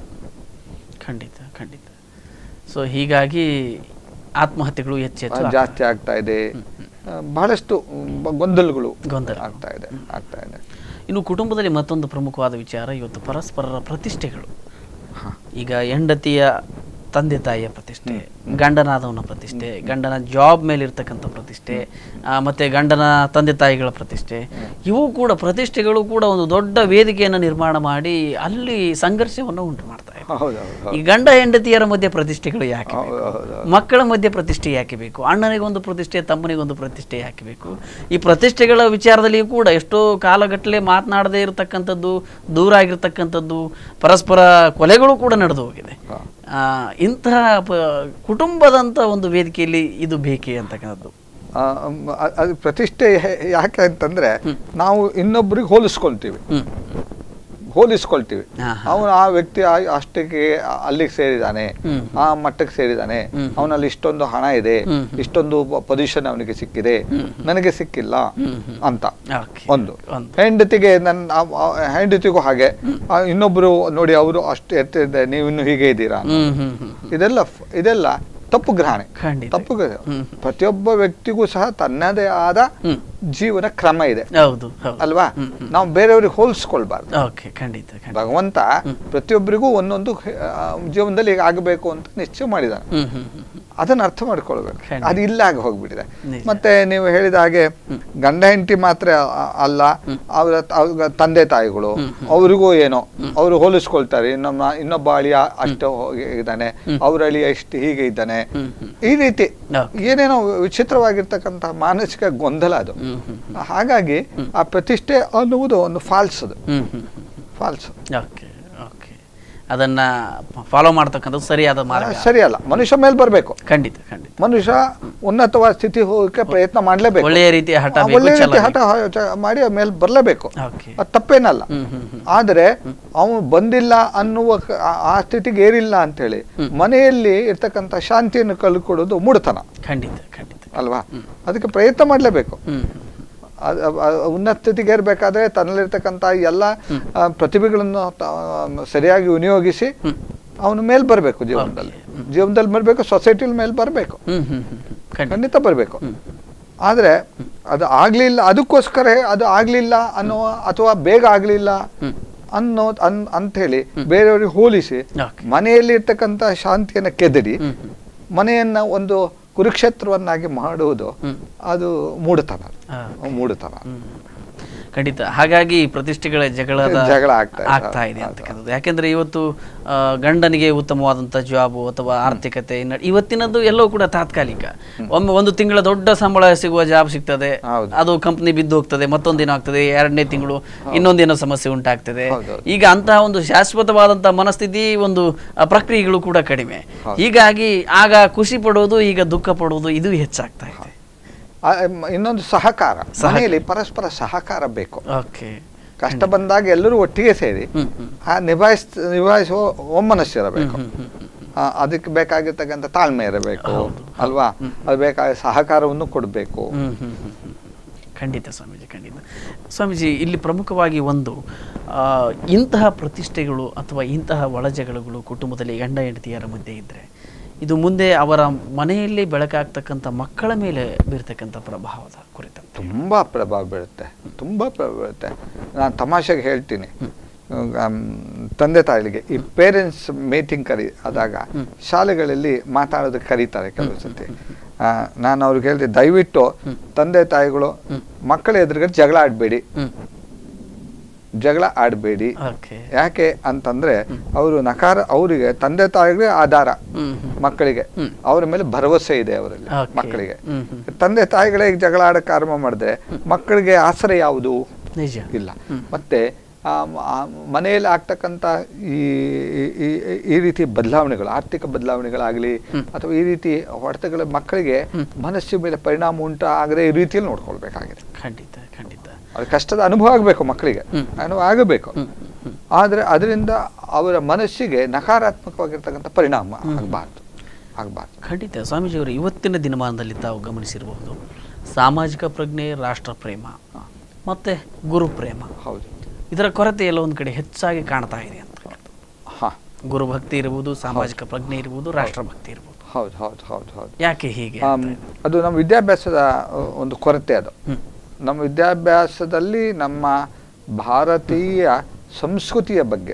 ಖಂಡಿತ ಖಂಡಿತ ಸೊ ಹೀಗಾಗಿ ಆತ್ಮಹತ್ಯೆಗಳು ಹೆಚ್ಚು ಹೆಚ್ಚು ಆಗ್ತವೆ. ಜಾಸ್ತಿ ಆಗ್ತಾ ಇದೆ ಆ, ಬಹಳಷ್ಟು ಮ್, ಗೊಂದಲಗಳು ಗೊಂದಲ. ಆಗ್ತಾ ಇದೆ ಆಗ್ತಾ ಇದೆ ಇನ್ನು ಕುಟುಂಬದಲ್ಲಿ ಮತ್ತೊಂದು ಪ್ರಮುಖವಾದ ವಿಚಾರ ಇವತ್ತು ಪರಸ್ಪರರ ಪ್ರತಿಷ್ಠೆಗಳು ಹಾ. ಈಗ ಹೆಂಡತಿಯ ತಂದೆ ತಾಯಿಯ ಪ್ರತಿಷ್ಠೆ ಗಂಡನಾದವನ ಪ್ರತಿಷ್ಠೆ ಗಂಡನ ಜಾಬ್ ಮೇಲೆ ಇರ್ತಕ್ಕಂಥ ಪ್ರತಿಷ್ಠೆ ಆ, ಮತ್ತೆ ಗಂಡನ ತಂದೆ ತಾಯಿಗಳ ಪ್ರತಿಷ್ಠೆ ಇವು ಕೂಡ ಪ್ರತಿಷ್ಠೆಗಳು ಕೂಡ ಒಂದು ದೊಡ್ಡ ವೇದಿಕೆಯನ್ನು ನಿರ್ಮಾಣ ಮಾಡಿ ಅಲ್ಲಿ ಸಂಘರ್ಷವನ್ನು ಉಂಟು ಮಾಡ್ತಾ ಇದೆ ಹೌದೌದು ಈ ಗಂಡ ಹೆಂಡತಿಯರ ಮಧ್ಯೆ ಪ್ರತಿಷ್ಠೆಗಳು ಯಾಕೆ ಬೇಕು? ಹೌದು, ಮಕ್ಕಳ ಮಧ್ಯೆ ಪ್ರತಿಷ್ಠೆ ಯಾಕೆ ಬೇಕು ಅಣ್ಣನಿಗೊಂದು ಪ್ರತಿಷ್ಠೆ ತಮ್ಮನಿಗೊಂದು ಪ್ರತಿಷ್ಠೆ ಯಾಕೆ ಬೇಕು ಈ ಪ್ರತಿಷ್ಠೆಗಳ ವಿಚಾರದಲ್ಲಿಯೂ ಕೂಡ ಎಷ್ಟೋ ಕಾಲಗಟ್ಟಲೆ ಮಾತನಾಡದೇ ಇರತಕ್ಕಂಥದ್ದು ದೂರ ಆಗಿರ್ತಕ್ಕಂಥದ್ದು ಪರಸ್ಪರ ಕೊಲೆಗಳು ಕೂಡ ನಡೆದು ಹೋಗಿದೆ ಆ, ಇಂತಹ ಪ ಕುಟುಂಬದಂಥ ಒಂದು ವೇದಿಕೆಯಲ್ಲಿ ಇದು ಬೇಕೇ ಅಂತಕ್ಕಂಥದ್ದು ಆ, ಮ್, ಅ- ಅದು ಪ್ರತಿಷ್ಠೆ ಹೆ- ಯಾಕೆ ಅಂತಂದ್ರೆ ನಾವು ಇನ್ನೊಬ್ರಿಗೆ ಹೋಲಿಸ್ಕೊಳ್ತೀವಿ ಹ್ಮ್ ಹೋಲಿಸ್ಕೊಳ್ತೀವಿ ಹಾ, ಅವನು ಆ ವ್ಯಕ್ತಿ ಆ- ಅಷ್ಟಕ್ಕೆ ಆ- ಅಲ್ಲಿಗೆ ಸೇರಿದಾನೆ ಹ್ಮ್. ಆ ಮಟ್ಟಕ್ಕೆ ಸೇರಿದಾನೆ ಹ್ಮ್. ಅವನಲ್ಲಿ ಇಷ್ಟೊಂದು ಹಣ ಇದೆ ಹ್ಮ್. ಇಷ್ಟೊಂದು ಪೊಸಿಷನ್ ಅವನಿಗೆ ಸಿಕ್ಕಿದೆ ನನಗೆ ಸಿಕ್ಕಿಲ್ಲ ಹ್ಮ್, ಹ್ಮ್. ಅಂತ ಓಕೆ ಒಂದು ಒಂದು ಹೆಂಡತಿಗೆ ನನ್ನ ಆ- ಆ ಹೆಂಡತಿಗೂ ಹಾಗೆ ಆ, ಇನ್ನೊಬ್ರು ನೋಡಿ ಅವರು ಅಷ್ಟು ಎತ್ತಿದೆ ನೀವು ಇನ್ನು ಹೀಗೆ ಇದ್ದೀರಾ ಹ್ಮ್ ಹ್ಮ್ ಹ್ಮ್ ಹ್ಮ್. ಇದೆಲ್ಲ ಫ್- ಇದೆಲ್ಲ ತಪ್ಪು ಗ್ರಹಣೆ ಖಂಡಿತ ತಪ್ಪು ಗ್ರಹಣೆ. ಹ್ಮ್. ಪ್ರತಿಯೊಬ್ಬ ವ್ಯಕ್ತಿಗೂ ಸಹ ತನ್ನದೇ ಆದ ಹ್ಮ್ ಜೀವನ ಕ್ರಮ ಇದೆ ಹೌದು ಹೌದು ಅಲ್ವಾ ಹ್ಮ್, ಹ್ಮ್. ನಾವು ಬೇರೆಯವ್ರಿಗೆ ಹೋಲಿಸ್ಕೊಳ್ಬಾರ್ದು ಓಕೆ ಖಂಡಿತ ಖಂಡಿತ ಭಗವಂತ ಪ್ರತಿಯೊಬ್ಬರಿಗೂ ಒಂದೊಂದು ಆ, ಜೀವನದಲ್ಲಿ ಹೀಗೆ ಆಗಬೇಕು ಅಂತ ನಿಶ್ಚಯ ಮಾಡಿದಾನೆ ಹ್ಮ್ ಹ್ಮ್ ಹ್ಮ್ ಹ್ಮ್. ಅದನ್ನ ಅರ್ಥ ಮಾಡ್ಕೊಳ್ಬೇಕು ಖಂಡಿತ. ಅದು ಇಲ್ಲ ಆಗಿ ಹೋಗ್ಬಿಟ್ಟಿದೆ ನಿಜ. ಮತ್ತೆ ನೀವು ಹೇಳಿದ ಹಾಗೆ ಗಂಡ ಹೆಂಡತಿ ಮಾತ್ರ ಅ- ಅಲ್ಲ ಅವರ ಅವ್ರ ತಂದೆ ತಾಯಿಗಳು ಅವರಿಗೂ ಏನೋ ಅವರು ಹೋಲಿಸ್ಕೊಳ್ತಾರೆ ನಮ್ಮ ಇನ್ನೊಬ್ಬ ಅಳಿಯ ಅಷ್ಟು ಹೋಗಿ ಇದ್ದಾನೆ ಅವ್ರ ಅಳಿಯ ಇಷ್ಟು ಹೀಗೆ ಇದ್ದಾನೆ ಹ್ಮ್ ಹ್ಮ್ ಈ ರೀತಿ ಓಕೆ. ಏನೇನೋ ವಿಚಿತ್ರವಾಗಿರ್ತಕ್ಕಂಥ ಮಾನಸಿಕ ಗೊಂದಲ ಅದು ಹ್ಮ್ ಹ್ಮ್ ಹಾಗಾಗಿ ಆ ಪ್ರತಿಷ್ಠೆ ಅನ್ನುವುದು ಒಂದು ಫಾಲ್ಸ್ ಅದು ಹ್ಮ್ ಹ್ಮ್ ಹ್ಮ್ ಫಾಲ್ಸ್ ಓಕೆ ಓಕೆ ಅದನ್ನ ಫಾಲೋ ಮಾಡ್ತಕ್ಕಂಥದ್ದು ಸರಿಯಾದ ಮಾರ್ಗ ಸರಿ ಅಲ್ಲ ಮನುಷ್ಯ ಮೇಲೆ ಬರಬೇಕು ಖಂಡಿತ ಖಂಡಿತ ಮನುಷ್ಯ ಉನ್ನತವಾದ ಸ್ಥಿತಿ ಹೋಗಕ್ಕೆ ಪ್ರಯತ್ನ ಮಾಡಲೇಬೇಕು ಒಳ್ಳೆಯ ರೀತಿಯ ಹಠ ಬೇಕು, ಒಳ್ಳೆ ಛಲ ರೀತಿ ಹಠ ಹ- ಚ- ಮಾಡಿ ಮೇಲೆ ಬರಲೇಬೇಕು ಓಕೆ ಅದು ತಪ್ಪೇನಲ್ಲ ಹ್ಮ್ ಹ್ಮ್ ಹ್ಮ್ ಆದರೆ ಅವನು ಬಂದಿಲ್ಲ ಅನ್ನುವ ಕ- ಆ- ಆ ಸ್ಥಿತಿಗೆ ಏರಿಲ್ಲ ಅಂತೇಳಿ ಮನೆಯಲ್ಲಿ ಇರ್ತಕ್ಕಂಥ ಶಾಂತಿಯನ್ನು ಕಳ್ಕೊಡೋದು ಮೂಢತನ ಖಂಡಿತ ಖಂಡಿತ ಅಲ್ವಾ ಅದಕ್ಕೆ ಪ್ರಯತ್ನ ಮಾಡಲೇಬೇಕು ಹ್ಮ್ ಅದ್- ಅದ್- ಅದ್ ಉನ್ನತ ಸ್ಥಿತಿಗೆ ಏರ್ಬೇಕಾದ್ರೆ ತನ್ನಲ್ಲಿರ್ತಕ್ಕಂಥ ಎಲ್ಲ ಆ, ಪ್ರತಿಭೆಗಳನ್ನು ತ- ಸರಿಯಾಗಿ ವಿನಿಯೋಗಿಸಿ ಅವನು ಮೇಲ್ ಬರಬೇಕು ಜೀವನದಲ್ಲಿ ಜೀವನದಲ್ಲಿ ಬರಬೇಕು ಸೊಸೈಟಿಲಿ ಮೇಲೆ ಬರಬೇಕು ಹ್ಮ್ ಹ್ಮ್ ಹ್ಮ್ ಹ್ಮ್ ಖಂಡಿತ ಖಂಡಿತ ಬರಬೇಕು ಆದರೆ ಅದು ಆಗ್ಲಿಲ್ಲ ಅದಕ್ಕೋಸ್ಕರ ಅದು ಆಗ್ಲಿಲ್ಲ ಅನ್ನೋ ಅಥವಾ ಬೇಗ ಆಗ್ಲಿಲ್ಲ ಹ್ಮ್. ಅನ್ನೋ ಅನ್ ಅಂಥೇಳಿ ಬೇರೆಯವ್ರಿಗೆ ಹೋಲಿಸಿ ಓಕೆ ಮನೆಯಲ್ಲಿ ಇರ್ತಕ್ಕಂಥ ಶಾಂತಿಯನ್ನು ಕೆದರಿ ಹ್ಮ್ ಹ್ಮ್ ಮನೆಯನ್ನ ಒಂದು ಕುರುಕ್ಷೇತ್ರವನ್ನಾಗಿ ಮಾಡುವುದು ಹ್ಮ್. ಅದು ಮೂಡುತನ ಆ, ಮೂಡುತನ ಹ್ಮ್. ಖಂಡಿತ ಹಾಗಾಗಿ ಪ್ರತಿಷ್ಠೆಗಳ ಜಗಳದ ಜಗಳ ಆಗ್ತಾ ಇದೆ. ಆಗ್ತಾ ಇದೆ ಅಂತಕ್ಕಂಥದ್ದು ಯಾಕೆಂದ್ರೆ ಇವತ್ತು ಆ, ಗಂಡನಿಗೆ ಉತ್ತಮವಾದಂಥ ಜಾಬು ಅಥವಾ ಆರ್ಥಿಕತೆ ಇನ್ನ ಇವತ್ತಿನದ್ದು ಎಲ್ಲವೂ ಕೂಡ ತಾತ್ಕಾಲಿಕ ಒಮ್ಮೆ ಒಂದು ತಿಂಗಳ ದೊಡ್ಡ ಸಂಬಳ ಸಿಗುವ ಜಾಬ್ ಸಿಗ್ತದೆ ಹೌದು. ಅದು ಕಂಪ್ನಿ ಬಿದ್ದು ಹೋಗ್ತದೆ ಮತ್ತೊಂದಿನ ಆಗ್ತದೆ ಎರಡನೇ ತಿಂಗಳು ಇನ್ನೊಂದೇನೋ ಸಮಸ್ಯೆ ಉಂಟಾಗ್ತದೆ ಹೌದೌದು. ಈಗ ಅಂತಹ ಒಂದು ಶಾಶ್ವತವಾದಂತಹ ಮನಸ್ಥಿತಿ ಒಂದು ಆ, ಪ್ರಕ್ರಿಯೆಗಳು ಕೂಡ ಕಡಿಮೆ ಹೀಗಾಗಿ ಆಗ ಖುಷಿ ಪಡೋದು ಈಗ ದುಃಖ ಪಡೋದು ಇದು ಹೆಚ್ಚಾಗ್ತಾ ಇದೆ ಆ, ಮ್, ಇನ್ನೊಂದು ಸಹಕಾರ ಮನೆಯಲ್ಲಿ ಪರಸ್ಪರ ಸಹಕಾರ ಬೇಕು ಓಕೆ ಕಷ್ಟ ಬಂದಾಗ ಎಲ್ಲರೂ ಒಟ್ಟಿಗೆ ಸೇರಿ ಹ್ಮ್ ಹ್ಮ್ ಆ ನಿಭಾಯಿಸ್ ನಿಭಾಯಿಸುವ ಒಮ್ಮನಸ್ಸಿರಬೇಕು ಹ್ಮ್ ಹ್ಮ್ ಹ್ಮ್ ಆ, ಅದಕ್ಕೆ ಬೇಕಾಗಿರ್ತಕ್ಕಂಥ ತಾಳ್ಮೆ ಇರಬೇಕು ಅಲ್ವಾ ಅದು ಬೇಕಾದ ಸಹಕಾರವನ್ನು ಕೊಡಬೇಕು ಹ್ಮ್ ಹ್ಮ್ ಹ್ಮ್ ಹ್ಮ್. ಖಂಡಿತ ಸ್ವಾಮೀಜಿ ಖಂಡಿತ ಸ್ವಾಮೀಜಿ ಇಲ್ಲಿ ಪ್ರಮುಖವಾಗಿ ಒಂದು ಆ, ಇಂತಹ ಪ್ರತಿಷ್ಠೆಗಳು ಅಥವಾ ಇಂತಹ ಒಳಜಗಳಗಳು ಕುಟುಂಬದಲ್ಲಿ ಗಂಡ ಹೆಂಡತಿಯರ ಮಧ್ಯೆ ಇದ್ದರೆ ಇದು ಮುಂದೆ ಅವರ ಮನೆಯಲ್ಲಿ ಬೆಳಕಾಗ್ತಕ್ಕಂಥ ಮಕ್ಕಳ ಮೇಲೆ ಬೀರ್ತಕ್ಕಂಥ ಪ್ರಭಾವದ ಕುರಿತಂತೆ ತುಂಬ ಪ್ರಭಾವ ಬೀಳುತ್ತೆ ತುಂಬ ಪ್ರಭಾವ ಬೀಳುತ್ತೆ ನಾನು ತಮಾಷೆಗೆ ಹೇಳ್ತೀನಿ ಆಮ್, ತಂದೆ ತಾಯಿಗಳಿಗೆ ಈ ಪೇರೆಂಟ್ಸ್ ಮೀಟಿಂಗ್ ಕರಿ ಆದಾಗ ಶಾಲೆಗಳಲ್ಲಿ ಮಾತಾಡೋದಕ್ಕೆ ಕರೀತಾರೆ ಕೆಲವು ಸತಿ ಆ, ನಾನು ಅವ್ರಿಗೆ ಹೇಳಿದೆ ದಯವಿಟ್ಟು ತಂದೆ ತಾಯಿಗಳು ಮಕ್ಕಳ ಎದುರುಗಡೆ ಜಗಳ ಆಡಬೇಡಿ ಹ್ಮ್ ಮಕ್ಕಳ ಎದುರುಗಡೆ ಜಗಳ ಆಡಿದ್ರೆ ಅದು ಮಕ್ಕಳಿಗೆ ತುಂಬ ತೊಂದರೆ ಆಗುತ್ತೆ ಹ್ಮ್. ಮಕ್ಕಳಿಗೆ ತುಂಬ ತೊಂದರೆ ಆಗುತ್ತೆ ಹ್ಮ್. ಯಾಕೆ ಜಗಳ ಆಡಬೇಡಿ ಓಕೆ ಯಾಕೆ ಅಂತಂದ್ರೆ ಅವರು ನಕಾರ ಅವರಿಗೆ ತಂದೆ ತಾಯಿಗೆ ಆಧಾರ ಹ್ಮ್ ಹ್ಮ್. ಮಕ್ಕಳಿಗೆ ಹ್ಮ್. ಅವರ ಮೇಲೆ ಭರವಸೆ ಇದೆ ಅವರಲ್ಲಿ Okay. ಮಕ್ಕಳಿಗೆ ಹ್ಮ್ ಹ್ಮ್. ತಂದೆ ತಾಯಿಗಳೇ ಈಗ ಜಗಳ ಆಡಕ್ಕೆ ಆರಂಭ ಮಾಡಿದ್ರೆ ಮಕ್ಕಳಿಗೆ ಆಸರೆ ಯಾವುದು ನಿಜ ಇಲ್ಲ ಮತ್ತೆ ಆ ಮ- ಆ ಮನೆಯಲ್ಲಿ ಆಗ್ತಕ್ಕಂಥ ಈ ಈ- ಈ- ಈ ರೀತಿ ಬದಲಾವಣೆಗಳು ಆರ್ಥಿಕ ಬದಲಾವಣೆಗಳಾಗಲಿ ಅಥವಾ ಈ ರೀತಿ ಹೊಡೆತಗಳ ಮಕ್ಕಳಿಗೆ ಮನಸ್ಸಿನ ಮೇಲೆ ಪರಿಣಾಮ ಉಂಟಾಗದೆ ಈ ರೀತಿಯಲ್ಲಿ ನೋಡ್ಕೊಳ್ಬೇಕಾಗಿದೆ ಖಂಡಿತ ಖಂಡಿತ ಅದು ಕಷ್ಟದ ಅನುಭವ ಆಗಬೇಕು ಮಕ್ಕಳಿಗೆ ಅನುಭವ ಆಗಬೇಕು ಆದರೆ ಅದರಿಂದ ಅವರ ಮನಸ್ಸಿಗೆ ನಕಾರಾತ್ಮಕವಾಗಿರ್ತಕ್ಕಂಥ ಪರಿಣಾಮ ಆಗಬಾರ್ದು ಆಗಬಾರ್ದು ಖಂಡಿತ ಸ್ವಾಮೀಜಿಯವರು ಇವತ್ತಿನ ದಿನಮಾನದಲ್ಲಿ ತಾವು ಗಮನಿಸಿರಬಹುದು ಸಾಮಾಜಿಕ ಪ್ರಜ್ಞೆ ರಾಷ್ಟ್ರ ಪ್ರೇಮ ಮತ್ತೆ ಗುರು ಪ್ರೇಮ ಹೌದು ಇದರ ಕೊರತೆ ಎಲ್ಲ ಒಂದು ಕಡೆ ಹೆಚ್ಚಾಗಿ ಕಾಣ್ತಾ ಇದೆ ಅಂತ ಹಾ ಗುರು ಭಕ್ತಿ ಇರ್ಬೋದು ಸಾಮಾಜಿಕ ಪ್ರಜ್ಞೆ ಇರ್ಬೋದು ರಾಷ್ಟ್ರಭಕ್ತಿ ಇರ್ಬೋದು ಹೌದು ಹೌದು ಹೌದು ಹೌದು ಯಾಕೆ ಹೀಗೆ ಆಮ್, ಅದು ನಮ್ಮ ವಿದ್ಯಾಭ್ಯಾಸದ ಅ, ಒಂದು ಕೊರತೆ ಅದು ಹ್ಮ್. ನಮ್ಮ ವಿದ್ಯಾಭ್ಯಾಸದಲ್ಲಿ ನಮ್ಮ ಭಾರತೀಯ ಸಂಸ್ಕೃತಿಯ ಬಗ್ಗೆ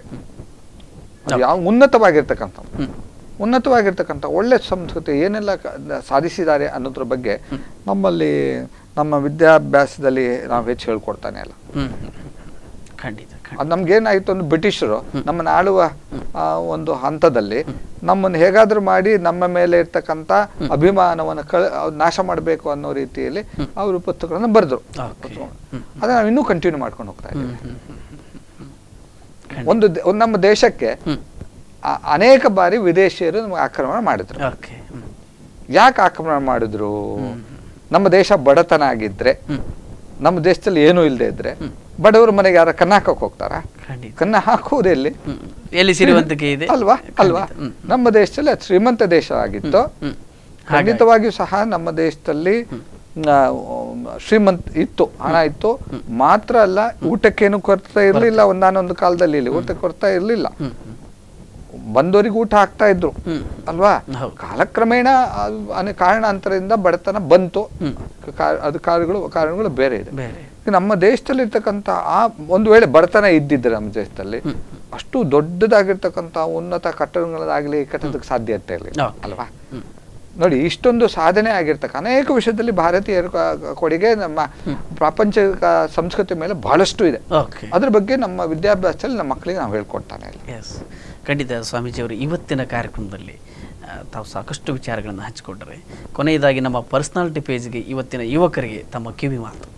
ಅದು ಯಾವ ಉನ್ನತವಾಗಿರ್ತಕ್ಕಂಥ ಹ್ಮ್. ಉನ್ನತವಾಗಿರ್ತಕ್ಕಂಥ ಒಳ್ಳೆ ಸಂಸ್ಕೃತಿ ಏನೆಲ್ಲ ಕ- ಸಾಧಿಸಿದ್ದಾರೆ ಅನ್ನೋದ್ರ ಬಗ್ಗೆ ನಮ್ಮಲ್ಲಿ ನಮ್ಮ ವಿದ್ಯಾಭ್ಯಾಸದಲ್ಲಿ ನಾವು ಹೆಚ್ಚು ಹೇಳ್ಕೊಡ್ತಾನೆ ಇಲ್ಲ ಹ್ಮ್ ಹ್ಮ್, ಹ್ಮ್. ಖಂಡಿತ ಖಂಡಿತ ಅದು ನಮ್ಗೇನಾಯ್ತು ಅಂದ್ರೆ ಬ್ರಿಟಿಷರು ನಮ್ಮನ್ನು ಆಳುವ ಆ, ಒಂದು ಹಂತದಲ್ಲಿ ನಮ್ಮನ್ನು ಹೇಗಾದ್ರೂ ಮಾಡಿ ನಮ್ಮ ಮೇಲೆ ಇರ್ತಕ್ಕಂಥ ಅಭಿಮಾನವನ್ನು ಕಳ ಅವ್ರು ನಾಶ ಮಾಡಬೇಕು ಅನ್ನೋ ರೀತಿಯಲ್ಲಿ ಅವರು ಪುಸ್ತಕಗಳನ್ನು ಬರೆದ್ರು ಓಕೆ ಅದನ್ನ ನಾವು ಇನ್ನೂ ಕಂಟಿನ್ಯೂ ಮಾಡ್ಕೊಂಡು ಹೋಗ್ತಾ ಇದ್ದೀವಿ ಹ್ಮ್ ಹ್ಮ್ ಹ್ಮ್ ಹ್ಮ್ ಹ್ಮ್. ಖಂಡಿತ. ಒಂದು ದೇ- ಒಂದು ನಮ್ಮ ದೇಶಕ್ಕೆ ಹ್ಮ್. ಆ- ಅನೇಕ ಬಾರಿ ವಿದೇಶಿಯರು ನಮಗೆ ಆಕ್ರಮಣ ಮಾಡಿದ್ರು ಓಕೆ ಹ್ಮ್. ಯಾಕೆ ಆಕ್ರಮಣ ಮಾಡಿದ್ರು ನಮ್ಮ ದೇಶ ಬಡತನ ಆಗಿದ್ರೆ ಹ್ಮ್. ನಮ್ಮ ದೇಶದಲ್ಲಿ ಏನೂ ಇಲ್ಲದೆ ಇದ್ರೆ ಬಡವರ ಮನೆಗೆ ಯಾರ ಕನ್ನ ಹಾಕಕ್ ಹೋಗ್ತಾರಾ ಖಂಡಿತ ಕನ್ನ ಹಾಕುವುದೇ ಎಲ್ಲಿ ಹ್ಮ್. ಎಲ್ಲಿ ಸಿರಿವಂತಿಕೆ ಇದೆ ಅಲ್ವಾ ಅಲ್ವಾ ಖಂಡಿತ. ಹ್ಮ್. ನಮ್ಮ ದೇಶದಲ್ಲಿ ಅದು ಶ್ರೀಮಂತ ದೇಶ ಆಗಿತ್ತು ಹ್ಮ್. ಖಂಡಿತವಾಗಿಯೂ ಸಹ ನಮ್ಮ ದೇಶದಲ್ಲಿ ಆ, ಶ್ರೀಮಂತ ಇತ್ತು ಹಣ ಇತ್ತು ಮಾತ್ರ ಅಲ್ಲ ಊಟಕ್ಕೇನು ಕೊರತೆ ಇರಲಿಲ್ಲ ಒಂದಾನೊಂದು ಕಾಲದಲ್ಲಿ ಇಲ್ಲಿ ಊಟ ಕೊರತೆ ಇರಲಿಲ್ಲ ಹ್ಮ್ ಹ್ಮ್. ಬಂದವರಿಗೆ ಊಟ ಹಾಕ್ತಾ ಇದ್ರು ಹ್ಮ್. ಅಲ್ವಾ ಹೌದು. ಕಾಲಕ್ರಮೇಣ ಅದು ಅನೆ ಕಾರಣಾಂತರದಿಂದ ಬಡತನ ಬಂತು ಕಾ- ಅದು ಕಾರಣಗಳು ಕಾರಣಗಳು ಬೇರೆ ಇದೆ ಬೇರೆ ಈಗ ನಮ್ಮ ದೇಶದಲ್ಲಿ ಇರ್ತಕ್ಕಂಥ ಆ ಒಂದು ವೇಳೆ ಬಡತನ ಇದ್ದಿದ್ರೆ ನಮ್ಮ ದೇಶದಲ್ಲಿ ಅಷ್ಟು ದೊಡ್ಡದಾಗಿರ್ತಕ್ಕಂಥ ಉನ್ನತ ಕಟ್ಟಡಗಳಾಗಲಿ ಕಟ್ಟೋದಕ್ಕೆ ಸಾಧ್ಯತೆ ಇರಲಿಲ್ಲ Okay. ಅಲ್ವಾ ನೋಡಿ ಇಷ್ಟೊಂದು ಸಾಧನೆ ಆಗಿರ್ತಕ್ಕ ಅನೇಕ ವಿಷಯದಲ್ಲಿ ಭಾರತೀಯರ ಕ- ಕೊಡುಗೆ ನಮ್ಮ ಪ್ರಾಪಂಚಿಕ ಸಂಸ್ಕೃತಿ ಮೇಲೆ ಬಹಳಷ್ಟು ಇದೆ ಓಕೆ ಅದ್ರ ಬಗ್ಗೆ ನಮ್ಮ ವಿದ್ಯಾಭ್ಯಾಸದಲ್ಲಿ ನಮ್ಮ ಮಕ್ಕಳಿಗೆ ನಾವು ಹೇಳ್ಕೊಡ್ತಾನೆ ಇಲ್ಲ ಎಸ್ ಖಂಡಿತ ಸ್ವಾಮೀಜಿಯವರು ಇವತ್ತಿನ ಕಾರ್ಯಕ್ರಮದಲ್ಲಿ ಆ, ತಾವು ಸಾಕಷ್ಟು ವಿಚಾರಗಳನ್ನು ಹಂಚಿಕೊಂಡರೆ ಕೊನೆಯದಾಗಿ ನಮ್ಮ ಪರ್ಸನಾಲಿಟಿ ಪೇಜ್ಗೆ ಇವತ್ತಿನ ಯುವಕರಿಗೆ ತಮ್ಮ ಕಿವಿ ಮಾತು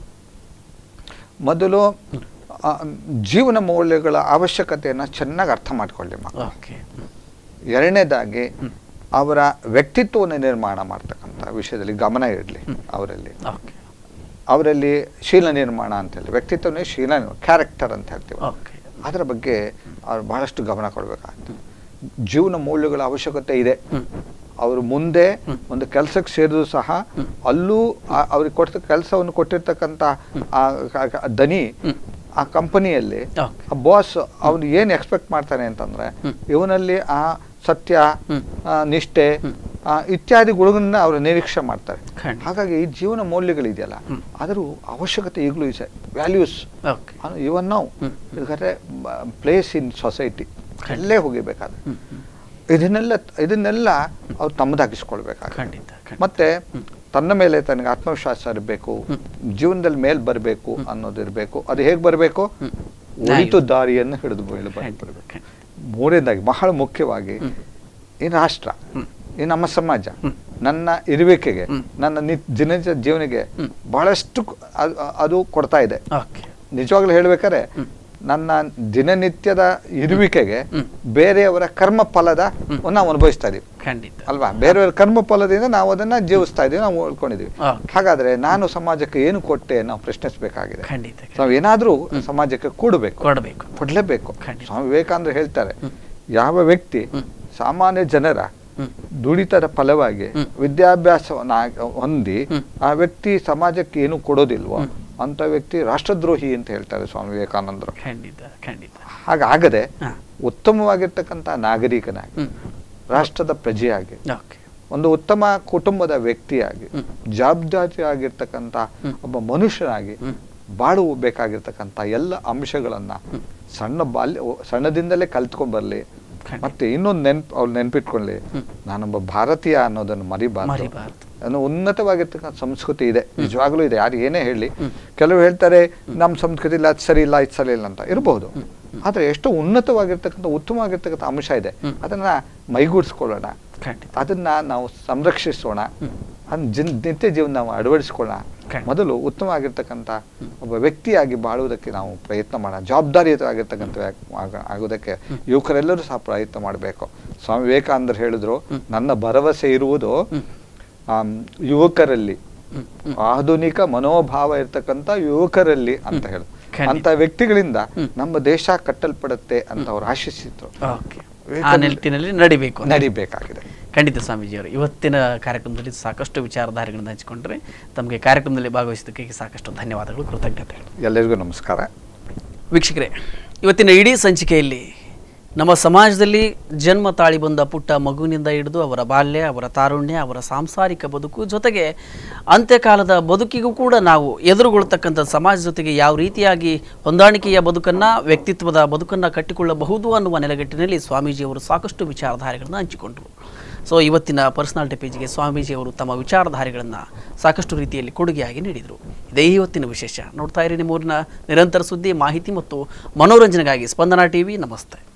ಮೊದಲು ಆ, ಜೀವನ ಮೌಲ್ಯಗಳ ಅವಶ್ಯಕತೆಯನ್ನು ಚೆನ್ನಾಗಿ ಅರ್ಥ ಮಾಡ್ಕೊಳ್ಳಿ ಮಕ್ಕಳು ಓಕೆ ಎರಡನೇದಾಗಿ ಅವರ ವ್ಯಕ್ತಿತ್ವವನ್ನು ನಿರ್ಮಾಣ ಮಾಡ್ತಕ್ಕಂಥ ವಿಷಯದಲ್ಲಿ ಗಮನ ಇರಲಿ ಅವರಲ್ಲಿ ಓಕೆ ಅವರಲ್ಲಿ ಶೀಲ ನಿರ್ಮಾಣ ಅಂತ ಹೇಳಿ ವ್ಯಕ್ತಿತ್ವನೇ ಶೀಲ ಕ್ಯಾರೆಕ್ಟರ್ ಅಂತ ಹೇಳ್ತೀವಿ ಓಕೆ ಅದರ ಬಗ್ಗೆ ಅವ್ರು ಬಹಳಷ್ಟು ಗಮನ ಕೊಡಬೇಕಾಗ್ತದೆ ಜೀವನ ಮೌಲ್ಯಗಳ ಅವಶ್ಯಕತೆ ಇದೆ ಅವರು ಮುಂದೆ ಒಂದು ಕೆಲಸಕ್ಕೆ ಸೇರಿದ್ರು ಸಹ ಅಲ್ಲೂ ಆ- ಅವ್ರಿಗೆ ಕೊಡ್ತ ಕೆಲಸವನ್ನು ಕೊಟ್ಟಿರ್ತಕ್ಕಂಥ ಆ ಕ- ಕ- ದನಿ ಆ ಕಂಪನಿಯಲ್ಲಿ ಓಕೆ ಆ ಬಾಸ್ ಅವನು ಏನು ಎಕ್ಸ್ಪೆಕ್ಟ್ ಮಾಡ್ತಾನೆ ಅಂತಂದ್ರೆ ಇವನಲ್ಲಿ ಆ ಸತ್ಯ ಆ, ನಿಷ್ಠೆ ಆ, ಇತ್ಯಾದಿ ಗುಣಗಳನ್ನ ಅವರು ನಿರೀಕ್ಷೆ ಮಾಡ್ತಾರೆ ಖಂಡಿತ. ಹಾಗಾಗಿ ಈ ಜೀವನ ಮೌಲ್ಯಗಳಿದೆಯಲ್ಲ ಅದರ ಅವಶ್ಯಕತೆ ಈಗಲೂ ಇದೆ ವ್ಯಾಲ್ಯೂಸ್ ಓಕೆ ಇವನ್ ನಾವು ಇದಕ್ಕೆ ಪ್ಲೇಸ್ ಇನ್ ಸೊಸೈಟಿ ಅಲ್ಲೇ ಹೋಗಿಬೇಕಾದ್ರೆ ಇದನ್ನೆಲ್ಲ ಇದನ್ನೆಲ್ಲ ಅವ್ರು ತಮ್ಮದಾಗಿಸ್ಕೊಳ್ಬೇಕಾಗ ಖಂಡಿತ ಖಂಡಿತ ಮತ್ತೆ ತನ್ನ ಮೇಲೆ ತನಗೆ ಆತ್ಮವಿಶ್ವಾಸ ಇರಬೇಕು ಜೀವನದಲ್ಲಿ ಮೇಲ್ ಬರಬೇಕು ಅನ್ನೋದು ಇರಬೇಕು ಅದು ಹೇಗೆ ಬರಬೇಕು ಒಳಿತು ದಾರಿಯನ್ನು ಹಿಡಿದು ಬೀಳು ಖಂಡಿತ, ಬರಬೇಕು ಖಂಡಿತ. ಮೂರನೇದಾಗಿ ಬಹಳ ಮುಖ್ಯವಾಗಿ ಈ ರಾಷ್ಟ್ರ ಈ ನಮ್ಮ ಸಮಾಜ ನನ್ನ ಇರುವಿಕೆಗೆ ನನ್ನ ನಿ ದಿನ ಜೀವನಿಗೆ ಬಹಳಷ್ಟು ಕ- ಅದು- ಅದು ಕೊಡ್ತಾ ಇದೆ ಓಕೆ ನಿಜವಾಗ್ಲೂ ಹೇಳ್ಬೇಕಾದ್ರೆ ನನ್ನ ದಿನನಿತ್ಯದ ಇರುವಿಕೆಗೆ ಬೇರೆಯವರ ಕರ್ಮ ಫಲದ ನಾವು ಅನುಭವಿಸ್ತಾ ಇದೀವಿ ಖಂಡಿತ ಅಲ್ವಾ ಬೇರೆಯವರ ಕರ್ಮ ಫಲದಿಂದ ನಾವು ಅದನ್ನ ಜೀವಿಸ್ತಾ ಇದೀವಿ ನಾವು ಉಳ್ಕೊಂಡಿದೀವಿ Okay. ಹಾಗಾದ್ರೆ ನಾನು ಸಮಾಜಕ್ಕೆ ಏನು ಕೊಟ್ಟೆ ನಾವು ಪ್ರಶ್ನಿಸಬೇಕಾಗಿದೆ ಖಂಡಿತ ನಾವು ಏನಾದ್ರೂ ಸಮಾಜಕ್ಕೆ ಕೂಡಬೇಕು ಕೊಡಬೇಕು ಕೊಡ್ಲೇಬೇಕು ಖಂಡಿತ. ಸ್ವಾಮಿ ವಿವೇಕಾನಂದ ಹೇಳ್ತಾರೆ ಯಾವ ವ್ಯಕ್ತಿ ಸಾಮಾನ್ಯ ಜನರ ಹ್ಮ್. ದುಡಿತದ ಫಲವಾಗಿ ವಿದ್ಯಾಭ್ಯಾಸವನ್ನ ಹೊಂದಿ ಆ ವ್ಯಕ್ತಿ ಸಮಾಜಕ್ಕೆ ಏನು ಕೊಡೋದಿಲ್ವೋ ಅಂತ ವ್ಯಕ್ತಿ ರಾಷ್ಟ್ರದ್ರೋಹಿ ಅಂತ ಹೇಳ್ತಾರೆ ಸ್ವಾಮಿ ವಿವೇಕಾನಂದರು ಖಂಡಿತ ಖಂಡಿತ ಹಾಗಾಗದೆ ಹಾ. ಉತ್ತಮವಾಗಿರ್ತಕ್ಕಂಥ ನಾಗರಿಕನಾಗಿ ಹ್ಮ್ ರಾಷ್ಟ್ರದ ಪ್ರಜೆಯಾಗಿ ಓಕೆ ಒಂದು ಉತ್ತಮ ಕುಟುಂಬದ ವ್ಯಕ್ತಿಯಾಗಿ ಜವಾಬ್ದಾರಿಯಾಗಿರ್ತಕ್ಕಂಥ ಒಬ್ಬ ಮನುಷ್ಯನಾಗಿ ಬಾಳಬೇಕಾಗಿರ್ತಕ್ಕಂಥ ಎಲ್ಲ ಅಂಶಗಳನ್ನ ಸಣ್ಣ ಬಾಲ್ಯ ಸಣ್ಣದಿಂದಲೇ ಕಲ್ತ್ಕೊಂಡ್ ಬರ್ಲಿ ಖಂಡಿತ. ಮತ್ತೆ ಇನ್ನೊಂದು ನೆನ್ಪು ಅವ್ರು ನೆನ್ಪಿಟ್ಕೊಳ್ಳಿ ನಾನೊಬ್ಬ ಭಾರತೀಯ ಅನ್ನೋದನ್ನು ಮರಿಬಾರ್ದು ಮರಿಬಾರ್ದು ಅನ್ನೋ ಉನ್ನತವಾಗಿರ್ತಕ್ಕಂಥ ಸಂಸ್ಕೃತಿ ಇದೆ ನಿಜವಾಗ್ಲೂ ಇದೆ ಯಾರು ಏನೇ ಹೇಳಿ ಕೆಲವು ಹೇಳ್ತಾರೆ ನಮ್ಮ ಸಂಸ್ಕೃತಿ ಇಲ್ಲ ಅದು ಸರಿ ಇಲ್ಲ ಇದು ಸರಿ ಇಲ್ಲ ಅಂತ ಇರಬಹುದು ಆದ್ರೆ ಎಷ್ಟು ಉನ್ನತವಾಗಿರ್ತಕ್ಕಂಥ ಉತ್ತಮವಾಗಿರ್ತಕ್ಕಂಥ ಅಂಶ ಇದೆ ಅದನ್ನ ಮೈಗೂಡಿಸ್ಕೊಳ್ಳೋಣ ಖಂಡಿತ ಅದನ್ನ ನಾವು ಸಂರಕ್ಷಿಸೋಣ ಅದನ್ನ ಜನ್ ನಿತ್ಯ ಜೀವನ ನಾವು ಅಳವಡಿಸ್ಕೊಳ್ಳೋಣ ಖಂಡಿತ. ಮೊದಲು ಉತ್ತಮವಾಗಿರ್ತಕ್ಕಂಥ ಒಬ್ಬ ವ್ಯಕ್ತಿಯಾಗಿ ಬಾಳುವುದಕ್ಕೆ ನಾವು ಪ್ರಯತ್ನ ಮಾಡೋಣ ಜವಾಬ್ದಾರಿಯುತವಾಗಿರ್ತಕ್ಕಂಥ ವ್ಯಾಕ್- ಆಗ- ಆಗೋದಕ್ಕೆ ಯುವಕರೆಲ್ಲರೂ ಸಹ ಪ್ರಯತ್ನ ಮಾಡಬೇಕು ಸ್ವಾಮಿ ವಿವೇಕಾನಂದರು ಹೇಳಿದ್ರು ನನ್ನ ಭರವಸೆ ಇರುವುದು ಆಮ್, ಯುವಕರಲ್ಲಿ ಆಧುನಿಕ ಮನೋಭಾವ ಇರ್ತಕ್ಕಂಥ ಯುವಕರಲ್ಲಿ ಅಂತ ಹೇಳಿದ್ರು ಖಂಡಿತ. ಅಂತ ವ್ಯಕ್ತಿಗಳಿಂದ ನಮ್ಮ ದೇಶ ಕಟ್ಟಲ್ಪಡುತ್ತೆ ಅಂತ ಅವ್ರು ಆಶಿಸಿದ್ರು ಓಕೆ ಆ ನಿಟ್ಟಿನಲ್ಲಿ ನಡಿಬೇಕು ಅಂತ. ನಡಿಬೇಕಾಗಿದೆ ಖಂಡಿತ ಸ್ವಾಮೀಜಿಯವರು ಇವತ್ತಿನ ಕಾರ್ಯಕ್ರಮದಲ್ಲಿ ಸಾಕಷ್ಟು ವಿಚಾರಧಾರೆಗಳನ್ನು ಹಂಚಿಕೊಂಡ್ರೆ ತಮಗೆ ಕಾರ್ಯಕ್ರಮದಲ್ಲಿ ಭಾಗವಹಿಸಿದ್ದಕ್ಕೆ ಸಾಕಷ್ಟು ಧನ್ಯವಾದಗಳು ಕೃತಜ್ಞತೆಗಳು ಎಲ್ಲರಿಗೂ ನಮಸ್ಕಾರ ವೀಕ್ಷಕರೇ ಇವತ್ತಿನ ಇಡೀ ಸಂಚಿಕೆಯಲ್ಲಿ ನಮ್ಮ ಸಮಾಜದಲ್ಲಿ ಜನ್ಮ ತಾಳಿ ಬಂದ ಪುಟ್ಟ ಮಗುವಿನಿಂದ ಹಿಡಿದು ಅವರ ಬಾಲ್ಯ ಅವರ ತಾರುಣ್ಯ ಅವರ ಸಾಂಸಾರಿಕ ಬದುಕು ಜೊತೆಗೆ ಅಂತ್ಯಕಾಲದ ಬದುಕಿಗೂ ಕೂಡ ನಾವು ಎದುರುಗೊಳ್ತಕ್ಕಂಥ ಸಮಾಜ ಜೊತೆಗೆ ಯಾವ ರೀತಿಯಾಗಿ ಹೊಂದಾಣಿಕೆಯ ಬದುಕನ್ನು ವ್ಯಕ್ತಿತ್ವದ ಬದುಕನ್ನು ಕಟ್ಟಿಕೊಳ್ಳಬಹುದು ಅನ್ನುವ ನೆಲೆಗಟ್ಟಿನಲ್ಲಿ ಸ್ವಾಮೀಜಿಯವರು ಸಾಕಷ್ಟು ವಿಚಾರಧಾರೆಗಳನ್ನು ಹಂಚಿಕೊಂಡರು ಸೊ ಇವತ್ತಿನ ಪರ್ಸನಾಲಿಟಿ ಪೇಜ್ಗೆ ಸ್ವಾಮೀಜಿಯವರು ತಮ್ಮ ವಿಚಾರಧಾರೆಗಳನ್ನು ಸಾಕಷ್ಟು ರೀತಿಯಲ್ಲಿ ಕೊಡುಗೆಯಾಗಿ ನೀಡಿದರು ಇದೇ ಇವತ್ತಿನ ವಿಶೇಷ ನೋಡ್ತಾ ಇರಿ ನಿಮ್ಮೂರಿನ ನಿರಂತರ ಸುದ್ದಿ ಮಾಹಿತಿ ಮತ್ತು ಮನೋರಂಜನೆಗಾಗಿ ಸ್ಪಂದನಾ ಟಿವಿ ನಮಸ್ತೆ